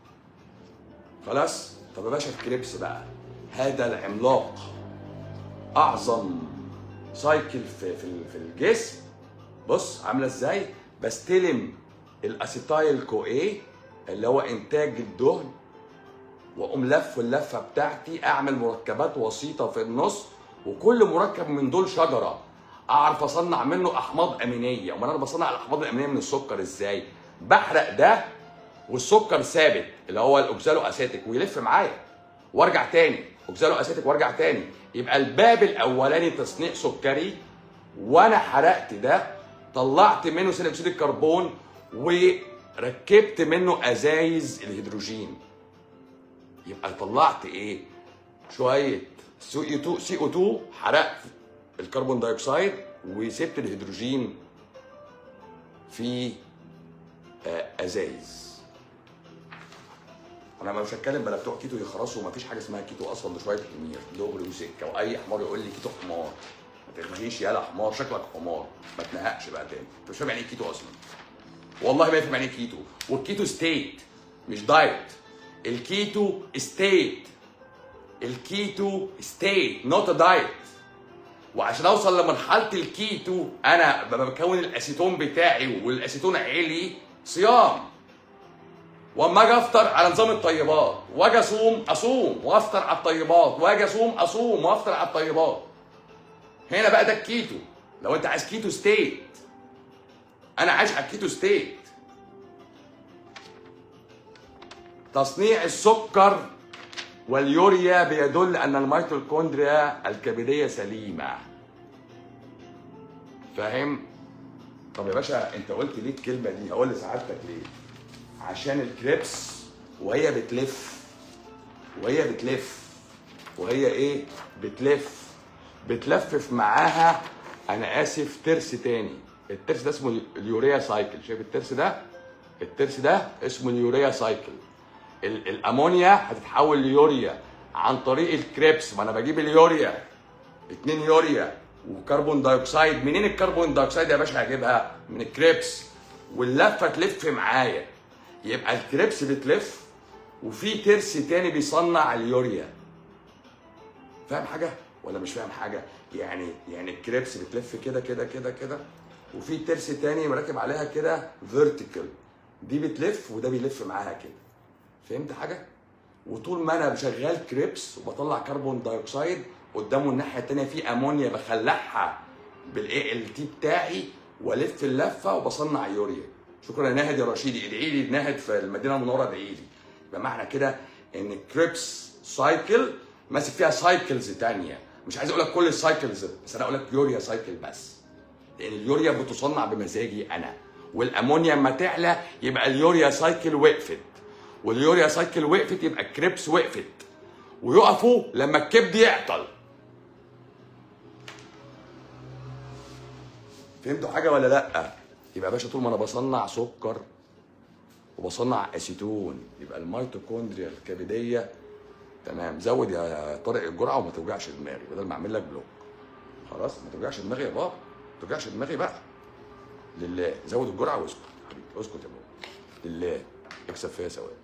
خلاص طب يا باشا الكريبس بقى هذا العملاق اعظم سايكل في في في الجسم بص عامله ازاي بستلم الاسيتايل كو ايه اللي هو انتاج الدهن واقوم لف اللفه بتاعتي اعمل مركبات وسيطه في النص وكل مركب من دول شجره اعرف اصنع منه احماض امينيه امال انا بصنع الاحماض الامينيه من السكر ازاي بحرق ده والسكر ثابت اللي هو الاوكزالو اسيتيك ويلف معايا وارجع تاني اوكزالو اسيتيك وارجع تاني يبقى الباب الاولاني تصنيع سكري وانا حرقت ده طلعت منه ثاني اكسيد الكربون وركبت منه ازايز الهيدروجين يبقى طلعت ايه شويه سي او 2 سي او 2 حرقت الكربون دايوكسيد وسبت الهيدروجين في آه، ازايز انا مش هتكلم بلا بتوع كيتو يخرسوا ومفيش حاجه اسمها كيتو اصلا ده شويه حمير دغري وسكه واي حمار يقول لي كيتو حمار ما ترميش يالا حمار شكلك حمار ما تنهقش بقى تاني انت مش فاهم يعني ايه كيتو اصلا والله ما يفهم يعني ايه كيتو والكيتو ستيت مش دايت الكيتو ستيت الكيتو ستيت نوت دايت وعشان اوصل لمرحله الكيتو انا ببقى بكون الاسيتون بتاعي والاسيتون عالي صيام واما اجي افطر على نظام الطيبات واجي اصوم اصوم وافطر على الطيبات واجي اصوم اصوم وافطر على الطيبات هنا بقى ده الكيتو لو انت عايز كيتو ستيت انا عايش على الكيتو ستيت تصنيع السكر واليوريا بيدل ان الميتوكوندريا الكبديه سليمه فاهم طب يا باشا انت قلت ليه الكلمه دي هقول لسعادتك ليه عشان الكريبس وهي بتلف وهي بتلف وهي ايه بتلف بتلفف معاها انا اسف ترس تاني الترس ده اسمه اليوريا سايكل شايف الترس ده الترس ده اسمه اليوريا سايكل ال- الامونيا هتتحول ليوريا عن طريق الكريبس ما انا بجيب اليوريا اتنين يوريا وكربون دايوكسيد منين الكربون دايوكسيد يا باشا هجيبها من الكريبس واللفه تلف معايا يبقى الكريبس بتلف وفي ترس تاني بيصنع اليوريا فاهم حاجه ولا مش فاهم حاجه يعني يعني الكريبس بتلف كده كده كده كده وفي ترس تاني مركب عليها كده فيرتيكال دي بتلف وده بيلف معاها كده فهمت حاجه وطول ما انا شغال كريبس وبطلع كربون دايوكسيد قدامه الناحيه التانيه في امونيا بخلعها بالاي ال تي بتاعي والف اللفه وبصنع يوريا شكرا يا ناهد يا رشيدي ادعي لي ناهد في المدينه المنوره ادعي لي يبقى معنى كده ان الكريبس سايكل ماسك فيها سايكلز تانية مش عايز اقول لك كل السايكلز بس انا اقول لك يوريا سايكل بس لان اليوريا بتصنع بمزاجي انا والامونيا اما تعلى يبقى اليوريا سايكل وقفت واليوريا سايكل وقفت يبقى الكريبس وقفت ويقفوا لما الكبد يعطل فهمتوا حاجه ولا لا يبقى يا باشا طول ما انا بصنع سكر وبصنع اسيتون يبقى الميتوكوندريا الكبديه تمام زود يا طارق الجرعه وما توجعش دماغي بدل ما اعمل لك بلوك خلاص ما توجعش دماغي يا بابا ما توجعش دماغي بقى لله زود الجرعه واسكت حبيبي اسكت يا بابا لله اكسب فيها ثواب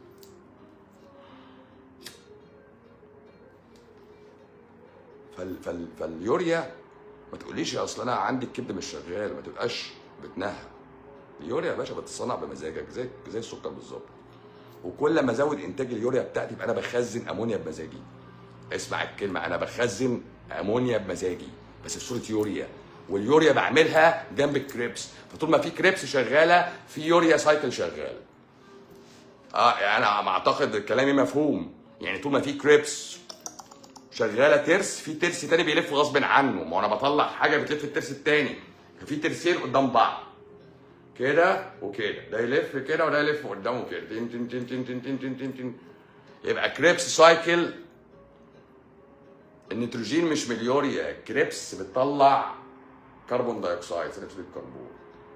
فال فال فاليوريا ما تقوليش يا اصل انا عندي الكبد مش شغال ما تبقاش بتنهى اليوريا يا باشا بتتصنع بمزاجك زي زي السكر بالظبط وكل ما ازود انتاج اليوريا بتاعتي يبقى انا بخزن امونيا بمزاجي اسمع الكلمه انا بخزن امونيا بمزاجي بس في صوره يوريا واليوريا بعملها جنب الكريبس فطول ما في كريبس شغاله في يوريا سايكل شغال اه يعني انا اعتقد كلامي مفهوم يعني طول ما في كريبس شغاله ترس في ترس تاني بيلف غصب عنه ما انا بطلع حاجه بتلف الترس التاني في ترسين قدام بعض كده وكده ده يلف كده وده يلف قدامه كده تن تن تن تن تن تن تن تن تن يبقى كريبس سايكل النيتروجين مش من اليوريا الكريبس بتطلع كربون دايوكسيد ثاني اكسيد الكربون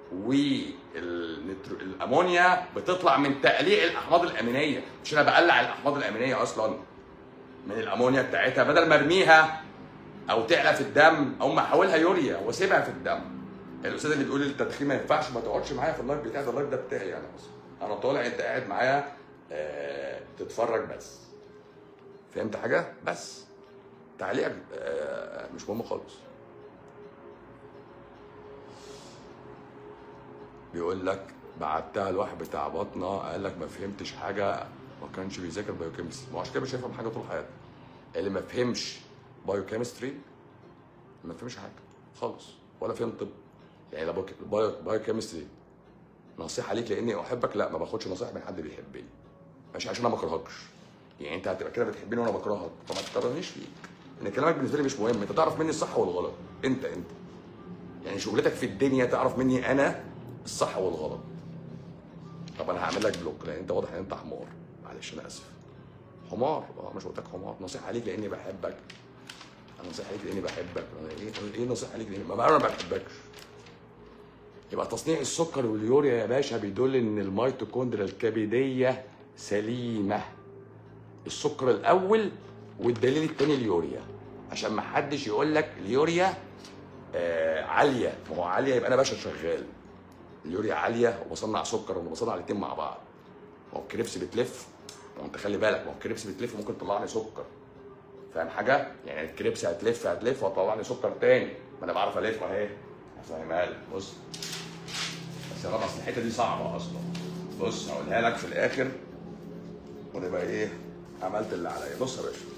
والامونيا بتطلع من تقليع الاحماض الامينيه مش انا بقلع الاحماض الامينيه اصلا من الامونيا بتاعتها بدل ما ارميها او تعلى في الدم او ما احولها يوريا واسيبها في الدم الاستاذ اللي بيقول لي التدخين ما ينفعش ما تقعدش معايا في اللايف بتاعي ده اللايف ده بتاعي انا اصلا انا طالع انت قاعد معايا آه تتفرج بس فهمت حاجه بس تعليقك آه مش مهم خالص بيقول لك بعتها لواحد بتاع بطنه قال لك ما فهمتش حاجه ما كانش بيذاكر بايوكيمستري ما هو عشان كده مش هيفهم حاجه طول حياته اللي ما فهمش بايوكيمستري ما فهمش حاجه خالص ولا فهم طب يعني لو بايو بايوكيمستري نصيحه ليك لاني احبك لا ما باخدش نصيحه من حد بيحبني ماشي عشان انا ما بكرهكش يعني انت هتبقى كده بتحبني وانا بكرهك فما تكرهنيش ليك ان كلامك بالنسبه لي مش مهم انت تعرف مني الصح والغلط انت انت يعني شغلتك في الدنيا تعرف مني انا الصح والغلط طب انا هعمل لك بلوك لان انت واضح ان انت حمار معلش انا اسف حمار اه مش قلت لك حمار نصيحه ليك لاني بحبك انا نصيحه ليك لاني بحبك أنا ايه ايه نصيحه ليك لاني ما بقى انا ما بحبكش يبقى تصنيع السكر واليوريا يا باشا بيدل ان الميتوكوندريا الكبديه سليمه السكر الاول والدليل الثاني اليوريا عشان ما حدش يقول لك اليوريا آه عاليه ما هو عاليه يبقى انا باشا شغال اليوريا عاليه وبصنع سكر وانا بصنع الاثنين مع بعض ما هو الكريبس بتلف ما هو انت خلي بالك ما هو الكريبس بتلف ممكن تطلع لي سكر فاهم حاجه؟ يعني الكريبس هتلف هتلف وهتطلع لي سكر تاني ما انا بعرف الف اهي هفهمها لك بص بس يا رب اصل الحته دي صعبه اصلا بص هقولها لك في الاخر ونبقى ايه عملت اللي عليا بص يا باشا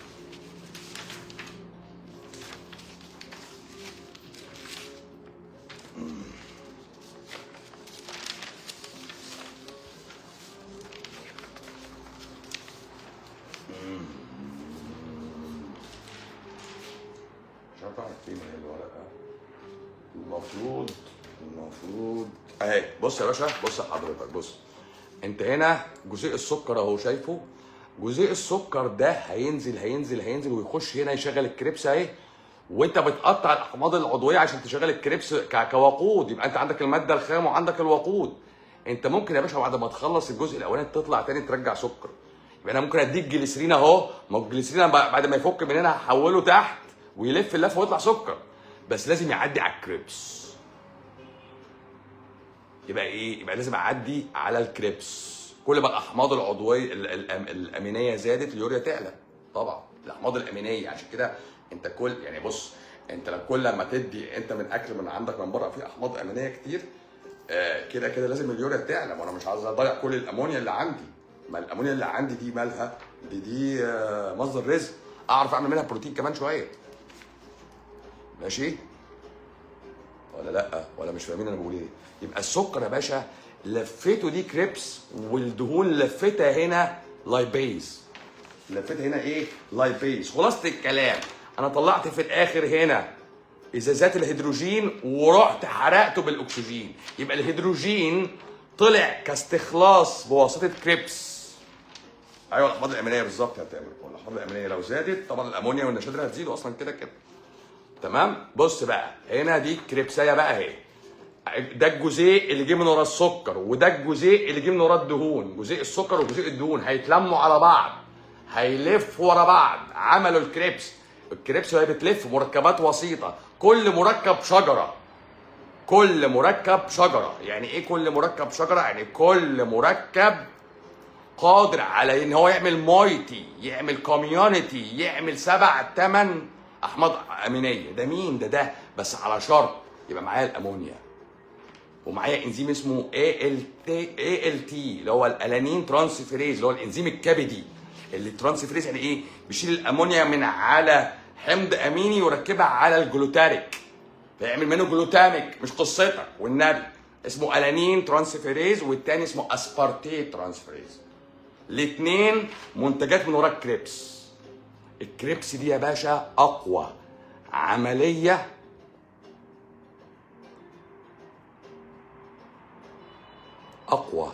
مش عارف اعمل فين هي الورقه المفروض المفروض اهي بص يا باشا بص يا حضرتك بص انت هنا جزيء السكر اهو شايفه جزيء السكر ده هينزل هينزل هينزل ويخش هنا يشغل الكريبس اهي وانت بتقطع الاحماض العضويه عشان تشغل الكريبس ك- كوقود يبقى انت عندك الماده الخام وعندك الوقود انت ممكن يا باشا بعد ما تخلص الجزء الاولاني تطلع تاني ترجع سكر يبقى انا ممكن اديك جليسرين اهو ما هو الجليسرين أنا بعد ما يفك من هنا هحوله تحت ويلف اللفه ويطلع سكر بس لازم يعدي على الكريبس يبقى ايه يبقى لازم اعدي على الكريبس كل ما الاحماض العضويه ال- ال- الامينيه زادت اليوريا تعلى طبعا الاحماض الامينيه عشان كده انت كل يعني بص انت لو كل ما تدي انت من اكل من عندك من بره فيه احماض امينيه كتير آه، كده كده لازم اليوريا تعلى وانا مش عايز اضيع كل الامونيا اللي عندي ما الامونيا اللي عندي دي مالها دي دي آه، مصدر رزق اعرف اعمل منها بروتين كمان شويه ماشي ولا لا ولا مش فاهمين انا بقول ايه يبقى السكر يا باشا لفته دي كريبس والدهون لفتها هنا لايبيز لفتها هنا ايه لايبيز خلاصه الكلام انا طلعت في الاخر هنا ازازات الهيدروجين ورحت حرقته بالاكسجين يبقى الهيدروجين طلع كاستخلاص بواسطه كريبس ايوه الاحماض الامينيه بالظبط يا تامر الاحماض الامينيه لو زادت طبعا الامونيا والنشادر هتزيد اصلا كده كده تمام بص بقى هنا دي كريبسايه بقى اهي ده الجزيء اللي جه من ورا السكر وده الجزيء اللي جه من ورا الدهون جزيء السكر وجزيء الدهون هيتلموا على بعض هيلفوا ورا بعض عملوا الكريبس الكريبس وهي بتلف مركبات وسيطه كل مركب شجره كل مركب شجره يعني ايه كل مركب شجره يعني كل مركب قادر على ان هو يعمل مايتي يعمل كوميونتي يعمل سبع ثمان احماض امينيه ده مين ده ده بس على شرط يبقى معايا الامونيا ومعايا انزيم اسمه اي ال تي اي ال تي اللي هو الالانين ترانسفيريز اللي هو الانزيم الكبدي اللي ترانسفيريز يعني ايه بيشيل الامونيا من على حمض اميني ويركبها على الجلوتاريك فيعمل منه جلوتاميك مش قصتك والنبي اسمه الانين ترانسفيريز والتاني اسمه اسبارتيت ترانسفيريز الاثنين منتجات من وراء الكريبس الكريبس دي يا باشا اقوى عمليه اقوى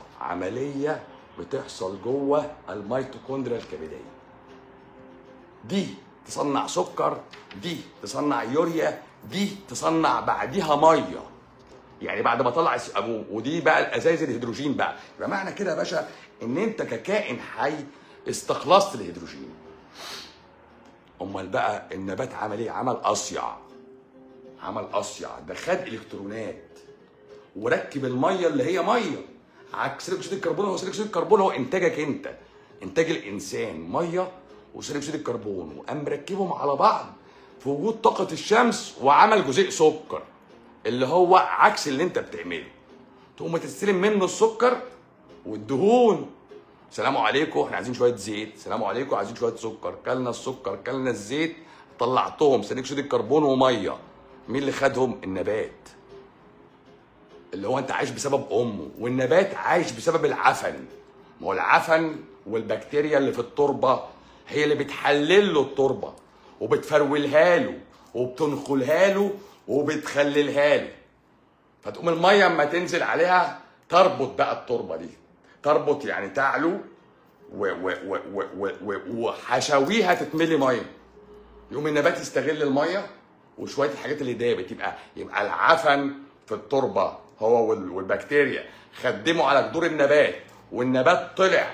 عمليه بتحصل جوه الميتوكوندريا الكبديه دي تصنع سكر دي تصنع يوريا دي تصنع بعديها ميه يعني بعد ما طلع الس- ابوه ودي بقى الازايز الهيدروجين بقى يبقى معنى كده يا باشا ان انت ككائن حي استخلصت الهيدروجين امال بقى النبات عمل ايه عمل اصيع عمل اصيع ده خد الكترونات وركب الميه اللي هي ميه عكس ثاني اكسيد الكربون هو ثاني اكسيد الكربون هو انتاجك انت انتاج الانسان ميه وثاني اكسيد الكربون وقام مركبهم على بعض في وجود طاقه الشمس وعمل جزيء سكر اللي هو عكس اللي انت بتعمله تقوم تستلم منه السكر والدهون سلام عليكم احنا عايزين شويه زيت سلام عليكم عايزين شويه سكر كلنا السكر كلنا الزيت طلعتهم ثاني اكسيد الكربون وميه مين اللي خدهم النبات اللي هو انت عايش بسبب امه والنبات عايش بسبب العفن ما هو العفن والبكتيريا اللي في التربه هي اللي بتحلل له التربه وبتفرولها له وبتنخلها له وبتخللها له فتقوم الميه اما تنزل عليها تربط بقى التربه دي تربط يعني تعلو و- و- و- و- و- و- وحشاويها تتملي ميه يقوم النبات يستغل الميه وشويه الحاجات اللي دابت يبقى يبقى العفن في التربه هو وال- والبكتيريا خدموا على جذور النبات والنبات طلع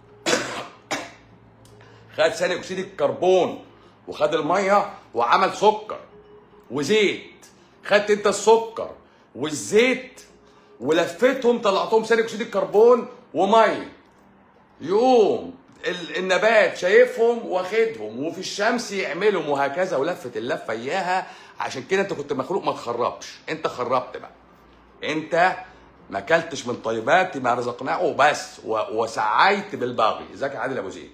خد ثاني اكسيد الكربون وخد الميه وعمل سكر وزيت خدت انت السكر والزيت ولفتهم طلعتهم ثاني اكسيد الكربون وميه يقوم ال- النبات شايفهم واخدهم وفي الشمس يعملهم وهكذا ولفه اللفه اياها عشان كده انت كنت مخلوق ما تخربش انت خربت بقى انت ما اكلتش من طيبات ما رزقناه بس و- وسعيت بالباغي ازيك يا عادل ابو زيد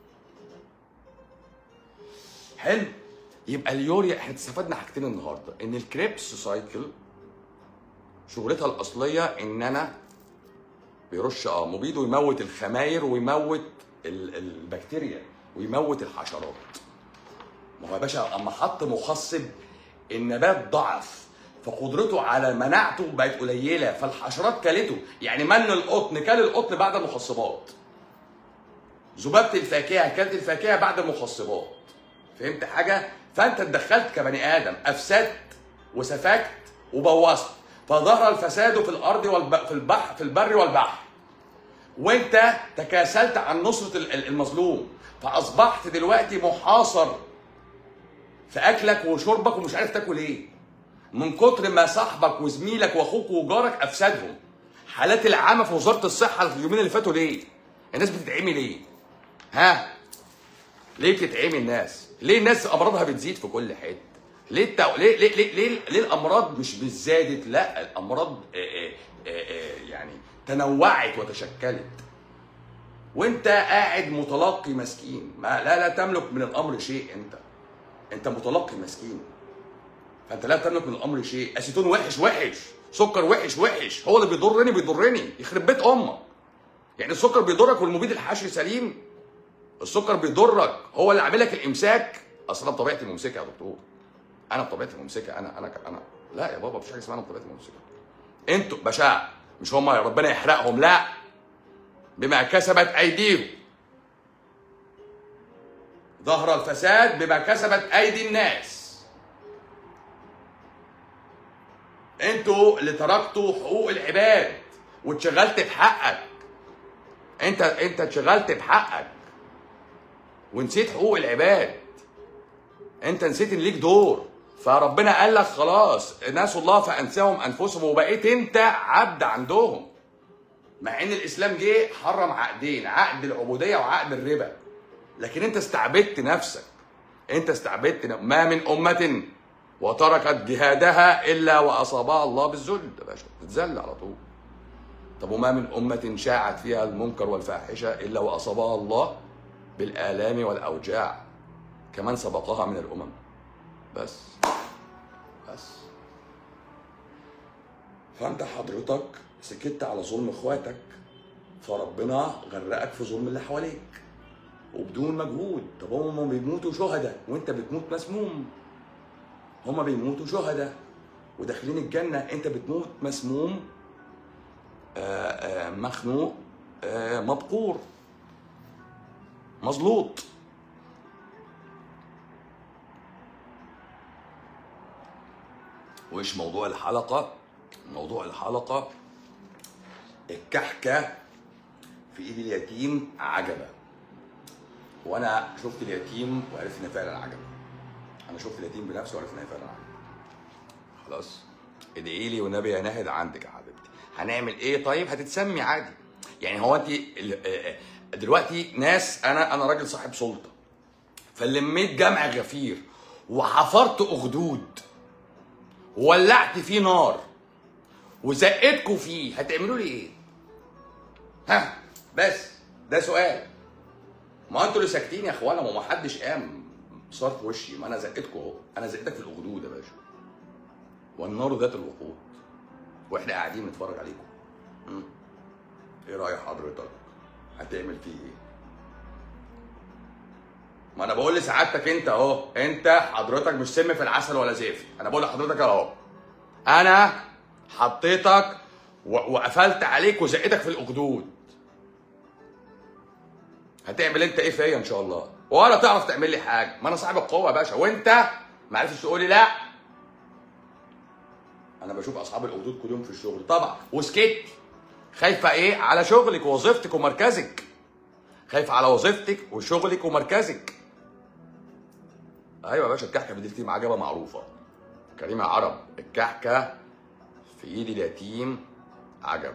حلو يبقى اليوريا احنا استفدنا حاجتين النهارده ان الكريبس سايكل شغلتها الاصليه ان انا بيرش اه مبيد ويموت الخماير ويموت ال- البكتيريا ويموت الحشرات ما هو يا باشا اما حط مخصب النبات ضعف فقدرته على مناعته بقت قليله فالحشرات كلته يعني من القطن كل القطن بعد المخصبات ذبابه الفاكهه كلت الفاكهه بعد المخصبات فهمت حاجه فانت اتدخلت كبني ادم افسدت وسفكت وبوظت فظهر الفساد في الارض والب... في البحر في البر والبحر وانت تكاسلت عن نصره ال- ال- المظلوم فاصبحت دلوقتي محاصر في اكلك وشربك ومش عارف تاكل ايه من كتر ما صاحبك وزميلك واخوك وجارك افسدهم حالات العامه في وزاره الصحه في اليومين اللي فاتوا ليه الناس بتتعمي ليه ها ليه بتتعمي الناس ليه الناس امراضها بتزيد في كل حته ليه التو... ليه ليه ليه, ليه, ليه الامراض مش بتزادت لا الامراض آه، آه، آه، آه، يعني تنوعت وتشكلت وانت قاعد متلقي مسكين ما لا لا تملك من الامر شيء انت انت متلقي مسكين فانت لا تملك من الامر شيء اسيتون وحش وحش سكر وحش وحش هو اللي بيضرني بيضرني يخرب بيت امك يعني السكر بيضرك والمبيد الحشري سليم السكر بيضرك هو اللي عامل لك الامساك اصل انا بطبيعتي ممسكه يا دكتور انا بطبيعتي ممسكه انا انا انا لا يا بابا مفيش حاجه اسمها انا بطبيعتي ممسكه انتوا بشع مش هم يا ربنا يحرقهم لا بما كسبت ايديهم ظهر الفساد بما كسبت ايدي الناس انتوا اللي تركتوا حقوق العباد واتشغلت بحقك انت انت اتشغلت بحقك ونسيت حقوق العباد انت نسيت ان ليك دور فربنا قال لك خلاص ناسوا الله فانساهم انفسهم وبقيت انت عبد عندهم مع ان الاسلام جه حرم عقدين عقد العبوديه وعقد الربا لكن انت استعبدت نفسك انت استعبدت ن- ما من امه وتركت جهادها الا واصابها الله بالذل يا باشا تتذل على طول طب وما من امه شاعت فيها المنكر والفاحشه الا واصابها الله بالالام والاوجاع كمان سبقها من الامم بس بس فانت حضرتك سكت على ظلم اخواتك فربنا غرقك في ظلم اللي حواليك وبدون مجهود طب هم بيموتوا شهداء وانت بتموت مسموم هم بيموتوا شهداء وداخلين الجنة انت بتموت مسموم آآ آآ مخنوق آآ مبقور مظلوط وإيش موضوع الحلقة؟ موضوع الحلقة الكحكة في إيد اليتيم عجبة وأنا شفت اليتيم وعرفت إن فعلا عجبة أنا شفت اليتيم بنفسي وعرفت إن فعلا عجبة خلاص ادعي لي والنبي يا ناهد عندك يا حبيبتي هنعمل ايه طيب هتتسمي عادي يعني هو انت ال- آه، آه، دلوقتي ناس انا انا راجل صاحب سلطه فلميت جمع غفير وحفرت اخدود وولعت فيه نار وزقتكوا فيه هتعملوا لي ايه؟ ها بس ده سؤال ما انتوا اللي ساكتين يا اخوانا ما حدش قام صار في وشي ما انا زقتكوا اهو انا زقتك في الاخدود يا باشا والنار ذات الوقود واحنا قاعدين نتفرج عليكم مم. ايه راي حضرتك هتعمل فيه ايه ما انا بقول لسعادتك انت اهو انت حضرتك مش سم في العسل ولا زيف انا بقول لحضرتك اهو انا حطيتك و- وقفلت عليك وزقتك في الاخدود هتعمل انت ايه فيا ان شاء الله ولا تعرف تعمل لي حاجه ما انا صاحب القوه يا باشا وانت ما عرفتش تقول لي لا انا بشوف اصحاب الاخدود كل يوم في الشغل طبعا وسكت خايفه ايه على شغلك ووظيفتك ومركزك خايفه على وظيفتك وشغلك ومركزك ايوه يا باشا الكحكه في دي عجبه معروفه كريمه عرب الكحكه في ايد اليتيم عجب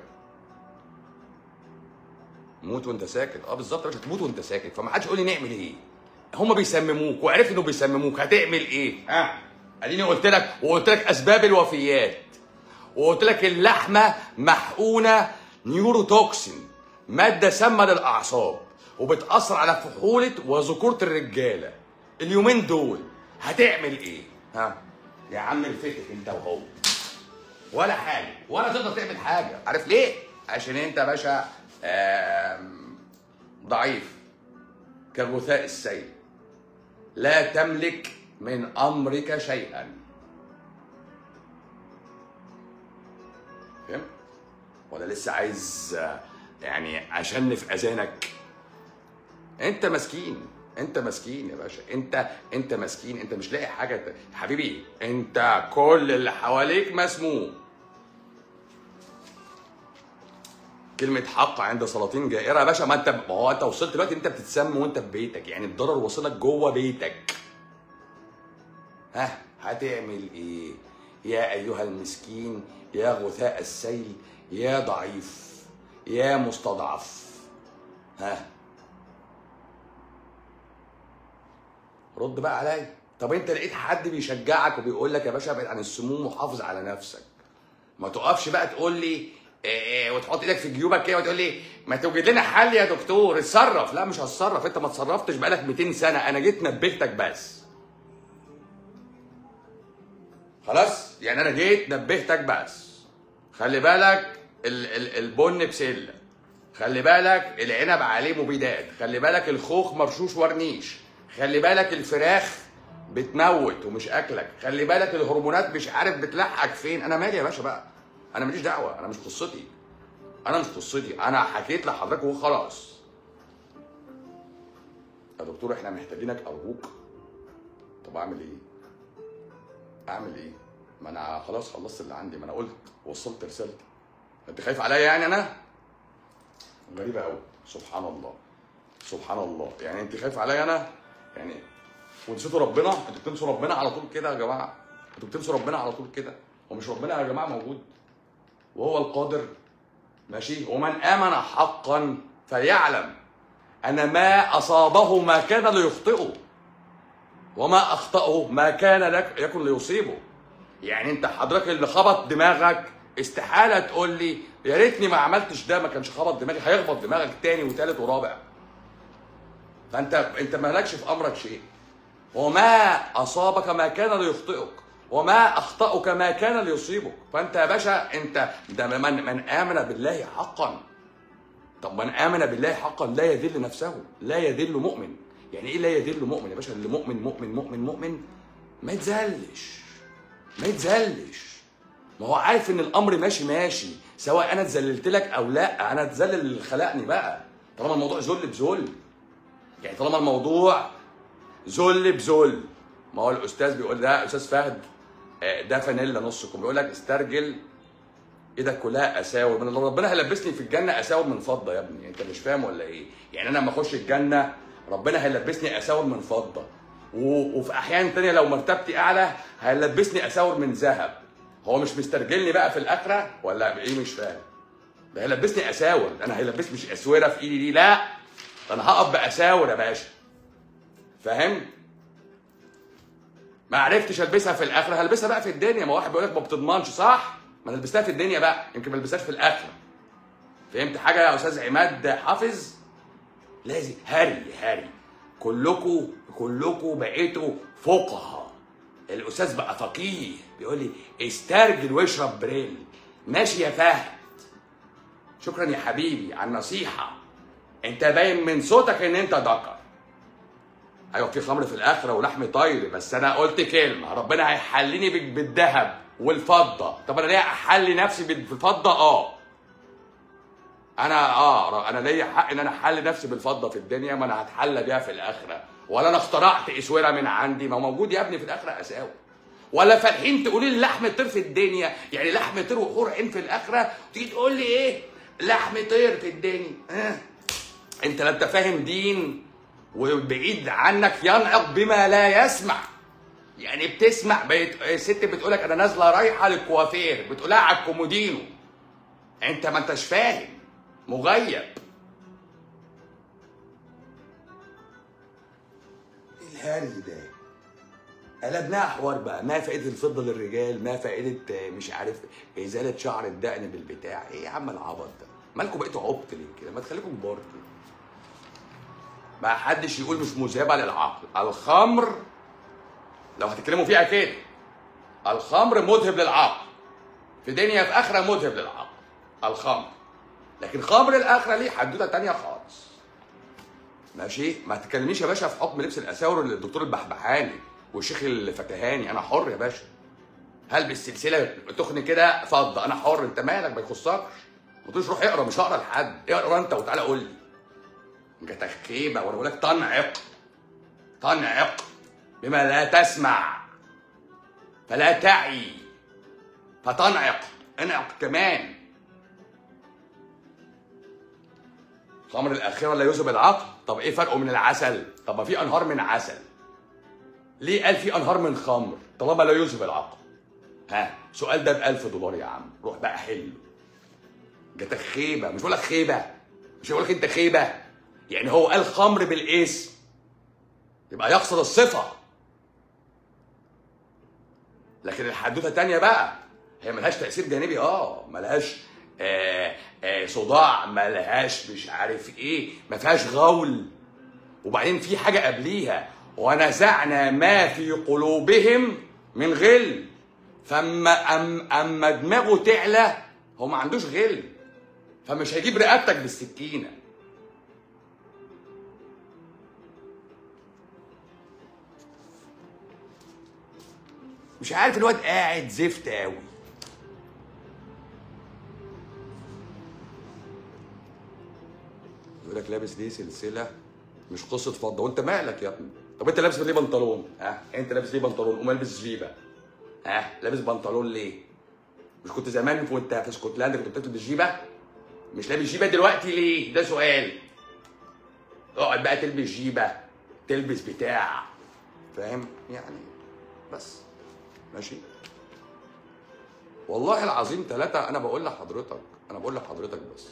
موت وانت ساكت اه بالظبط يا باشا تموت وانت ساكت فما حدش يقول لي نعمل ايه هما بيسمموك وعرفت انه بيسمموك هتعمل ايه ها اديني قلت لك وقلت لك اسباب الوفيات وقلت لك اللحمه محقونه نيوروتوكسين ماده سامه للاعصاب وبتاثر على فحوله وذكوره الرجاله اليومين دول هتعمل ايه ها يا عم الفتك انت وهو ولا حاجه ولا تقدر تعمل حاجه عارف ليه عشان انت يا باشا آم، ضعيف كغثاء السيل لا تملك من امرك شيئا فهمت ولا لسه عايز آه، يعني اشنف اذانك انت مسكين انت مسكين يا باشا انت انت مسكين انت مش لاقي حاجه ت- حبيبي انت كل اللي حواليك مسموم كلمة حق عند سلاطين جائرة يا باشا ما انت ما هو انت وصلت دلوقتي انت بتتسمى وانت في بيتك يعني الضرر وصلك جوه بيتك ها هتعمل ايه يا ايها المسكين يا غثاء السيل يا ضعيف يا مستضعف ها رد بقى عليا طب انت لقيت حد بيشجعك وبيقول لك يا باشا ابعد عن السموم وحافظ على نفسك ما تقفش بقى تقول لي إيه إيه وتحط ايدك في جيوبك كده وتقول لي ما توجد لنا حل يا دكتور اتصرف لا مش هتصرف انت ما اتصرفتش بقالك 200 سنه انا جيت نبهتك بس خلاص يعني انا جيت نبهتك بس خلي بالك ال ال البن بسله خلي بالك العنب عليه مبيدات خلي بالك الخوخ مرشوش ورنيش خلي بالك الفراخ بتموت ومش اكلك خلي بالك الهرمونات مش عارف بتلحق فين انا مالي يا باشا بقى انا ماليش دعوه انا مش قصتي انا مش قصتي انا حكيت لحضرتك وخلاص يا دكتور احنا محتاجينك ارجوك طب اعمل ايه اعمل ايه ما انا خلاص خلصت اللي عندي ما انا قلت وصلت رسالتي انت خايف عليا يعني انا غريبه قوي سبحان الله سبحان الله يعني انت خايف عليا انا يعني ونسيتوا ربنا انتوا بتنسوا ربنا على طول كده يا جماعه انتوا بتنسوا ربنا على طول كده هو مش ربنا يا جماعه موجود وهو القادر ماشي ومن امن حقا فليعلم ان ما اصابه ما كان ليخطئه وما اخطاه ما كان لك يكن ليصيبه يعني انت حضرتك اللي خبط دماغك استحاله تقول لي يا ريتني ما عملتش ده ما كانش خبط دماغي هيخبط دماغك تاني وتالت ورابع فانت انت مالكش في امرك شيء وما اصابك ما كان ليخطئك وما اخطاك ما كان ليصيبك فانت يا باشا انت ده من من امن بالله حقا طب من امن بالله حقا لا يذل نفسه لا يذل مؤمن يعني ايه لا يذل مؤمن يا باشا اللي مؤمن مؤمن مؤمن مؤمن ما يتذلش ما يتذلش ما هو عارف ان الامر ماشي ماشي سواء انا اتذللت لك او لا انا اتذلل اللي خلقني بقى طالما الموضوع ذل بذل يعني طالما الموضوع ذل بذل ما هو الاستاذ بيقول ده استاذ فهد آه، ده فانيلا نص كم بيقول لك استرجل ايدك كلها اساور من الله ربنا هيلبسني في الجنه اساور من فضه يا ابني انت مش فاهم ولا ايه يعني انا لما اخش الجنه ربنا هيلبسني اساور من فضه و... وفي احيان تانية لو مرتبتي اعلى هيلبسني اساور من ذهب هو مش مسترجلني بقى في الاخره ولا ايه مش فاهم ده هيلبسني اساور انا هيلبسني مش اسوره في ايدي دي لا ده انا هقف باساور يا باشا فاهم ما عرفتش البسها في الاخره هلبسها بقى في الدنيا ما واحد بيقول لك ما بتضمنش صح ما انا لبستها في الدنيا بقى يمكن ما البسهاش في الاخره فهمت حاجه يا استاذ عماد حافظ لازم هري هري كلكم كلكم بقيتوا فقهاء الاستاذ بقى فقيه بيقول لي استرجل واشرب بريل ماشي يا فهد شكرا يا حبيبي على النصيحه انت باين من صوتك ان انت ذكر ايوه في خمر في الاخره ولحم طير بس انا قلت كلمه ربنا هيحليني بال- بالذهب والفضه طب انا ليه احلي نفسي بال- بالفضه اه انا اه انا ليا حق ان انا احلي نفسي بالفضه في الدنيا ما انا هتحلى بيها في الاخره ولا انا اخترعت اسوره من عندي ما هو موجود يا ابني في الاخره اساوي ولا فالحين تقولي لي لحم طير في الدنيا يعني لحم طير وحور عين في الاخره تيجي تقول لي ايه لحم طير في الدنيا آه. انت لا انت فاهم دين وبعيد عنك ينعق بما لا يسمع يعني بتسمع بيت... الست بتقولك انا نازله رايحه للكوافير بتقولها على الكومودينو انت ما انتش فاهم مغيب ايه الهري ده قلبناها حوار بقى ما فائده الفضه للرجال ما فائده آه، مش عارف ازاله شعر الدقن بالبتاع ايه يا عم العبط ده مالكم بقيتوا عبط ليه كده ما تخليكم كبار كده ما حدش يقول مش مذهبه للعقل الخمر لو هتتكلموا فيها كده الخمر مذهب للعقل في دنيا في اخره مذهب للعقل الخمر لكن خمر الاخره ليه حدوته تانية خالص ماشي ما تكلمنيش يا باشا في حكم لبس الاساور للدكتور البحبحاني والشيخ الفتهاني انا حر يا باشا هلبس سلسله تخن كده فضه انا حر انت مالك ما يخصكش ما تقولش روح اقرا مش هقرا لحد اقرا انت وتعالى قول لي انت تخيبه وانا بقول لك تنعق تنعق بما لا تسمع فلا تعي فتنعق انعق كمان خمر الاخره لا يذهب العقل طب ايه فرقه من العسل طب ما في انهار من عسل ليه قال في انهار من خمر طالما لا يذهب العقل ها سؤال ده ب 1000 دولار يا عم روح بقى حله جاتك خيبه مش بقول لك خيبه مش بقول لك انت خيبه يعني هو قال خمر بالاسم يبقى يقصد الصفه لكن الحدوته تانية بقى هي ملهاش تأثير جانبي اه ملهاش آه آه صداع ملهاش مش عارف ايه ما فيهاش غول وبعدين في حاجة قبليها ونزعنا ما في قلوبهم من غل فاما أم اما دماغه تعلى هو ما عندوش غل فمش هيجيب رقبتك بالسكينه مش عارف الواد قاعد زفت قوي يقول لك لابس ليه سلسله مش قصه فضه وانت مالك يا ابني طب انت لابس ليه بنطلون ها انت لابس ليه بنطلون وما لابس جيبه ها لابس بنطلون ليه مش كنت زمان وانت في اسكتلندا كنت بتلبس جيبه مش لابس جيبه دلوقتي ليه ده سؤال اقعد بقى تلبس جيبه تلبس بتاع فاهم يعني بس ماشي والله العظيم ثلاثة أنا بقول لحضرتك أنا بقول لحضرتك بس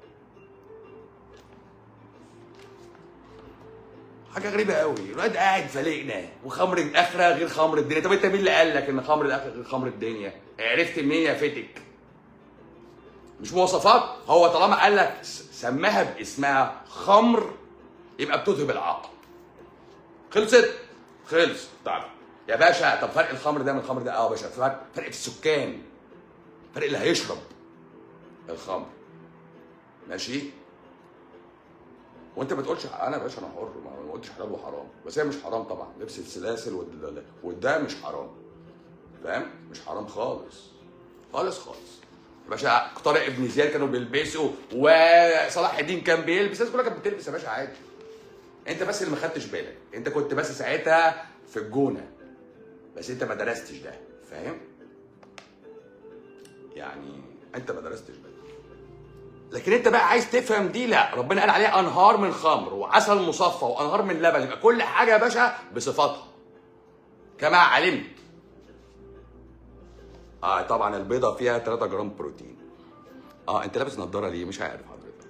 حاجة غريبة قوي الواد قاعد فالقنا وخمر الآخرة غير خمر الدنيا طب أنت مين اللي قال لك إن خمر الآخرة غير خمر الدنيا؟ عرفت منين يا فتك؟ مش مواصفات هو طالما قال لك س- سماها باسمها خمر يبقى بتذهب العقل خلصت خلص طب يا باشا طب فرق الخمر ده من الخمر ده اه يا باشا فرق فرق في السكان فرق اللي هيشرب الخمر ماشي وانت ما تقولش انا يا باشا انا حر ما ما قلتش حلال وحرام بس هي مش حرام طبعا لبس السلاسل وال- وده مش حرام فاهم مش حرام خالص خالص خالص يا باشا طارق ابن زياد كانوا بيلبسوا وصلاح الدين كان بيلبس الناس كلها كانت بتلبس يا باشا عادي انت بس اللي ما خدتش بالك انت كنت بس ساعتها في الجونه بس انت ما درستش ده فاهم يعني انت ما درستش بدري لكن انت بقى عايز تفهم دي لا ربنا قال عليها انهار من خمر وعسل مصفى وانهار من لبن يبقى كل حاجه يا باشا بصفاتها كما علمت اه طبعا البيضه فيها 3 جرام بروتين اه انت لابس نظاره ليه مش عارف حضرتك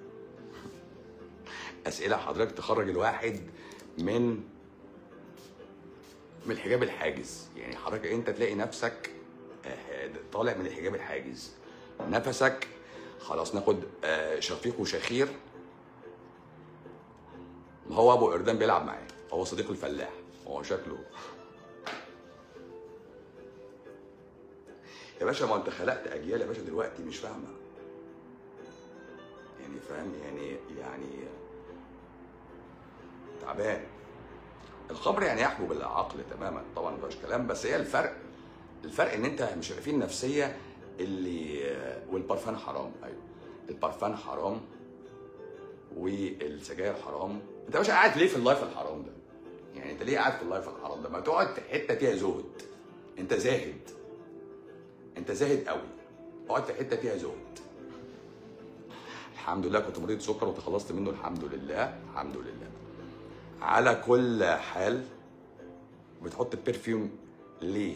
اسئله حضرتك تخرج الواحد من من الحجاب الحاجز يعني حضرتك انت تلاقي نفسك آه، طالع من الحجاب الحاجز نفسك خلاص ناخد آه، شفيق وشخير ما هو ابو اردان بيلعب معاه هو صديق الفلاح هو شكله يا باشا ما انت خلقت اجيال يا باشا دلوقتي مش فاهمه يعني فاهم يعني يعني تعبان الخمر يعني يحبو بالعقل تماما طبعا ما فيهاش كلام بس هي الفرق الفرق ان انت مش عارفين النفسيه اللي والبرفان حرام ايوه البرفان حرام والسجاير حرام انت يا باشا قاعد ليه في اللايف الحرام ده يعني انت ليه قاعد في اللايف الحرام ده ما تقعد في حته فيها زهد انت زاهد انت زاهد قوي اقعد في حته فيها زهد الحمد لله كنت مريض سكر وتخلصت منه الحمد لله الحمد لله على كل حال بتحط البرفيوم ليه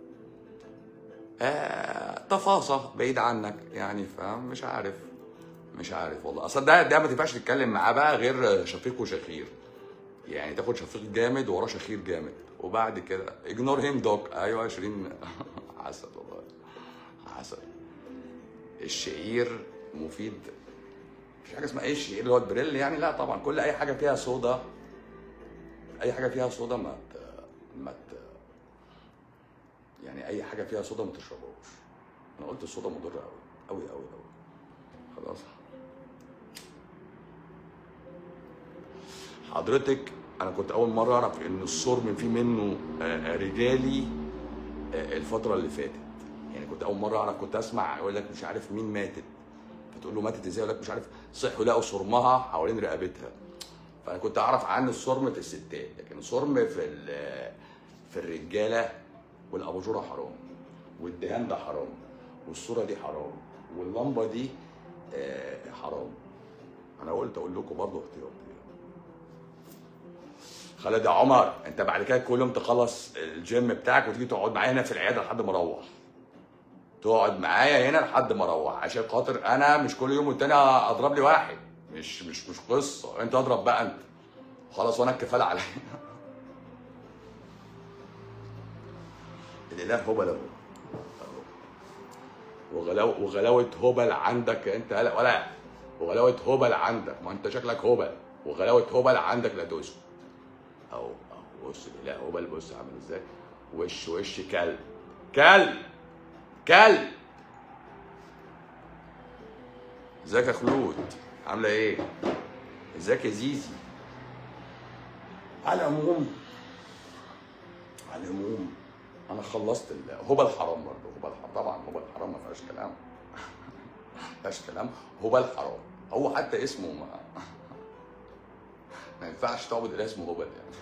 آه تفاصة بعيد عنك يعني فاهم مش عارف مش عارف والله اصل ده ده ما تنفعش تتكلم معاه بقى غير شفيق وشخير يعني تاخد شفيق جامد وراه شخير جامد وبعد كده اجنور هيم دوك ايوه 20 عسل والله عسل الشعير مفيد مفيش حاجه اسمها ايه الشعير اللي هو البريل يعني لا طبعا كل اي حاجه فيها صودا اي حاجه فيها صودا ما ت... ما ت... يعني اي حاجه فيها صودا ما تشربهاش انا قلت الصودا مضره قوي قوي قوي قوي خلاص حضرتك انا كنت اول مره اعرف ان الصرم فيه منه آه، رجالي آه، الفتره اللي فاتت يعني كنت اول مره اعرف كنت اسمع يقول لك مش عارف مين ماتت فتقول له ماتت ازاي يقول لك مش عارف صحوا لقوا صرمها حوالين رقبتها فانا كنت اعرف عن الصرم في الستات لكن الصرم في ال- في الرجاله والاباجوره حرام والدهان ده حرام والصوره دي حرام واللمبه دي آه، حرام انا قلت اقول لكم برضه احتياطي خالد يا عمر انت بعد كده كل يوم تخلص الجيم بتاعك وتيجي تقعد معايا هنا في العياده لحد ما اروح تقعد معايا هنا لحد ما اروح عشان خاطر انا مش كل يوم والتاني اضرب لي واحد مش مش مش قصه انت اضرب بقى انت خلاص وانا الكفاله عليا الاله هبل ابو وغلاو وغلاوه هبل عندك انت لا ولا وغلاوه هبل عندك ما انت شكلك هبل وغلاوه هبل عندك لا تسكت اهو اهو بص الاله هبل بص عامل ازاي وش وش كلب كلب كلب ازيك يا خلود عامله ايه ازيك يا زيزي على العموم على العموم انا خلصت ال- هبل حرام برضه هبل حرام طبعا هبل حرام ما فيهاش كلام ما فيهاش كلام هبل حرام هو حتى اسمه ما ما ينفعش تعبد اله اسمه هبل يعني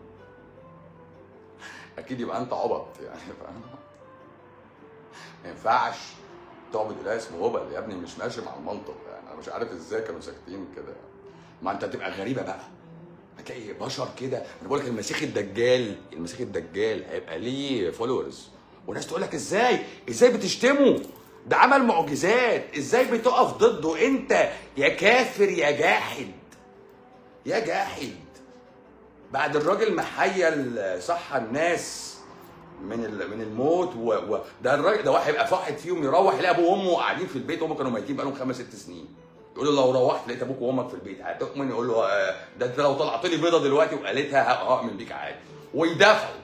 اكيد يبقى انت عبط يعني فاهم ما ينفعش تعبد اله اسمه هبل يا ابني مش ماشي مع المنطق يعني انا مش عارف ازاي كانوا ساكتين كده ما انت تبقى غريبه بقى هتلاقي بشر كده انا بقول لك المسيح الدجال المسيح الدجال هيبقى ليه فولورز وناس تقول لك ازاي ازاي بتشتمه ده عمل معجزات ازاي بتقف ضده انت يا كافر يا جاحد يا جاحد بعد الراجل ما حيا صح الناس من ال- من الموت و... و... ده الراجل ده واحد يبقى واحد فيهم يروح يلاقي ابوه وامه قاعدين في البيت هم كانوا ميتين بقالهم خمس ست سنين يقول له لو روحت لقيت ابوك وامك في البيت هتؤمن يقول له آه، ده انت لو طلعت لي بيضه دلوقتي وقالتها ه- هؤمن بيك عادي ويدافعوا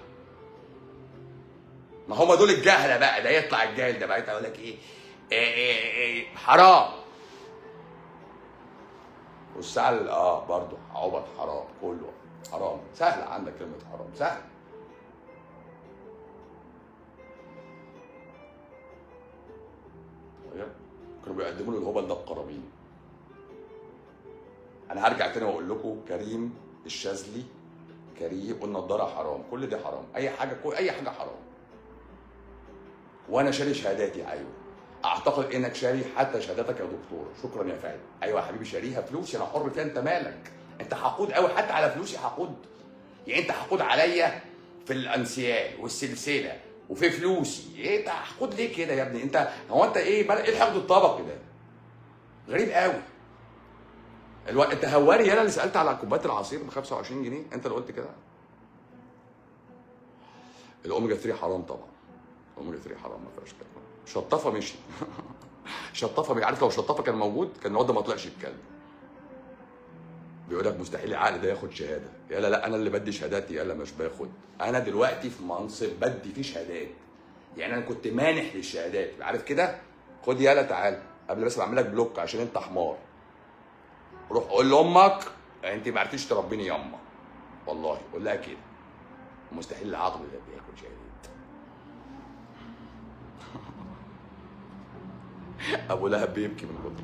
ما هم دول الجهله بقى ده يطلع الجاهل ده بقى يقول لك ايه إيه إيه إيه حرام والساعه ال- اه برضه عبط حرام كله حرام سهل عندك كلمه حرام سهل طيب. كانوا بيقدموا له الهبل ده بقرابين انا هرجع تاني واقول لكم كريم الشاذلي كريم والنضاره حرام كل ده حرام اي حاجه كل اي حاجه حرام وانا شاري شهاداتي ايوه اعتقد انك شاري حتى شهادتك يا دكتور شكرا يا فادي ايوه يا حبيبي شاريها فلوسي انا حر فيها انت مالك انت حقود قوي حتى على فلوسي حقود يعني انت حقود عليا في الانسيال والسلسله وفي فلوسي ايه انت حقود ليه كده يا ابني انت هو انت ايه مال- ايه الحقد الطبقي ده غريب قوي الو... انت هواري يالا اللي سالت على كوبايه العصير ب 25 جنيه انت اللي قلت كده الاوميجا 3 حرام طبعا الاوميجا 3 حرام ما فيهاش كلام شطافه مشي شطافه مش عارف لو شطافه كان موجود كان الواد ده ما طلعش يتكلم بيقول لك مستحيل العقل ده ياخد شهاده يلا لا انا اللي بدي شهاداتي يلا مش باخد انا دلوقتي في منصب بدي فيه شهادات يعني انا كنت مانح للشهادات عارف كده خد يلا تعال قبل بس بعمل لك بلوك عشان انت حمار روح قول لامك انت ما عرفتيش تربيني ياما والله قول لها كده مستحيل العقل ده بياخد شهادات ابو لهب بيبكي من كتر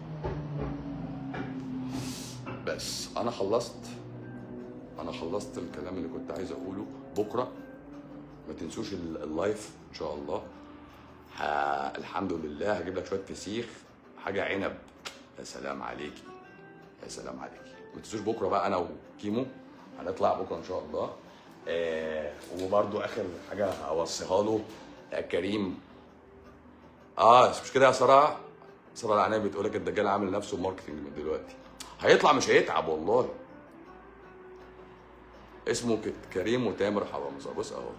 بس انا خلصت انا خلصت الكلام اللي كنت عايز اقوله بكره ما تنسوش ال- اللايف ان شاء الله ه... الحمد لله هجيب لك شويه فسيخ حاجه عنب يا سلام عليكي يا سلام عليكي ما تنسوش بكره بقى انا وكيمو هنطلع بكره ان شاء الله آه وبرده اخر حاجه هوصيها له آه كريم اه مش كده يا ساره ساره العنابي بتقول لك الدجال عامل نفسه ماركتنج من دلوقتي هيطلع مش هيتعب والله اسمه ك- كريم وتامر حرامزه بص اهو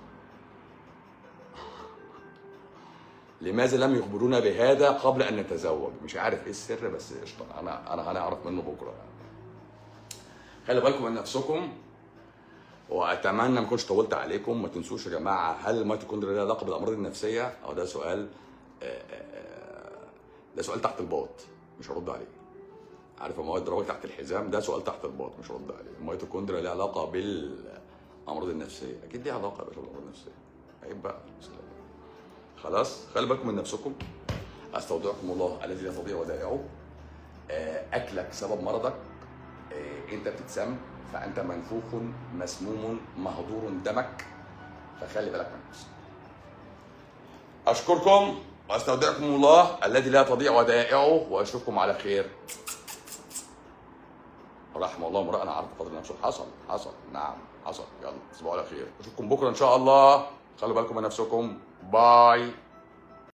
لماذا لم يخبرونا بهذا قبل ان نتزوج مش عارف ايه السر بس قشطه انا انا هنعرف منه بكره خلي بالكم من نفسكم واتمنى ما اكونش طولت عليكم ما تنسوش يا جماعه هل الميتوكوندريا لها علاقه بالامراض النفسيه او ده سؤال آه، آه، آه، ده سؤال تحت الباط مش هرد عليه عارف المواد ضربك تحت الحزام ده سؤال تحت الباط مش هرد عليه الميتوكوندريا لها علاقه بالامراض النفسيه اكيد ليها علاقه يا باشا بالامراض النفسيه عيب بقى سلام. خلاص خلي بالكم من نفسكم استودعكم الله الذي لا تضيع ودائعه آه، اكلك سبب مرضك آه، انت بتتسم فانت منفوخ مسموم مهدور دمك فخلي بالك من نفسك اشكركم واستودعكم الله الذي لا تضيع ودائعه واشوفكم على خير رحم الله امرأ عرف قدر نفسه حصل حصل نعم حصل يلا تصبحوا على خير اشوفكم بكره ان شاء الله خلوا بالكم من نفسكم باي